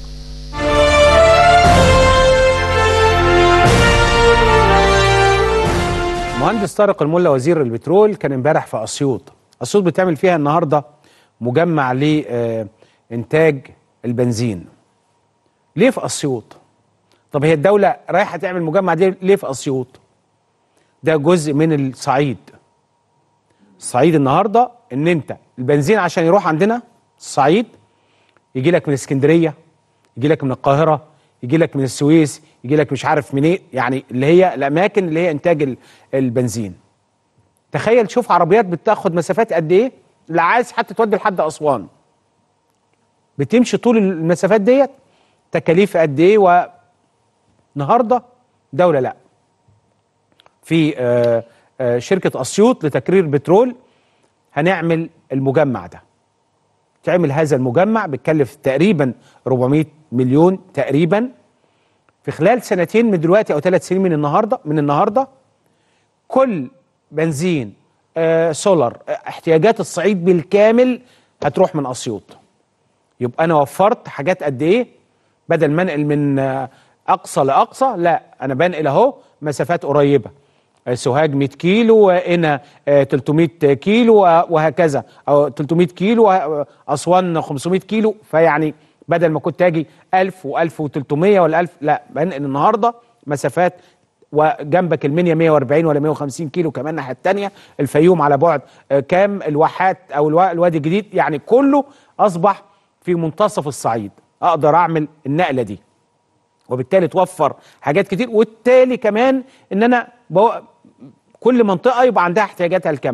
مهندس طارق الملا وزير البترول كان امبارح في اسيوط اسيوط بتعمل فيها النهارده مجمع لانتاج البنزين ليه في اسيوط طب هي الدوله رايحه تعمل مجمع دي ليه في اسيوط ده جزء من الصعيد الصعيد النهارده ان انت البنزين عشان يروح عندنا الصعيد يجي لك من اسكندريه يجي لك من القاهره يجي لك من السويس يجي لك مش عارف منين إيه يعني اللي هي الاماكن اللي هي انتاج ال- البنزين تخيل شوف عربيات بتاخد مسافات قد ايه اللي عايز حتى تودي لحد اسوان بتمشي طول المسافات ديت تكاليف قد ايه والنهارده دوله لا في آه، آه، شركه اسيوط لتكرير بترول هنعمل المجمع ده تعمل هذا المجمع بتكلف تقريبا 400 مليون تقريبا في خلال سنتين من دلوقتي او ثلاث سنين من النهارده من النهارده كل بنزين آه سولار آه احتياجات الصعيد بالكامل هتروح من اسيوط يبقى انا وفرت حاجات قد ايه بدل ما انقل من آه اقصى لاقصى لا انا بنقل اهو مسافات قريبه آه، سوهاج 100 كيلو وهنا آه، 300 كيلو و- وهكذا او 300 كيلو وه- اسوان 500 كيلو فيعني بدل ما كنت اجي 1000 و1300 ولا 1000 لا بنقل النهارده مسافات وجنبك المنيا 140 ولا 150 كيلو كمان الناحيه الثانيه الفيوم على بعد آه، كام الواحات او الوا- الوادي الجديد يعني كله اصبح في منتصف الصعيد اقدر اعمل النقله دي وبالتالي توفر حاجات كتير والتالي كمان ان انا بو... كل منطقه يبقى عندها احتياجاتها الكامله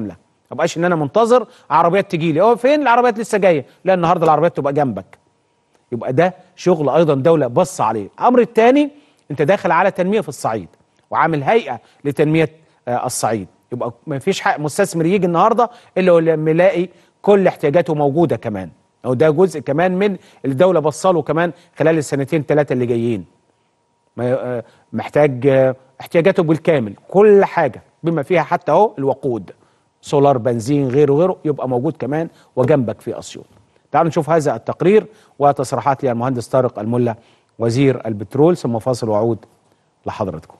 ما بقاش ان انا منتظر عربيات تجي لي هو فين العربيات لسه جايه لا النهارده العربيات تبقى جنبك يبقى ده شغل ايضا دوله بص عليه الامر الثاني انت داخل على تنميه في الصعيد وعامل هيئه لتنميه آه، الصعيد يبقى ما فيش حق مستثمر يجي النهارده الا لما يلاقي كل احتياجاته موجوده كمان او ده جزء كمان من الدوله بصله كمان خلال السنتين ثلاثه اللي جايين ما- آه، محتاج آه، احتياجاته بالكامل كل حاجه بما فيها حتى اهو الوقود سولار بنزين غيره غيره يبقى موجود كمان وجنبك في اسيوط تعالوا نشوف هذا التقرير وتصريحات للمهندس طارق الملا وزير البترول ثم فاصل وعود لحضراتكم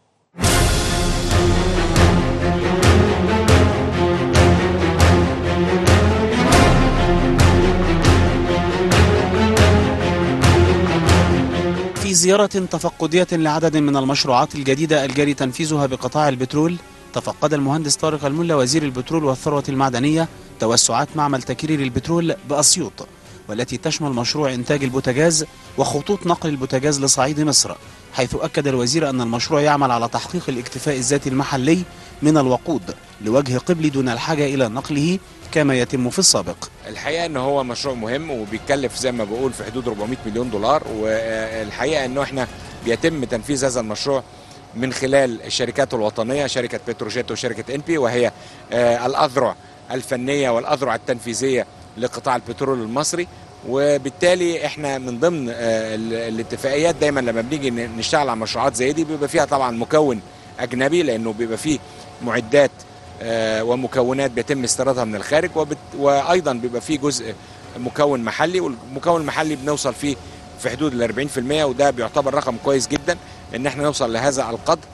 في زيارة تفقدية لعدد من المشروعات الجديدة الجاري تنفيذها بقطاع البترول تفقد المهندس طارق الملا وزير البترول والثروة المعدنية توسعات معمل تكرير البترول بأسيوط والتي تشمل مشروع إنتاج البوتاجاز وخطوط نقل البوتاجاز لصعيد مصر حيث أكد الوزير أن المشروع يعمل على تحقيق الاكتفاء الذاتي المحلي من الوقود لوجه قبل دون الحاجة إلى نقله كما يتم في السابق الحقيقه ان هو مشروع مهم وبيتكلف زي ما بقول في حدود 400 مليون دولار والحقيقه انه احنا بيتم تنفيذ هذا المشروع من خلال الشركات الوطنيه شركه بتروجيت وشركه انبي وهي آه، الاذرع الفنيه والاذرع التنفيذيه لقطاع البترول المصري وبالتالي احنا من ضمن آه، ال- الاتفاقيات دايما لما بنيجي ن- نشتغل على مشروعات زي دي بيبقى فيها طبعا مكون اجنبي لانه بيبقى فيه معدات آه، ومكونات بيتم استيرادها من الخارج وبت... وايضا بيبقى فيه جزء مكون محلي والمكون المحلي بنوصل فيه في حدود ال 40% وده بيعتبر رقم كويس جدا ان احنا نوصل لهذا القدر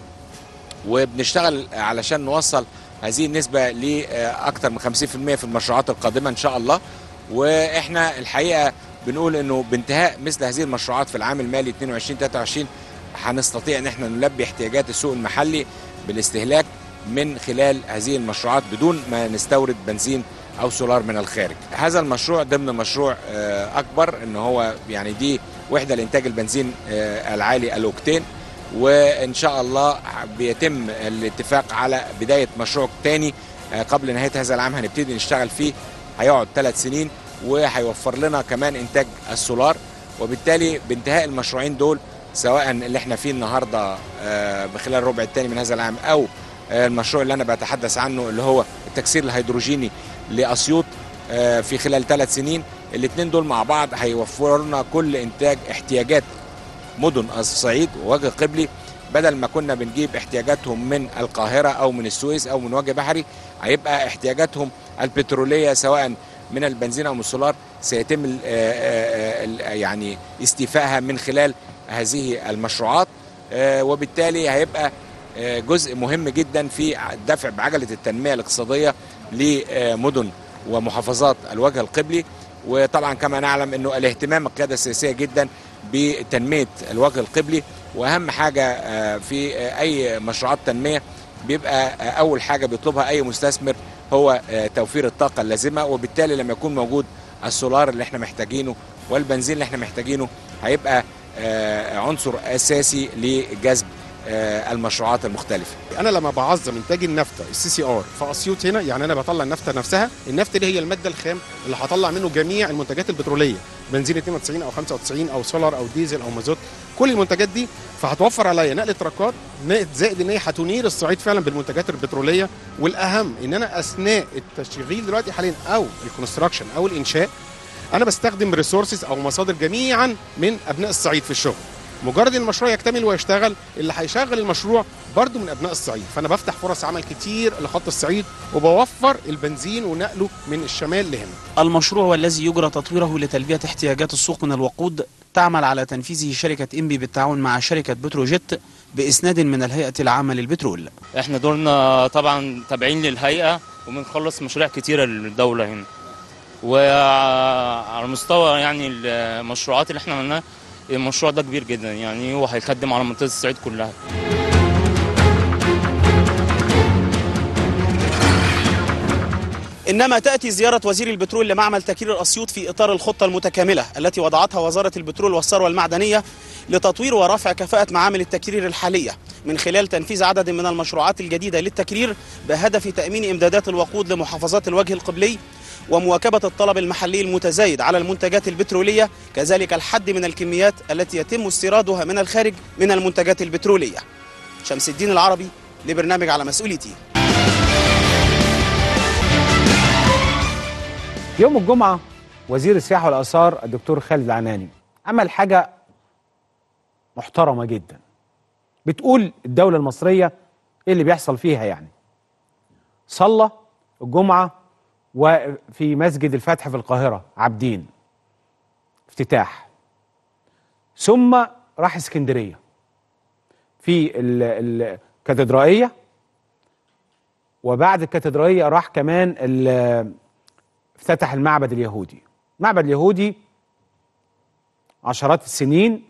وبنشتغل علشان نوصل هذه النسبة لأكثر من 50% في المشروعات القادمة إن شاء الله وإحنا الحقيقة بنقول إنه بانتهاء مثل هذه المشروعات في العام المالي 22-23 هنستطيع إن إحنا نلبي احتياجات السوق المحلي بالاستهلاك من خلال هذه المشروعات بدون ما نستورد بنزين أو سولار من الخارج هذا المشروع ضمن مشروع آه، أكبر إن هو يعني دي وحدة لإنتاج البنزين آه، العالي الأوكتين وان شاء الله بيتم الاتفاق على بدايه مشروع تاني آه، قبل نهايه هذا العام هنبتدي نشتغل فيه هيقعد ثلاث سنين وهيوفر لنا كمان انتاج السولار وبالتالي بانتهاء المشروعين دول سواء اللي احنا فيه النهارده آه، بخلال الربع الثاني من هذا العام او آه، المشروع اللي انا بتحدث عنه اللي هو التكسير الهيدروجيني لاسيوط آه، في خلال ثلاث سنين الاثنين دول مع بعض هيوفروا لنا كل انتاج احتياجات مدن الصعيد ووجه قبلي بدل ما كنا بنجيب احتياجاتهم من القاهرة أو من السويس أو من وجه بحري هيبقى احتياجاتهم البترولية سواء من البنزين أو من السولار سيتم ال- آه، آه، آه، يعني استيفائها من خلال هذه المشروعات آه، وبالتالي هيبقى آه، جزء مهم جدا في الدفع بعجلة التنمية الاقتصادية لمدن ومحافظات الوجه القبلي وطبعا كما نعلم انه الاهتمام القياده السياسيه جدا بتنميه الوجه القبلي واهم حاجه آه، في آه، اي مشروعات تنميه بيبقى آه، اول حاجه بيطلبها اي مستثمر هو آه، توفير الطاقه اللازمه وبالتالي لما يكون موجود السولار اللي احنا محتاجينه والبنزين اللي احنا محتاجينه هيبقى آه، عنصر اساسي لجذب آه، المشروعات المختلفه انا لما بعظم انتاج النفط السي سي ار في اسيوط هنا يعني انا بطلع النفط نفسها النفط دي هي الماده الخام اللي هطلع منه جميع المنتجات البتروليه بنزين 92 او 95 او سولار او ديزل او مازوت كل المنتجات دي فهتوفر عليا نقل تركات نقل- زائد ان هي هتنير الصعيد فعلا بالمنتجات البتروليه والاهم ان انا اثناء التشغيل دلوقتي حاليا او الكونستراكشن او الانشاء انا بستخدم ريسورسز او مصادر جميعا من ابناء الصعيد في الشغل مجرد ان المشروع يكتمل ويشتغل اللي هيشغل المشروع برضو من ابناء الصعيد فانا بفتح فرص عمل كتير لخط الصعيد وبوفر البنزين ونقله من الشمال لهنا المشروع والذي يجرى تطويره لتلبية احتياجات السوق من الوقود تعمل على تنفيذه شركة إنبي بالتعاون مع شركة بتروجيت بإسناد من الهيئة العامة للبترول احنا دورنا طبعا تابعين للهيئه وبنخلص مشاريع كتيره للدوله هنا وعلى مستوى يعني المشروعات اللي احنا عملناها المشروع ده كبير جدا يعني هو هيخدم على منطقه الصعيد كلها إنما تأتي زيارة وزير البترول لمعمل تكرير أسيوط في إطار الخطة المتكاملة التي وضعتها وزارة البترول والثروة المعدنية لتطوير ورفع كفاءة معامل التكرير الحالية من خلال تنفيذ عدد من المشروعات الجديدة للتكرير بهدف تأمين إمدادات الوقود لمحافظات الوجه القبلي ومواكبة الطلب المحلي المتزايد على المنتجات البترولية كذلك الحد من الكميات التي يتم استيرادها من الخارج من المنتجات البترولية شمس الدين العربي لبرنامج على مسؤوليتي يوم الجمعة وزير السياحة والآثار الدكتور خالد العناني عمل حاجة محترمة جدا بتقول الدولة المصرية ايه اللي بيحصل فيها يعني صلى الجمعة وفي مسجد الفتح في القاهرة عابدين افتتاح ثم راح اسكندرية في ال- الكاتدرائية وبعد الكاتدرائية راح كمان ال- افتتح المعبد اليهودي المعبد اليهودي عشرات السنين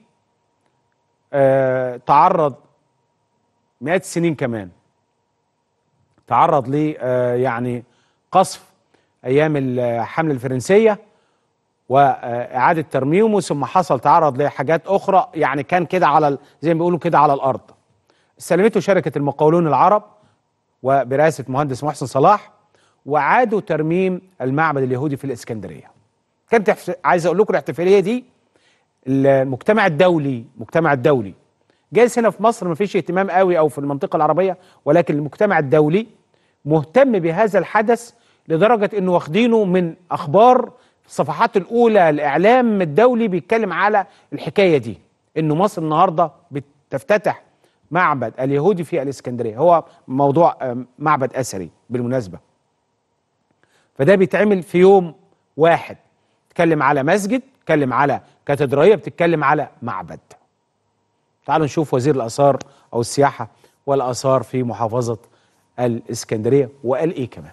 آه تعرض مئات السنين كمان تعرض ل آه يعني قصف ايام الحمله الفرنسيه واعاده ترميمه ثم حصل تعرض لحاجات اخرى يعني كان كده على ال- زي ما بيقولوا كده على الارض استلمته شركه المقاولون العرب وبرئاسه مهندس محسن صلاح وعادوا ترميم المعبد اليهودي في الاسكندريه كانت احف- عايز اقول لكم الاحتفاليه دي المجتمع الدولي المجتمع الدولي جايز هنا في مصر ما فيش اهتمام قوي او في المنطقه العربيه ولكن المجتمع الدولي مهتم بهذا الحدث لدرجه انه واخدينه من اخبار الصفحات الاولى الاعلام الدولي بيتكلم على الحكايه دي انه مصر النهارده بتفتتح معبد اليهودي في الاسكندريه هو موضوع آم، معبد اثري بالمناسبه فده بيتعمل في يوم واحد بتتكلم على مسجد بتتكلم على كاتدرائيه بتتكلم على معبد تعالوا نشوف وزير الاثار او السياحه والاثار في محافظه الاسكندريه وقال ايه كمان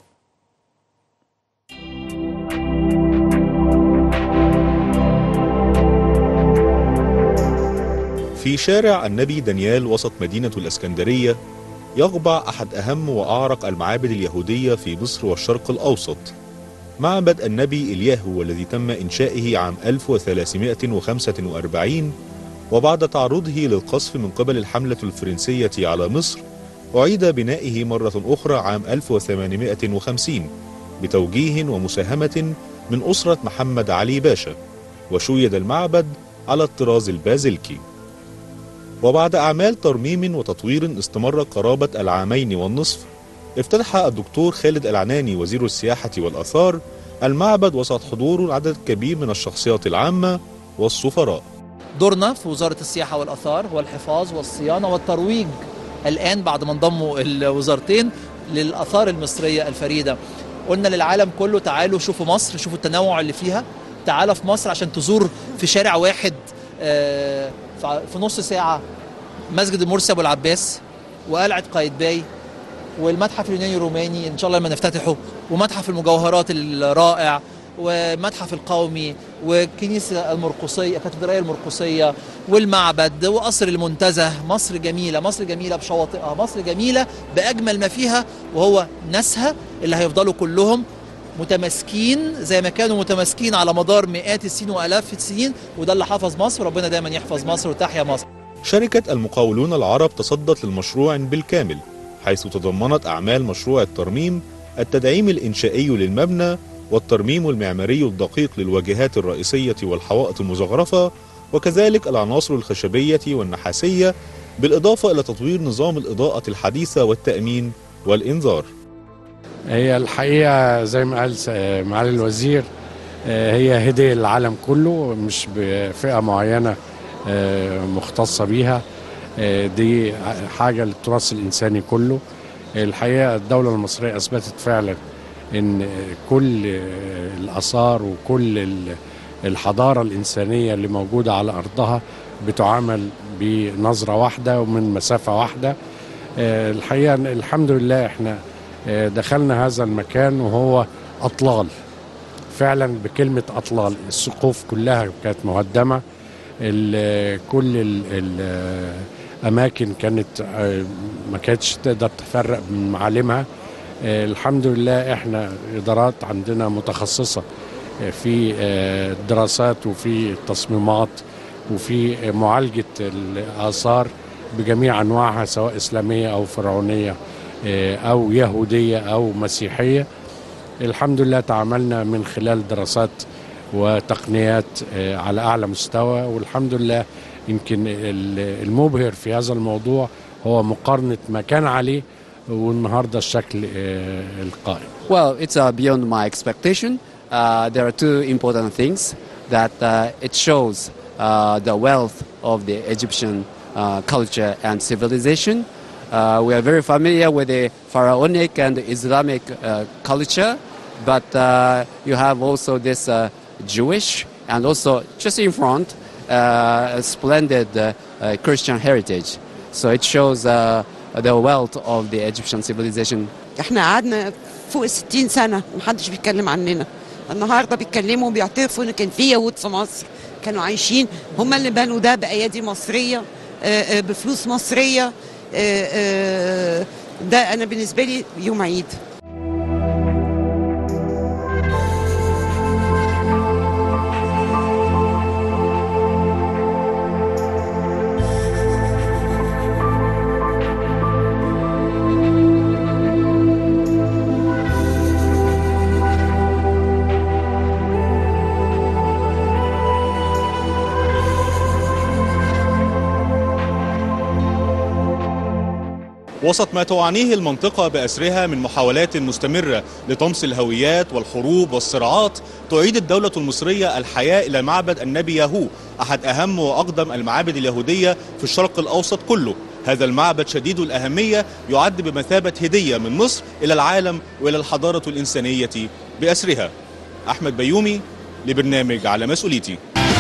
في شارع النبي دانيال وسط مدينة الإسكندرية يقبع أحد أهم وأعرق المعابد اليهودية في مصر والشرق الأوسط معبد النبي إلياهو والذي تم إنشائه عام 1345 وبعد تعرضه للقصف من قبل الحملة الفرنسية على مصر أعيد بنائه مرة أخرى عام 1850 بتوجيه ومساهمة من أسرة محمد علي باشا وشيد المعبد على الطراز البازلكي وبعد أعمال ترميم وتطوير استمر قرابة العامين والنصف افتتح الدكتور خالد العناني وزير السياحة والآثار المعبد وسط حضور عدد كبير من الشخصيات العامة والسفراء دورنا في وزارة السياحة والآثار هو الحفاظ والصيانة والترويج الآن بعد ما انضموا الوزارتين للآثار المصرية الفريدة قلنا للعالم كله تعالوا شوفوا مصر شوفوا التنوع اللي فيها تعالى في مصر عشان تزور في شارع واحد آه، في في نص ساعة مسجد المرسي أبو العباس وقلعة قايتباي والمتحف اليوناني الروماني ان شاء الله لما نفتتحه ومتحف المجوهرات الرائع ومتحف القومي وكنيسه المرقصيه الكاتدرائيه المرقصيه والمعبد وقصر المنتزه مصر جميله مصر جميله بشواطئها مصر جميله باجمل ما فيها وهو ناسها اللي هيفضلوا كلهم متماسكين زي ما كانوا متماسكين على مدار مئات السنين والاف السنين وده اللي حفظ مصر ربنا دايما يحفظ مصر وتحيا مصر شركة المقاولون العرب تصدت للمشروع بالكامل حيث تضمنت أعمال مشروع الترميم التدعيم الإنشائي للمبنى والترميم المعماري الدقيق للواجهات الرئيسية والحوائط المزخرفة وكذلك العناصر الخشبية والنحاسية بالإضافة إلى تطوير نظام الإضاءة الحديثة والتأمين والإنذار هي الحقيقة زي ما قال س- معالي الوزير آه، هي هدية للعالم كله مش بفئة معينة آه، مختصة بيها آه، دي حاجة للتراث الإنساني كله الحقيقة الدولة المصرية أثبتت فعلا إن كل آه، الآثار وكل ال- الحضارة الإنسانية اللي موجودة على أرضها بتعامل بنظرة واحدة ومن مسافة واحدة آه، الحقيقة إن الحمد لله إحنا آه، دخلنا هذا المكان وهو أطلال فعلا بكلمة أطلال السقوف كلها كانت مهدمة ال- كل ال- الأماكن كانت آه، ما كانتش تقدر تفرق من معالمها آه، الحمد لله احنا ادارات عندنا متخصصه آه، في آه، الدراسات وفي التصميمات وفي معالجه الاثار بجميع انواعها سواء اسلاميه او فرعونيه آه، او يهوديه او مسيحيه الحمد لله تعاملنا من خلال دراسات وتقنيات آه، على اعلى مستوى والحمد لله يمكن ال- المبهر في هذا الموضوع هو مقارنه ما كان عليه والنهارده الشكل آه، القائم Well, it's uh, beyond my expectation. Uh, there are two important things that uh, it shows uh, the wealth of the Egyptian uh, culture and civilization. Uh, we are very familiar with the pharaonic and Islamic uh, culture, but uh, you have also this uh, Jewish and also just in front uh, a splendid uh, uh, Christian heritage. So it shows uh, the wealth of the Egyptian civilization احنا قعدنا فوق 60 سنة محدش بيتكلم عننا النهاردة بيتكلموا بيعترفوا ان كان في يهود في مصر كانوا عايشين هم اللي بنوا ده بأيادي مصرية آه، آه، بفلوس مصرية آه، آه، ده أنا بالنسبة لي يوم عيد وسط ما تعانيه المنطقة بأسرها من محاولات مستمرة لطمس الهويات والحروب والصراعات تعيد الدولة المصرية الحياة إلى معبد النبي ياهو أحد أهم وأقدم المعابد اليهودية في الشرق الأوسط كله هذا المعبد شديد الأهمية يعد بمثابة هدية من مصر إلى العالم وإلى الحضارة الإنسانية بأسرها أحمد بيومي لبرنامج على مسؤوليتي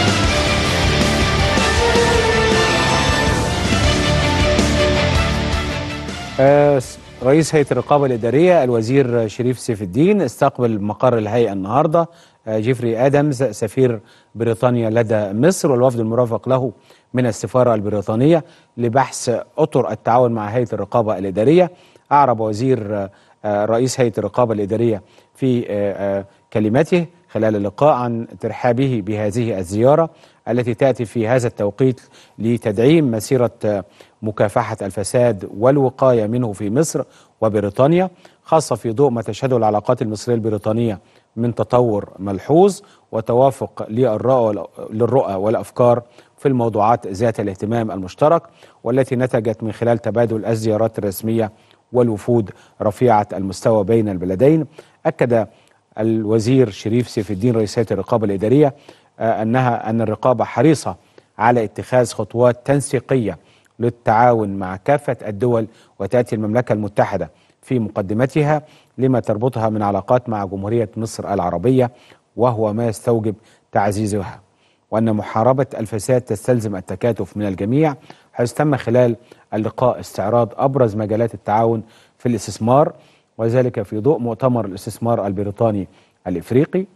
آه، رئيس هيئة الرقابة الإدارية الوزير شريف سيف الدين استقبل مقر الهيئة النهاردة آه، جيفري آدمز سفير بريطانيا لدى مصر والوفد المرافق له من السفارة البريطانية لبحث أطر التعاون مع هيئة الرقابة الإدارية أعرب وزير آه، آه، رئيس هيئة الرقابة الإدارية في آه، آه، كلمته خلال اللقاء عن ترحابه بهذه الزيارة التي تأتي في هذا التوقيت لتدعيم مسيرة آه، مكافحة الفساد والوقاية منه في مصر وبريطانيا خاصة في ضوء ما تشهده العلاقات المصرية البريطانية من تطور ملحوظ وتوافق للرؤى للرؤى والأفكار في الموضوعات ذات الاهتمام المشترك والتي نتجت من خلال تبادل الزيارات الرسمية والوفود رفيعة المستوى بين البلدين أكد الوزير شريف سيف الدين رئيس هيئة الرقابة الإدارية آه، أنها أن الرقابة حريصة على اتخاذ خطوات تنسيقية للتعاون مع كافة الدول وتأتي المملكة المتحدة في مقدمتها لما تربطها من علاقات مع جمهورية مصر العربية وهو ما يستوجب تعزيزها وأن محاربة الفساد تستلزم التكاتف من الجميع حيث تم خلال اللقاء استعراض أبرز مجالات التعاون في الاستثمار وذلك في ضوء مؤتمر الاستثمار البريطاني الإفريقي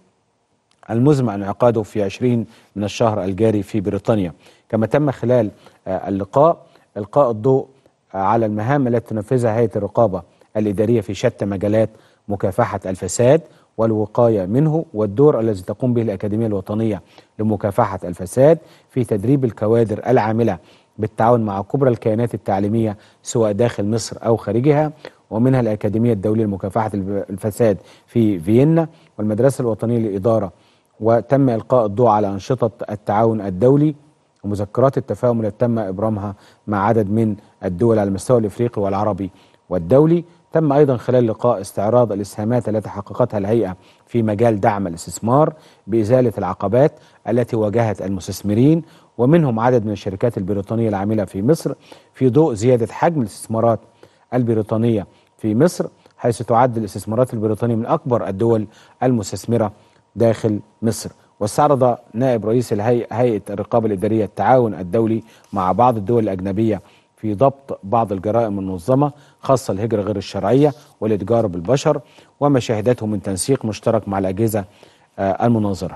المزمع انعقاده في 20 من الشهر الجاري في بريطانيا كما تم خلال آه، اللقاء إلقاء الضوء آه، على المهام التي تنفذها هيئة الرقابة الإدارية في شتى مجالات مكافحة الفساد والوقاية منه والدور الذي تقوم به الأكاديمية الوطنية لمكافحة الفساد في تدريب الكوادر العاملة بالتعاون مع كبرى الكيانات التعليمية سواء داخل مصر أو خارجها ومنها الأكاديمية الدولية لمكافحة الفساد في فيينا والمدرسة الوطنية للإدارة وتم إلقاء الضوء على أنشطة التعاون الدولي ومذكرات التفاهم التي تم إبرامها مع عدد من الدول على المستوى الإفريقي والعربي والدولي تم أيضا خلال اللقاء استعراض الإسهامات التي حققتها الهيئة في مجال دعم الاستثمار بإزالة العقبات التي واجهت المستثمرين ومنهم عدد من الشركات البريطانية العاملة في مصر في ضوء زيادة حجم الاستثمارات البريطانية في مصر حيث تعد الاستثمارات البريطانية من أكبر الدول المستثمرة داخل مصر واستعرض نائب رئيس الهيئة هيئة الرقابة الإدارية التعاون الدولي مع بعض الدول الأجنبية في ضبط بعض الجرائم المنظمة خاصة الهجرة غير الشرعية والإتجار بالبشر وما شهدته من تنسيق مشترك مع الأجهزة آه، المناظرة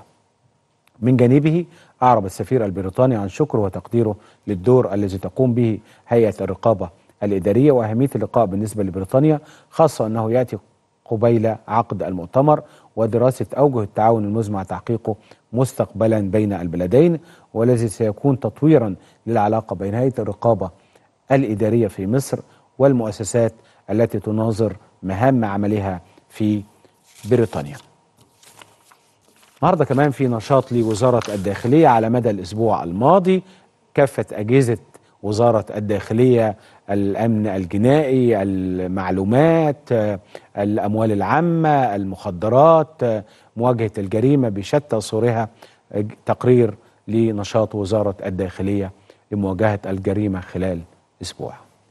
من جانبه أعرب السفير البريطاني عن شكره وتقديره للدور الذي تقوم به هيئة الرقابة الإدارية وأهمية اللقاء بالنسبة لبريطانيا خاصة أنه يأتي قبيل عقد المؤتمر ودراسة أوجه التعاون المزمع تحقيقه مستقبلا بين البلدين والذي سيكون تطويرا للعلاقة بين هيئة الرقابة الإدارية في مصر والمؤسسات التي تناظر مهام عملها في بريطانيا النهارده كمان في نشاط لوزارة الداخلية على مدى الأسبوع الماضي كافة أجهزة وزارة الداخلية الأمن الجنائي المعلومات آه، الأموال العامة المخدرات آه، مواجهة الجريمة بشتى صورها آه، تقرير لنشاط وزارة الداخلية لمواجهة الجريمة خلال أسبوع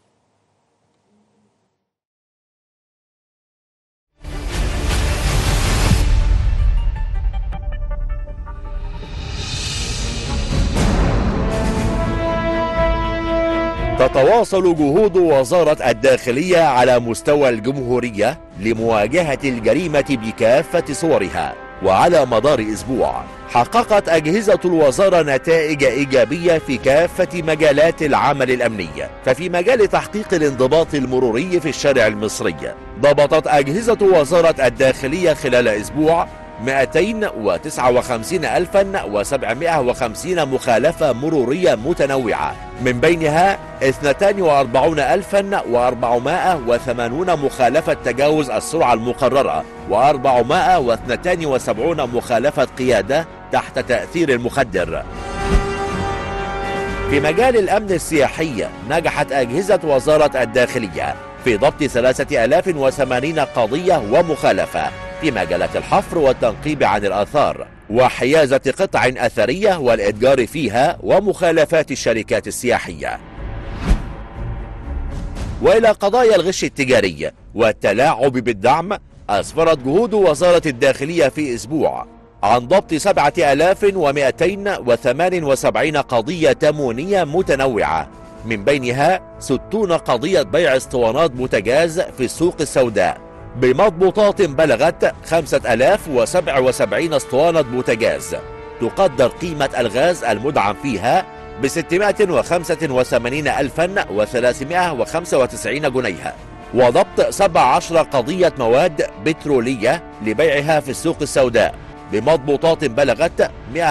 تتواصل جهود وزارة الداخلية على مستوى الجمهورية لمواجهة الجريمة بكافة صورها وعلى مدار أسبوع حققت أجهزة الوزارة نتائج إيجابية في كافة مجالات العمل الأمني ففي مجال تحقيق الانضباط المروري في الشارع المصري ضبطت أجهزة وزارة الداخلية خلال أسبوع 259750 مخالفة مرورية متنوعة من بينها 42480 مخالفة تجاوز السرعة المقررة و472 مخالفة قيادة تحت تأثير المخدر في مجال الأمن السياحي نجحت أجهزة وزارة الداخلية في ضبط 3080 قضية ومخالفة في مجالات الحفر والتنقيب عن الآثار وحيازة قطع أثرية والإتجار فيها ومخالفات الشركات السياحية وإلى قضايا الغش التجاري والتلاعب بالدعم أسفرت جهود وزارة الداخلية في أسبوع عن ضبط 7278 قضية تموينية متنوعة من بينها 60 قضية بيع اسطوانات بوتاجاز في السوق السوداء بمضبوطات بلغت 5077 اسطوانة بوتاجاز تقدر قيمة الغاز المدعم فيها ب 685395 جنيها وضبط 17 قضية مواد بترولية لبيعها في السوق السوداء بمضبوطات بلغت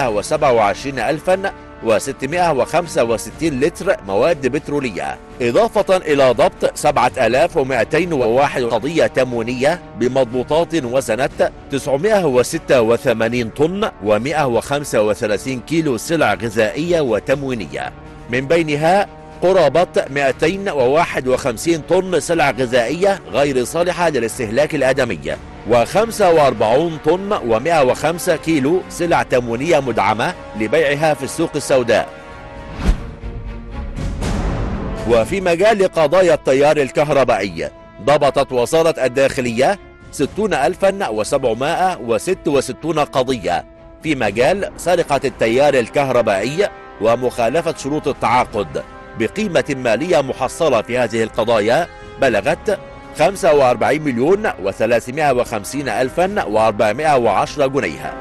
127665 لتر مواد بترولية إضافة إلى ضبط 7201 قضية تموينية بمضبوطات وزنت 986 طن و135 كيلو سلع غذائية وتموينية من بينها قرابة 251 طن سلع غذائية غير صالحة للاستهلاك الآدمي و45 طن و105 كيلو سلع تموينية مدعمة لبيعها في السوق السوداء وفي مجال قضايا التيار الكهربائي ضبطت وزارة الداخلية 60766 قضية في مجال سرقة التيار الكهربائي ومخالفة شروط التعاقد بقيمة مالية محصلة في هذه القضايا بلغت 45 مليون و350 ألفا و410 جنيها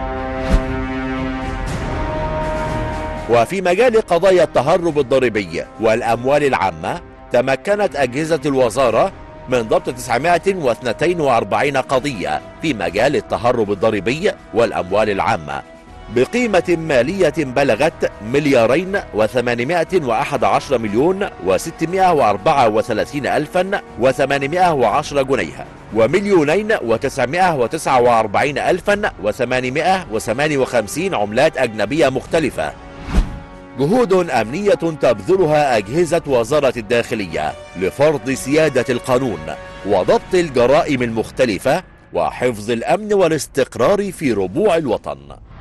وفي مجال قضايا التهرب الضريبي والأموال العامة تمكنت أجهزة الوزارة من ضبط 942 قضية في مجال التهرب الضريبي والأموال العامة بقيمة مالية بلغت مليارين وثمانمائة وأحد عشر مليون وستمائة وأربعة وثلاثين ألفا وثمانمائة وعشر جنيها ومليونين وتسعمائة وتسعة وأربعين ألفا وثمانمائة وثمانية وخمسين عملات أجنبية مختلفة جهود أمنية تبذلها أجهزة وزارة الداخلية لفرض سيادة القانون وضبط الجرائم المختلفة وحفظ الأمن والاستقرار في ربوع الوطن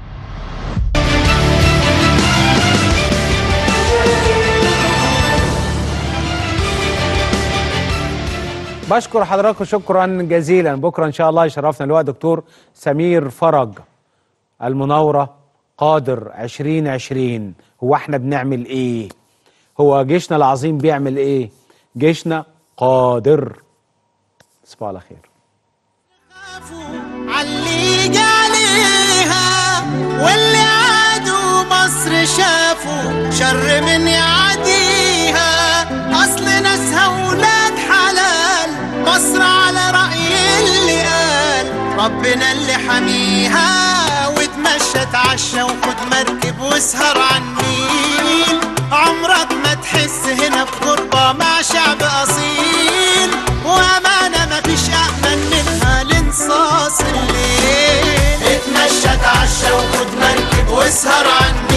بشكر حضراتكم شكرا جزيلا بكره ان شاء الله يشرفنا اللواء دكتور سمير فرج المناوره قادر 2020 هو احنا بنعمل ايه هو جيشنا العظيم بيعمل ايه جيشنا قادر تصبحوا على خير علي عليها واللي عادوا مصر شافوا شر من يعديها اصل ناسها ولاد حلال مصر على رأي اللي ربنا اللي حميها وتمشى اتعشى وخد مركب واسهر على النيل عمرك ما تحس هنا بغربة مع شعب أصيل وأمانة مفيش أأمن منها لانصاص الليل اتمشى اتعشى وخد مركب واسهر على النيل